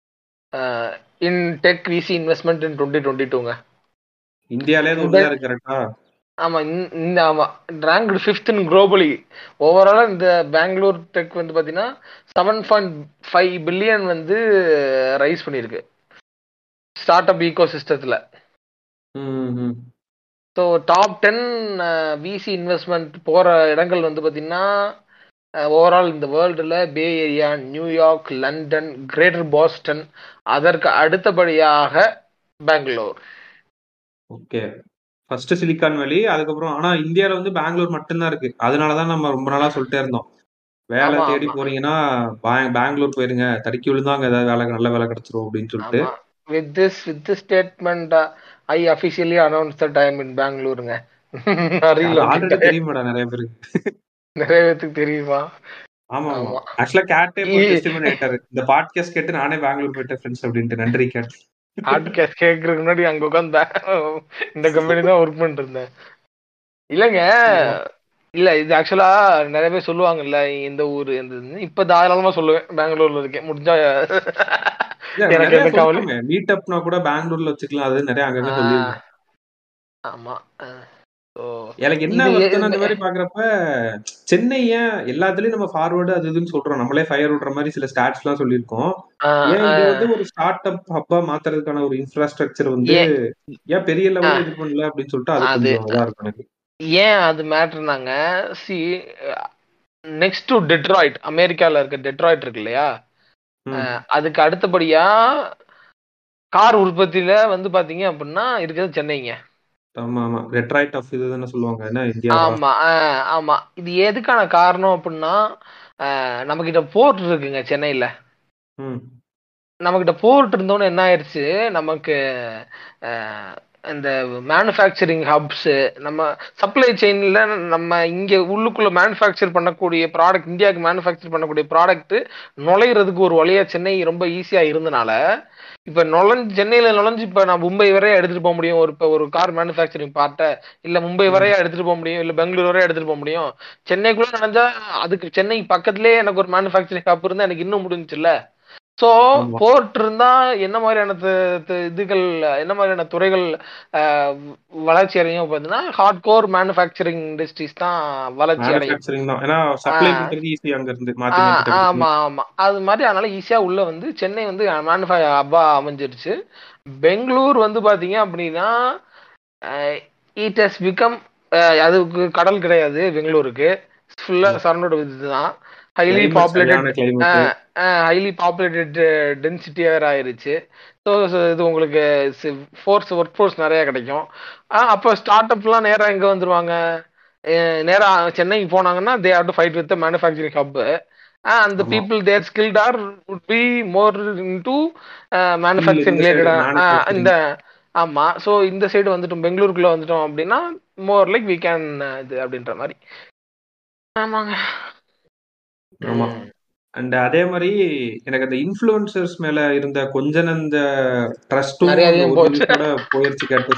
in tech VC investment in twenty twenty டூங்க இந்தியாலே அது ஒண்ணுதான் இருக்கு கரெக்டா ஆமா இந்த- இந்த ஆமா ரேங்க்டு ஃபிஃப்த் இன் குளோபலி ஓவராலா இந்த பெங்களூர் டெக் வந்து பாத்தீங்கன்னா செவன் பாயிண்ட் ஃபைவ் பில்லியன் வந்து ரைஸ் பண்ணியிருக்கு ஸ்டார்ட் அப் ஈகோ சிஸ்டத்துல ம் ம் so top ten VC investment போற இடங்கள் வந்து பாத்தீங்கன்னா ஓவரால் இந்த வேர்ல்டுல Bay Area New York London Greater Boston அதற்கு அடுத்தபடியாக பெங்களூர் ஓகே ஃபர்ஸ்ட் சிலிக்கான் வேலி அதுக்கப்புறம் ஆனா இந்தியால வந்து பெங்களூர் மட்டும்தான் இருக்கு அதனாலதான் நம்ம ரொம்ப நாளா சொல்லிட்டே இருந்தோம் வேலை ஆமா, தேடி ஆமா. போறீங்கன்னா பே- பெங்களூர் போயிருங்க தடுக்கி விழுந்தாங்க ஏதாவது வேலை நல்ல வேலை கிடைச்சிரும் அப்படின்னு சொல்லிட்டு ஆமா with this with this statement I officially announce the time in பெங்களூருங்க அறியல ஆல்ரெடி தெரியுமாடா நிறைய பேருக்கு நிறைய பேத்துக்கு தெரியுமா ஆமா ஆமா ஆமா. ஆக்சுவலா கேட்டே இ- டெஸ்டிமோனி ஆயிட்டாரு இந்த பாட்காஸ்ட் கேட்டு நானே பெங்களூர் போயிட்டேன் ஃப்ரெண்ட்ஸ் அப்படின்ட்டு நன்றி கேட் பாட்காஸ்ட் கேட்கறதுக்கு முன்னாடி அங்க உட்காந்து இந்த கம்பெனி தான் ஒர்க் பண்ணிட்டு இருந்தேன் இல்லங்க இல்ல இது ஆக்சுவலா நிறைய பேர் சொல்லுவாங்கல்ல இந்த ஊரு இந்த இது. இப்ப தாராளமா சொல்லுவேன் பெங்களூர்ல இருக்கேன் முடிஞ்சா எனக்கு எந்த கவலை மீட் அப்னா கூட பெங்களூர்ல வச்சுக்கலாம் அது நிறைய அங்கங்க ஆ, சொல்லிருக்கேன் ஆமா ஸோ எனக்கு என்ன இது- வருத்தம்னா அந்த இது- மாதிரி பாக்குறப்ப சென்னை ஏன் எல்லாத்துலயும் நம்ம ஃபார்வர்டு அது இதுன்னு சொல்றோம் நம்மளே ஃபயர் விடுற மாதிரி சில ஸ்டாட்ஸ் எல்லாம் சொல்லியிருக்கோம் ஏன் இங்க வந்து ஒரு ஸ்டார்ட் அப் ஹப்பா மாத்துறதுக்கான ஒரு இன்ஃப்ராஸ்ட்ரக்சர் வந்து ஏன் பெரிய லெவல்ல இது பண்ணல அப்படின்னு சொல்லிட்டு அது அது- கொஞ்சம் இதா இருக்கும் எனக்கு ஏன் அது மேட்டர்னாங்க சி நெக்ஸ்ட் டு டெட்ராய்ட் அமெரிக்கால இருக்க டெட்ராய்ட் இருக்கு இல்லையா ம். அஹ், அதுக்கு அடுத்தபடியா கார் உற்பத்தியில வந்து பாத்தீங்க அப்படின்னா இருக்கிறது சென்னைங்க ஆமா ஆமா ரெட்ராய்ட் ஆஃப் இது தானே சொல்லுவாங்க என்ன இந்தியா ஆமா அஹ், ஆமா இது எதுக்கான காரணம் அப்படின்னா நம்ம கிட்ட போர்ட் இருக்குங்க சென்னையில ம் நம்ம கிட்ட போர்ட் இருந்தோன்னு என்ன ஆயிடுச்சு நமக்கு அஹ், இந்த மேனுஃபேக்சரிங் ஹப்ஸ் நம்ம சப்ளை செயின்ல நம்ம இங்க உள்ளுக்குள்ள மேனுஃபேக்சர் பண்ணக்கூடிய ப்ராடக்ட் இந்தியாவுக்கு மேனுஃபேக்சர் பண்ணக்கூடிய ப்ராடக்ட் நுழையிறதுக்கு ஒரு வழியா சென்னை ரொம்ப ஈஸியா இருந்தனால இப்ப நுழைஞ்சு சென்னையில நுழைஞ்சு இப்ப நான் மும்பை வரைய எடுத்துட்டு போக முடியும் ஒரு இப்ப ஒரு கார் மேனுஃபேக்சரிங் பார்ட்டை இல்ல மும்பை வரைய எடுத்துட்டு போக முடியும் இல்ல பெங்களூர் வரைய எடுத்துட்டு போக முடியும் சென்னைக்குள்ள நினைஞ்சா அதுக்கு சென்னை பக்கத்துலயே எனக்கு ஒரு மேனுஃபேக்சரிங் ஹப் இருந்தா எனக்கு இன்னும் முடிஞ்சுச்சுல்ல சோ ஆமா. போர்ட் இருந்தா என்ன மாதிரியான து- து- இதுகள் என்ன மாதிரியான துறைகள் அஹ், வளர்ச்சி அடையும் பார்த்தீங்கன்னா ஹார்ட் கோர் மேனுஃபேக்சரிங் இண்டஸ்ட்ரீஸ் தான் வளர்ச்சி அடையும் மேனுஃபேக்சரிங் தான் ஏன்னா சப்ளை ஆ. பண்றது ஈஸி அங்க இருந்து மாத்தி ஆ, மாத்தி டக்கு ஆமா ஆமா அது மாதிரி அதனால ஈஸியா உள்ள வந்து சென்னை வந்து மேனுஃபே ஹப்பா அமைஞ்சிருச்சு பெங்களூர் வந்து பாத்தீங்க அப்படின்னா இட் ஹஸ் பிகம் அதுக்கு கடல் கிடையாது பெங்களூருக்கு ஃபுல்லா சரௌண்டட் வித் இதுதான் ஹைலி Climate பாப்புலேட்டட் சரியான climate. ஹைலி பாப்புலேட்டட் டென்சிட்டி வேற ஆயிருச்சு ஸோ இது உங்களுக்கு ஃபோர்ஸ் ஒர்க் ஃபோர்ஸ் நிறைய கிடைக்கும் ஆஹ் அப்போ ஸ்டார்ட் அப்லாம் நேரா எங்க வந்துருவாங்க அஹ் நேரா சென்னைக்கு போனாங்கன்னா they have to fight with manufacturing hub அந்த ஆமா. People there skilled are would be more into manufacturing இந்த side ரிலேட்டடா manufacturing. இந்த ஆமா ஸோ இந்த சைடு வந்துட்டோம் பெங்களூருக்குள்ள வந்துட்டோம் அப்படின்னா மோர் லைக் வி கேன் இது அப்படின்ற மாதிரி ஆமாங்க ஆமா ம். அண்ட் அதே மாதிரி எனக்கு அந்த இன்ஃப்ளூயன்சர்ஸ் மேல இருந்த கொஞ்ச நந்த ட்ரஸ்டும் நிறைய அதிகம் போச்சு. கூட போயிருச்சு கேட்டு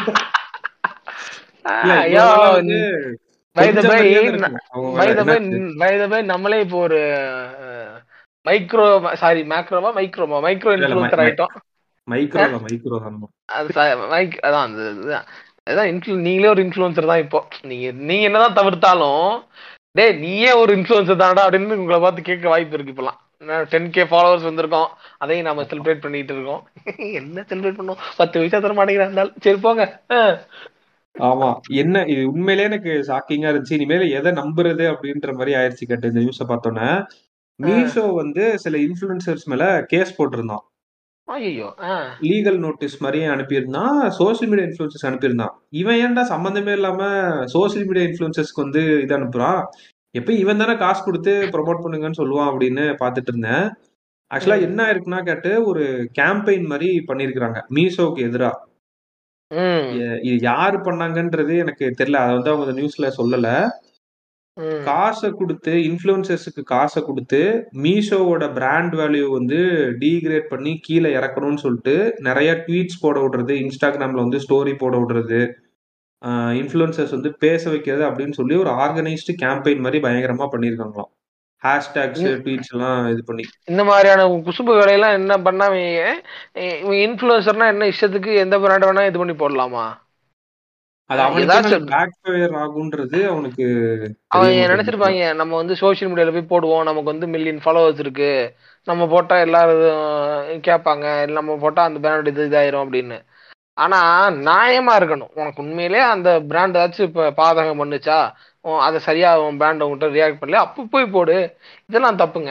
இல்ல ஆஹ் இவ்வளவு ஐயோ நாளா வந்து பை த கொஞ்சம் பை மரியாதை இருக்கும் அவங்க பை மேல. த பை என்னாச்சு? பை த பை நம்மளே இப்போ ஒரு மைக்ரோ சாரி மேக்ரோவா மைக்ரோமா மைக்ரோ இல்ல, இல்ல, இன்ஃபுளுசர் மை- ஆயிட்டோம் மைக்ரோ தான் மைக்ரோ தான் அது மைக் அதான் அந்த இதுதான் அதான் இன்ஃப்ளு நீங்களே ஒரு இன்ஃப்ளூயன்சர் தான் இப்போ நீங்க நீங்க என்னதான் தவிர்த்தாலும் டேய் நீயே ஒரு இன்ஃப்ளூயன்சர் தான்டா அப்படின்னு உங்களை பார்த்து கேட்க வாய்ப்பு இருக்கு இப்பலாம் டென் கே ஃபாலோவர்ஸ் வந்திருக்கோம் அதையும் நாம செலிப்ரேட் பண்ணிட்டு இருக்கோம் என்ன செலிப்ரேட் பண்ணோம் பத்து வயசா தர மாட்டேங்கிறா இருந்தாலும் சரி போங்க ஆஹ். ஆமா என்ன இது உண்மையிலேயே எனக்கு ஷாக்கிங்கா இருந்துச்சு இனிமேல் எதை நம்புறது அப்படின்ற மாதிரி ஆயிடுச்சு கேட்டு இந்த நியூஸை பார்த்தோன்னே மீஷோ வந்து சில இன்ஃபுளுசர்ஸ் மேல கேஸ் போட்டிருந்தான் ஐயோ லீகல் நோட்டீஸ் மாதிரி அனுப்பியிருந்தான் சோஷியல் மீடியா இன்ஃப்ளூயன்சஸ் அனுப்பியிருந்தான் இவன் ஏன்டா சம்மந்தமே இல்லாம சோஷியல் மீடியா இன்ஃப்ளூயன்சஸ்க்கு வந்து இது அனுப்புறான் எப்ப இவன் தானே காசு கொடுத்து ப்ரொமோட் பண்ணுங்கன்னு சொல்லுவான் அப்படின்னு பார்த்துட்டு இருந்தேன் ஆக்சுவலா ம். என்ன இருக்குன்னா கேட்டு ஒரு கேம்பெயின் மாதிரி பண்ணியிருக்கிறாங்க மீஷோக்கு எதிரா ம் எ- இது யாரு பண்ணாங்கன்றது எனக்கு தெரியல அதை வந்து அவங்க நியூஸ்ல சொல்லல ம் காசை கொடுத்து இன்ஃப்ளூயன்சர்ஸுக்கு காசை கொடுத்து மீஷோவோட பிராண்ட் வேல்யூ வந்து டீக்ரேட் பண்ணி கீழே இறக்கணும்னு சொல்லிட்டு நிறைய ட்வீட்ஸ் போட விடுறது இன்ஸ்டாகிராம்ல வந்து ஸ்டோரி போட விடுறது இன்ஃப்ளூயன்சர்ஸ் வந்து பேச வைக்கிறது அப்படின்னு சொல்லி ஒரு ஆர்கனைஸ்டு கேம்பெயின் மாதிரி பயங்கரமா பண்ணியிருக்காங்களாம் ஹேஷ்டேக்ஸ் ம். ட்வீட்ஸ் எல்லாம் இது பண்ணி இந்த மாதிரியான குசும்பு வேலையெல்லாம் என்ன பண்ணாம இவன் இன்ஃப்ளூயன்சர்னா என்ன இஷ்டத்துக்கு எந்த பிராண்ட் வேணா இது பண்ணி போடலாமா அது அவனுக்கு ஏதாச்சும் பேக் ஃபயர் ஆகுன்றது அவனுக்கு அவன் தெரிய மாட்டேங்குது. நினைச்சிருப்பாங்க நம்ம வந்து சோஷியல் மீடியால போய் போடுவோம் நமக்கு வந்து மில்லியன் ஃபாலோவர்ஸ் இருக்கு நம்ம போட்டா எல்லாரும் கேட்பாங்க இல்ல நம்ம போட்டா அந்த பிராண்ட் இது இதாயிரும் அப்படின்னு ஆனா நியாயமா இருக்கணும் உனக்கு உண்மையிலே அந்த பிராண்ட் ஏதாச்சும் இப்ப பாதகம் பண்ணுச்சா உன் அதை சரியா உன் பிராண்ட் உங்ககிட்ட ரியாக்ட் பண்ணல அப்ப போய் போடு இதெல்லாம் தப்புங்க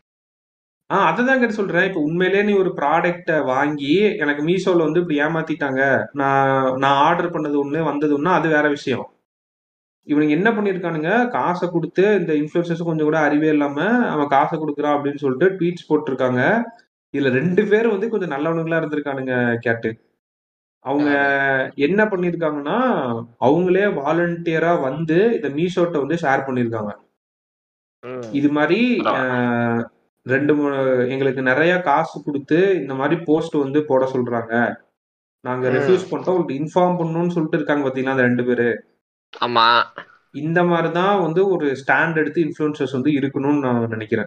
ஆ அதுதான் கேட்டு சொல்றேன் இப்போ உண்மையிலேயே நீ ஒரு ப்ராடக்ட்டை வாங்கி எனக்கு மீஷோல வந்து இப்படி ஏமாத்திட்டாங்க நான் நான் ஆர்டர் பண்ணது ஒண்ணு வந்தது ஒண்ணு அது வேற விஷயம் இவனுங்க என்ன பண்ணிருக்கானுங்க காசை கொடுத்து இந்த இன்ஃபுளுசர்ஸ் கொஞ்சம் கூட அறிவே இல்லாம அவன் காசை கொடுக்குறான் அப்படின்னு சொல்லிட்டு ட்வீட்ஸ் போட்டிருக்காங்க இதுல ரெண்டு பேரும் வந்து கொஞ்சம் நல்லவனுங்களா இருந்திருக்கானுங்க கேட்டு அவங்க என்ன பண்ணிருக்காங்கன்னா அவங்களே வாலண்டியரா வந்து இந்த மீஷோட்ட வந்து ஷேர் பண்ணிருக்காங்க இது மாதிரி அஹ், ரெண்டு மூணு எங்களுக்கு நிறைய காசு கொடுத்து இந்த மாதிரி போஸ்ட் வந்து போட சொல்றாங்க நாங்க ம். ரெஃப்யூஸ் பண்ணிட்டோம் உங்களுக்கு இன்ஃபார்ம் பண்ணணும்னு சொல்லிட்டு இருக்காங்க பாத்தீங்களா அந்த ரெண்டு பேரு ஆமா இந்த மாதிரி தான் வந்து ஒரு ஸ்டாண்ட் எடுத்து இன்ஃப்ளூயன்சர்ஸ் வந்து இருக்கணும்னு நான் நினைக்கிறேன்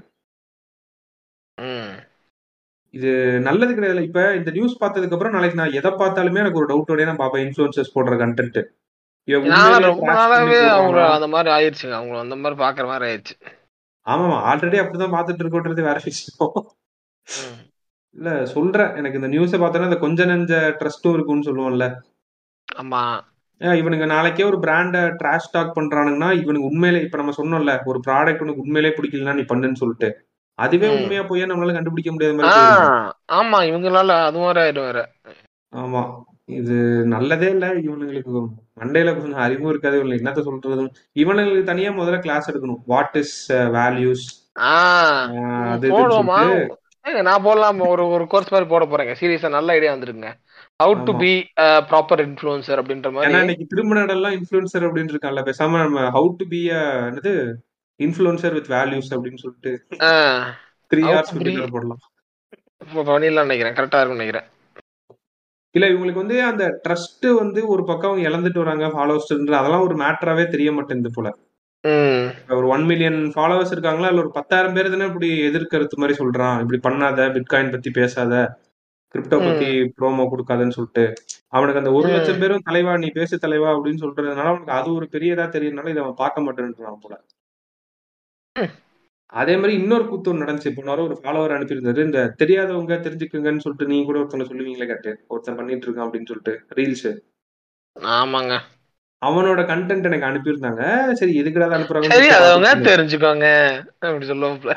ம் இது நல்லது கிடையாது இப்ப இந்த நியூஸ் பார்த்ததுக்கு அப்புறம் நாளைக்கு நான் எதை பார்த்தாலுமே எனக்கு ஒரு டவுட்டோடய நான் பார்ப்பேன் இன்ஃப்ளூயன்சர்ஸ் போடுற கண்டென்ட் நான் ரொம்ப நாளாவே அவங்க அந்த மாதிரி ஆயிடுச்சுங்க அவங்க அந்த மாதிரி பாக்குற மாதிரி ஆயிடுச்சு ஆமாமா ஆல்ரெடி அப்படிதான் பார்த்துட்டு இருக்கோன்றது வேற விஷயம் ம். இல்ல சொல்றேன் எனக்கு இந்த நியூஸை பார்த்தோன்னா இந்த கொஞ்ச நெஞ்ச ட்ரஸ்ட்டும் இருக்கும்னு சொல்லுவோம்ல ஆமா ஏன் இவனுங்க நாளைக்கே ஒரு பிராண்ட ட்ராஷ் டாக் பண்றானுங்கன்னா இவனுக்கு உண்மையிலே இப்ப நம்ம சொன்னோம்ல ஒரு ப்ராடக்ட் உனக்கு உண்மையிலே பிடிக்கலன்னா நீ பண்ணுன்னு சொல்லிட்டு அதுவே ம். உண்மையா போய் நம்மளால கண்டுபிடிக்க முடியாத ஆ மாதிரி போயிடும். ஆமா இவங்களால அது மாதிரி ஆயிடும் வேற ஆமா இது நல்லதே இல்ல இவனுங்களுக்கு மண்டையில கொஞ்சம் அறிவும் இருக்காது இவனுக்கு என்னத்த சொல்றது இவனுங்களுக்கு தனியா முதல்ல கிளாஸ் எடுக்கணும் வாட் இஸ் வேல்யூஸ் ஆ அது இதுன்னு போடுவோமா சொல்லிட்டு ஏங்க நான் போடலாம் ஒரு ஒரு கோர்ஸ் மாதிரி போட போறேங்க சீரியஸா நல்ல ஐடியா வந்திருக்குங்க ஹவு டு ஆமா. பி ப்ராப்பர் இன்ஃப்ளூயன்சர் அப்படின்ற ஏன்னா மாதிரி இன்னைக்கு திரும்ப நடெல்லாம் இன்ஃபுளுசர் அப்படின்னு இருக்கான்ல பேசாம நம்ம ஹவு டு பி என்னது இன்ஃபுளுசர் வித் வேல்யூஸ் அப்படின்னு சொல்லிட்டு ஆ, three How hours to be- webinar போடலாம் இப்ப பண்ணிடலாம் நினைக்கிறேன் கரெக்டா இருக்கும்னு நினைக்கிறேன் இல்ல இவங்களுக்கு வந்து அந்த ட்ரஸ்ட் வந்து ஒரு பக்கம் அவங்க இழந்துட்டு வராங்க ஃபாலோவர்ஸ் அதெல்லாம் ஒரு மேட்டராவே தெரிய மாட்டேங்குது போல ம் இப்ப ஒரு ஒன் மில்லியன் ஃபாலோவர்ஸ் இருக்காங்களா இல்ல ஒரு பத்தாயிரம் பேர் தானே இப்படி எதிர்கருத்து மாதிரி சொல்றான் இப்படி பண்ணாத பிட்காயின் பத்தி பேசாத கிரிப்டோ பத்தி ப்ரோமோ கொடுக்காதன்னு சொல்லிட்டு அவனுக்கு அந்த ஒரு ம். லட்சம் பேரும் தலைவா நீ பேசு தலைவா அப்படின்னு சொல்றதுனால அவனுக்கு அது ஒரு பெரியதா தெரியறதுனால இதை அவன் பார்க்க மாட்டேன்றான் போல ம். அதே மாதிரி இன்னொரு கூத்து ஒண்ணு நடந்துச்சு இப்போ நேரம் ஒரு ஃபாலோவர் அனுப்பியிருந்தாரு இந்த தெரியாதவங்க தெரிஞ்சுக்குங்கன்னு சொல்லிட்டு நீங்க கூட ஒருத்தவங்க சொல்லுவீங்களே கேட்டு ஒருத்தன் பண்ணிட்டு இருக்கான் அப்படின்னு சொல்லிட்டு ரீல்ஸ் ஆமாங்க அவனோட கண்டென்ட் எனக்கு அனுப்பியிருந்தாங்க சரி எதுக்குடா அதை சரி அதவங்க அனுப்புறாங்க தெரிஞ்சுக்கோங்க அப்படி சொல்லுவோம்ல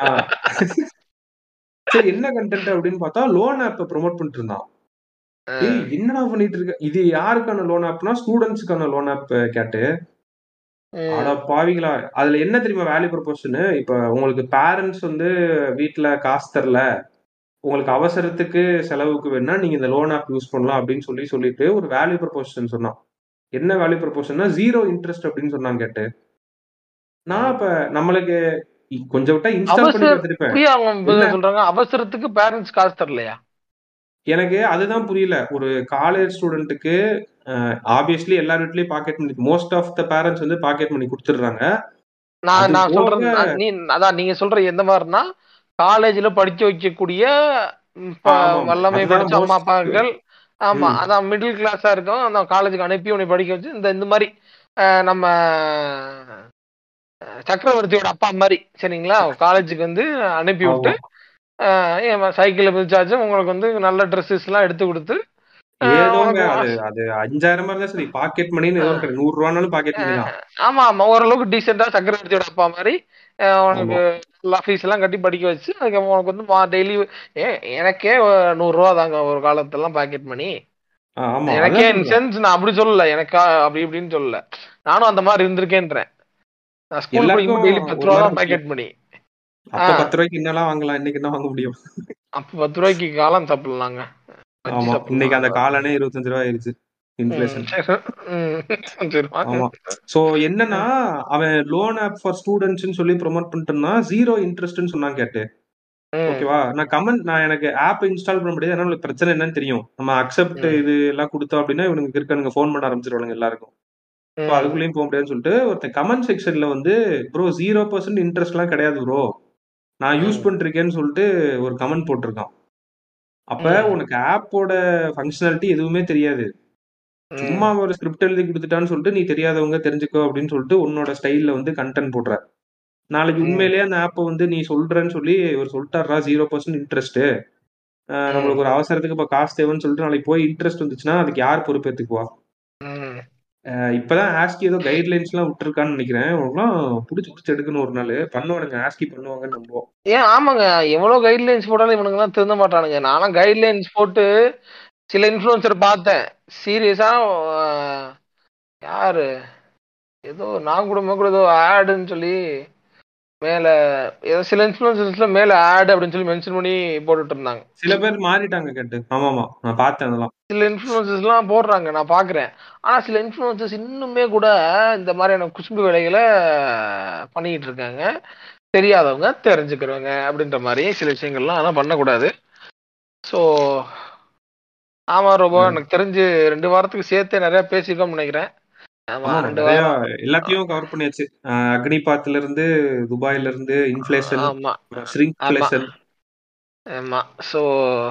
சரி என்ன கண்டென்ட் அப்படின்னு பார்த்தா லோன் ஆப்பை ப்ரோமோட் பண்ணிட்டு இருந்தான் ஆ. ஏய் என்னடா பண்ணிட்டு இருக்க இது யாருக்கான லோன் ஆப்னா ஸ்டூடெண்ட்ஸ்க்கான லோன் ஆப் கேட்டு ம். அட பாவிங்களா அதுல என்ன தெரியுமா வேல்யூ ப்ரொபோஷன் இப்ப உங்களுக்கு பேரண்ட்ஸ் வந்து வீட்ல காசு தரல உங்களுக்கு அவசரத்துக்கு செலவுக்கு வேணா நீங்க இந்த லோன் ஆப் யூஸ் பண்ணலாம் அப்படின்னு சொல்லி சொல்லிட்டு ஒரு வேல்யூ ப்ரொபோஷன் சொன்னான் என்ன வேல்யூ ப்ரொபோஷன்னா ஜீரோ இன்ட்ரெஸ்ட் அப்படின்னு சொன்னான் கேட்டு நான் இப்ப நம்மளுக்கு இ- கொஞ்சம் விட்டா இன்ஸ்டால் பண்ணி அவசர- பார்த்திருப்பேன் புரிய அவங்க இல்ல. என்ன சொல்றாங்க அவசரத்துக்கு பேரண்ட்ஸ் காசு தரலையா எனக்கு அதுதான் புரியல ஒரு காலேஜ் ஸ்டூடெண்ட்டுக்கு ஆப்வியஸ்லி எல்லா வீட்லயும் pocket money most of the parents வந்து பாக்கெட் மணி கொடுத்துடுறாங்க நான் அது நான் போக- சொல்றது நான் நீ அதான் நீங்க சொல்ற எந்த மாதிரினா காலேஜ்ல படிக்க வைக்கக்கூடிய ம், ப- ஆமாம். வல்லமை அதுதான் படிச்ச அம்மா most- அப்பாக்கள் ஆமா ம். அதான் மிடில் கிளாஸா இருக்கும் அந்த காலேஜுக்கு அனுப்பி உன்னை படிக்க வச்சு இந்த இந்த மாதிரி அஹ், நம்ம அஹ், சக்கரவர்த்தியோட அப்பா மாதிரி சரிங்களா காலேஜுக்கு வந்து அனுப்பி விட்டு ஆமா. சைக்கிள் மிதிச்சாச்சும் உங்களுக்கு வந்து நல்ல ட்ரெஸ்ஸஸ் எல்லாம் எடுத்து கொடுத்து ஏதோங்க அது அது அஞ்சாயிரமா இருந்தா சரி பாக்கெட் மணின்னு ஏதோ ஒன்று நூறு ரூபானாலும் பாக்கெட் மணி தான் ஆமா ஆமா ஓரளவுக்கு டீசெண்டா சக்கரவர்த்தியோட அப்பா மாதிரி அஹ் உனக்கு எல்லா ஃபீஸ் எல்லாம் கட்டி படிக்க வச்சு அதுக்கப்புறம் உனக்கு வந்து டெய்லி எனக்கே ஒரு நூறு ரூபா தாங்க ஒரு காலத்தெல்லாம் பாக்கெட் மணி ஆ, ஆமா எனக்கே அதான் இன் சொல்றேன். சென்ஸ் நான் அப்படி சொல்லல எனக்கா அப்படி இப்படின்னு சொல்லல நானும் அந்த மாதிரி இருந்திருக்கேன்றேன் நான் ஸ்கூல் எல்லாருக்கும் படிக்கும்போது டெய்லி பத்து ஒரு ரூபா மாதிரி தான் பாக்கெட் மணி அப்ப ஆ. பத்து ரூபாய்க்கு என்னெல்லாம் வாங்கலாம் இன்னைக்கு என்ன வாங்க முடியும் அப்ப பத்து ரூபாய்க்கு காலம் சாப்பிடலாங்க பஜ்ஜி ஆமா சாப்பிடலாம். இன்னைக்கு அந்த காலனே இருபத்தஞ்சு ரூபாய் ஆயிருச்சு இன்ஃபிளேஷன் ம், சரி. ம், சரி, வாங்க. ஆமா சோ என்னன்னா அவன் லோன் ஆப் ஃபார் ஸ்டூடெண்ட்ஸ்னு சொல்லி ப்ரோமோட் பண்ணிட்டோம்னா ஜீரோ இன்ட்ரெஸ்ட்னு சொன்னான் கேட்டு ம், ஓகேவா நான் கமெண்ட் நான் எனக்கு ஆப் இன்ஸ்டால் பண்ண முடியாது அதனால பிரச்சனை என்னன்னு தெரியும் நம்ம அக்செப்ட் ம். இது எல்லாம் கொடுத்தோம் அப்படின்னா இவனுக்கு இருக்கானுங்க ஃபோன் பண்ண ஆரம்பிச்சிருவானுங்க எல்லாருக்கும் ஸோ ம். அதுக்குள்ளேயும் போக முடியாதுன்னு சொல்லிட்டு ஒருத்தன் கமெண்ட் செக்ஷன்ல வந்து ப்ரோ ஜீரோ பர்சன்ட் இன்ட்ரெஸ்ட்லாம் கிடையாது ப்ரோ நான் யூஸ் ம். பண்ணிருக்கேன்னு சொல்லிட்டு ஒரு கமெண்ட் போட்டிருக்கான் அப்ப ம். உனக்கு ஆப்போட ஃபங்க்ஷனாலிட்டி எதுவுமே தெரியாது ம். சும்மா ஒரு ஸ்கிரிப்ட் எழுதி கொடுத்துட்டான்னு சொல்லிட்டு நீ தெரியாதவங்க தெரிஞ்சுக்கோ அப்படின்னு சொல்லிட்டு உன்னோட ஸ்டைல்ல வந்து கண்டென்ட் போடுற நாளைக்கு ம். உண்மையிலேயே அந்த ஆப்பை வந்து நீ சொல்றேன்னு சொல்லி ஒரு சொல்லிட்டாரா ஜீரோ பர்சன்ட் இன்ட்ரெஸ்ட் நம்மளுக்கு ஒரு அவசரத்துக்கு இப்ப காசு தேவைன்னு சொல்லிட்டு நாளைக்கு போய் இன்ட்ரெஸ்ட் வந்துச்சுன்னா அதுக்கு யார் பொறுப்பேத்துக்குவா ம். அஹ் இப்பதான் ஆஸ்கி ஏதோ கைட்லைன்ஸ் எல்லாம் விட்டுருக்கான்னு நினைக்கிறேன் உனக்குலாம் புடிச்சு புடிச்சு எடுக்கணும் ஒரு நாள் பண்ணுவானுங்க ஆஸ்கி பண்ணுவாங்கன்னு நம்புவோம் ஏன் ஆமாங்க எவ்வளவு கைட்லைன்ஸ் போட்டாலும் இவனுங்க எல்லாம் திருந்த மாட்டானுங்க நானும் கைட்லைன்ஸ் போட்டு சில இன்ஃப்ளூயன்சர் பார்த்தேன் சீரியஸா யாரு ஏதோ நான் கூட கூட ஏதோ ஆடுன்னு சொல்லி மேல ஏதோ சில இன்ஃப்ளூயன்சர்ஸ்ல மேல ஆட் அப்படின்னு சொல்லி மென்ஷன் பண்ணி போட்டுட்டு இருந்தாங்க சில பேர் மாறிட்டாங்க கேட்டு ஆமாமா நான் பார்த்தேன் அதெல்லாம் சில இன்ஃப்ளூயன்சர்ஸ் எல்லாம் போடுறாங்க நான் பாக்குறேன் ஆனா சில இன்ஃப்ளூயன்சர்ஸ் இன்னுமே கூட இந்த மாதிரியான குசும்பு வேலைகளை பண்ணிக்கிட்டு இருக்காங்க தெரியாதவங்க தெரிஞ்சுக்கிறவங்க அப்படின்ற மாதிரி சில விஷயங்கள்லாம் ஆனால் பண்ணக்கூடாது ஸோ ஆமா ரொம்ப ம். எனக்கு தெரிஞ்சு ரெண்டு வாரத்துக்கு சேர்த்து நிறைய பேசியிருக்கோம்னு நினைக்கிறேன் ஆமா ஆமா ரெண்டு நிறைய வாரம் எல்லாத்தையும் கவர் பண்ணியாச்சு அஹ் அக்னிபாத்ல இருந்து துபாயில இருந்து இன்ஃபிளேஷன் ஆமா ஷ்ரிங்க்ஃபிளேஷன் ஆமா so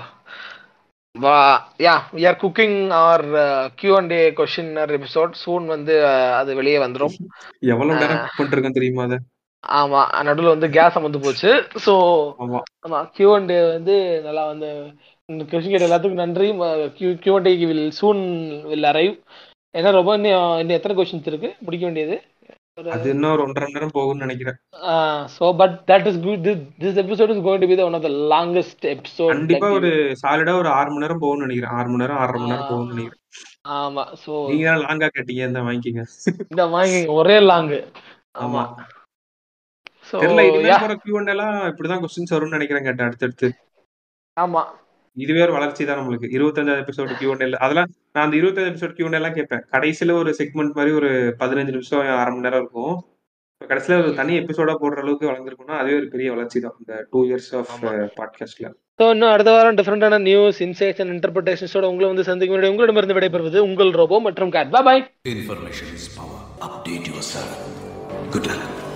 yeah we are cooking our Q and A question episode soon வந்து uh, அது வெளியே வந்துடும் எவ்வளவு நேரம் குக் பண்ணிருக்கேன் தெரியுமா அத ஆமா நடுவில் வந்து கேஸ் வந்து போச்சு ஸோ ஆமா ஆமா கியூ அண்ட் வந்து நல்லா வந்து இந்த கொஸ்டின் கேட்ட எல்லாத்துக்கும் நன்றி Q Q and will soon will arrive ஏன்னா ரொம்ப இன்னும் இன்னும் எத்தனை கொஸ்டின்ஸ் இருக்கு முடிக்க வேண்டியது அது இன்னும் ஒரு ஒன்றரை மணி நேரம் போகும்னு நினைக்கிறேன் so but that is good this episode is going to be one of the longest episode கண்டிப்பா ஒரு சாலிடா ஒரு ஆறு மணி நேரம் போகும்னு நினைக்கிறேன் ஆறு மணி நேரம் ஆறரை மணி நேரம் போகும்னு நினைக்கிறேன் ஆமா ஸோ நீங்க தான் லாங்கா கேட்டீங்க இந்த வாங்கிக்கங்க இந்த வாங்கி ஒரே லாங்கு ஆமா ஆமா ஸோ தெரியல இனிமேல் போற கியூ எல்லாம் இப்படிதான் கொஸ்டின்ஸ் வரும்னு நினைக்கிறேன் கேட்டேன் அடுத்தடுத்து ஆமா இதுவே ஒரு வளர்ச்சி தான் நம்மளுக்கு இருபத்தஞ்சாவது எபிசோடு கியூ இல்ல அதெல்லாம் நான் அந்த இருபத்தஞ்சு எபிசோட் கியூ எல்லாம் கேட்பேன் கடைசியில ஒரு செக்மெண்ட் மாதிரி ஒரு பதினஞ்சு நிமிஷம் அரை மணி நேரம் இருக்கும் இப்ப கடைசியில ஒரு தனி எபிசோடா போடுற அளவுக்கு வளர்ந்துருக்கும்னா அதுவே ஒரு பெரிய வளர்ச்சி தான் இந்த டூ இயர்ஸ் ஆஃப் பாட்காஸ்ட்ல ஸோ இன்னும் அடுத்த வாரம் டிஃப்ரெண்டான நியூஸ் இன்சைட்ஸ் அண்ட் இன்டர்பிரேஷன்ஸோட உங்களை வந்து சந்திக்க முன்னாடி உங்களிடமிருந்து விடைபெறுவது உங்கள் ரோபோ மற்றும் cat boy Information is power. Update yourself. Good luck.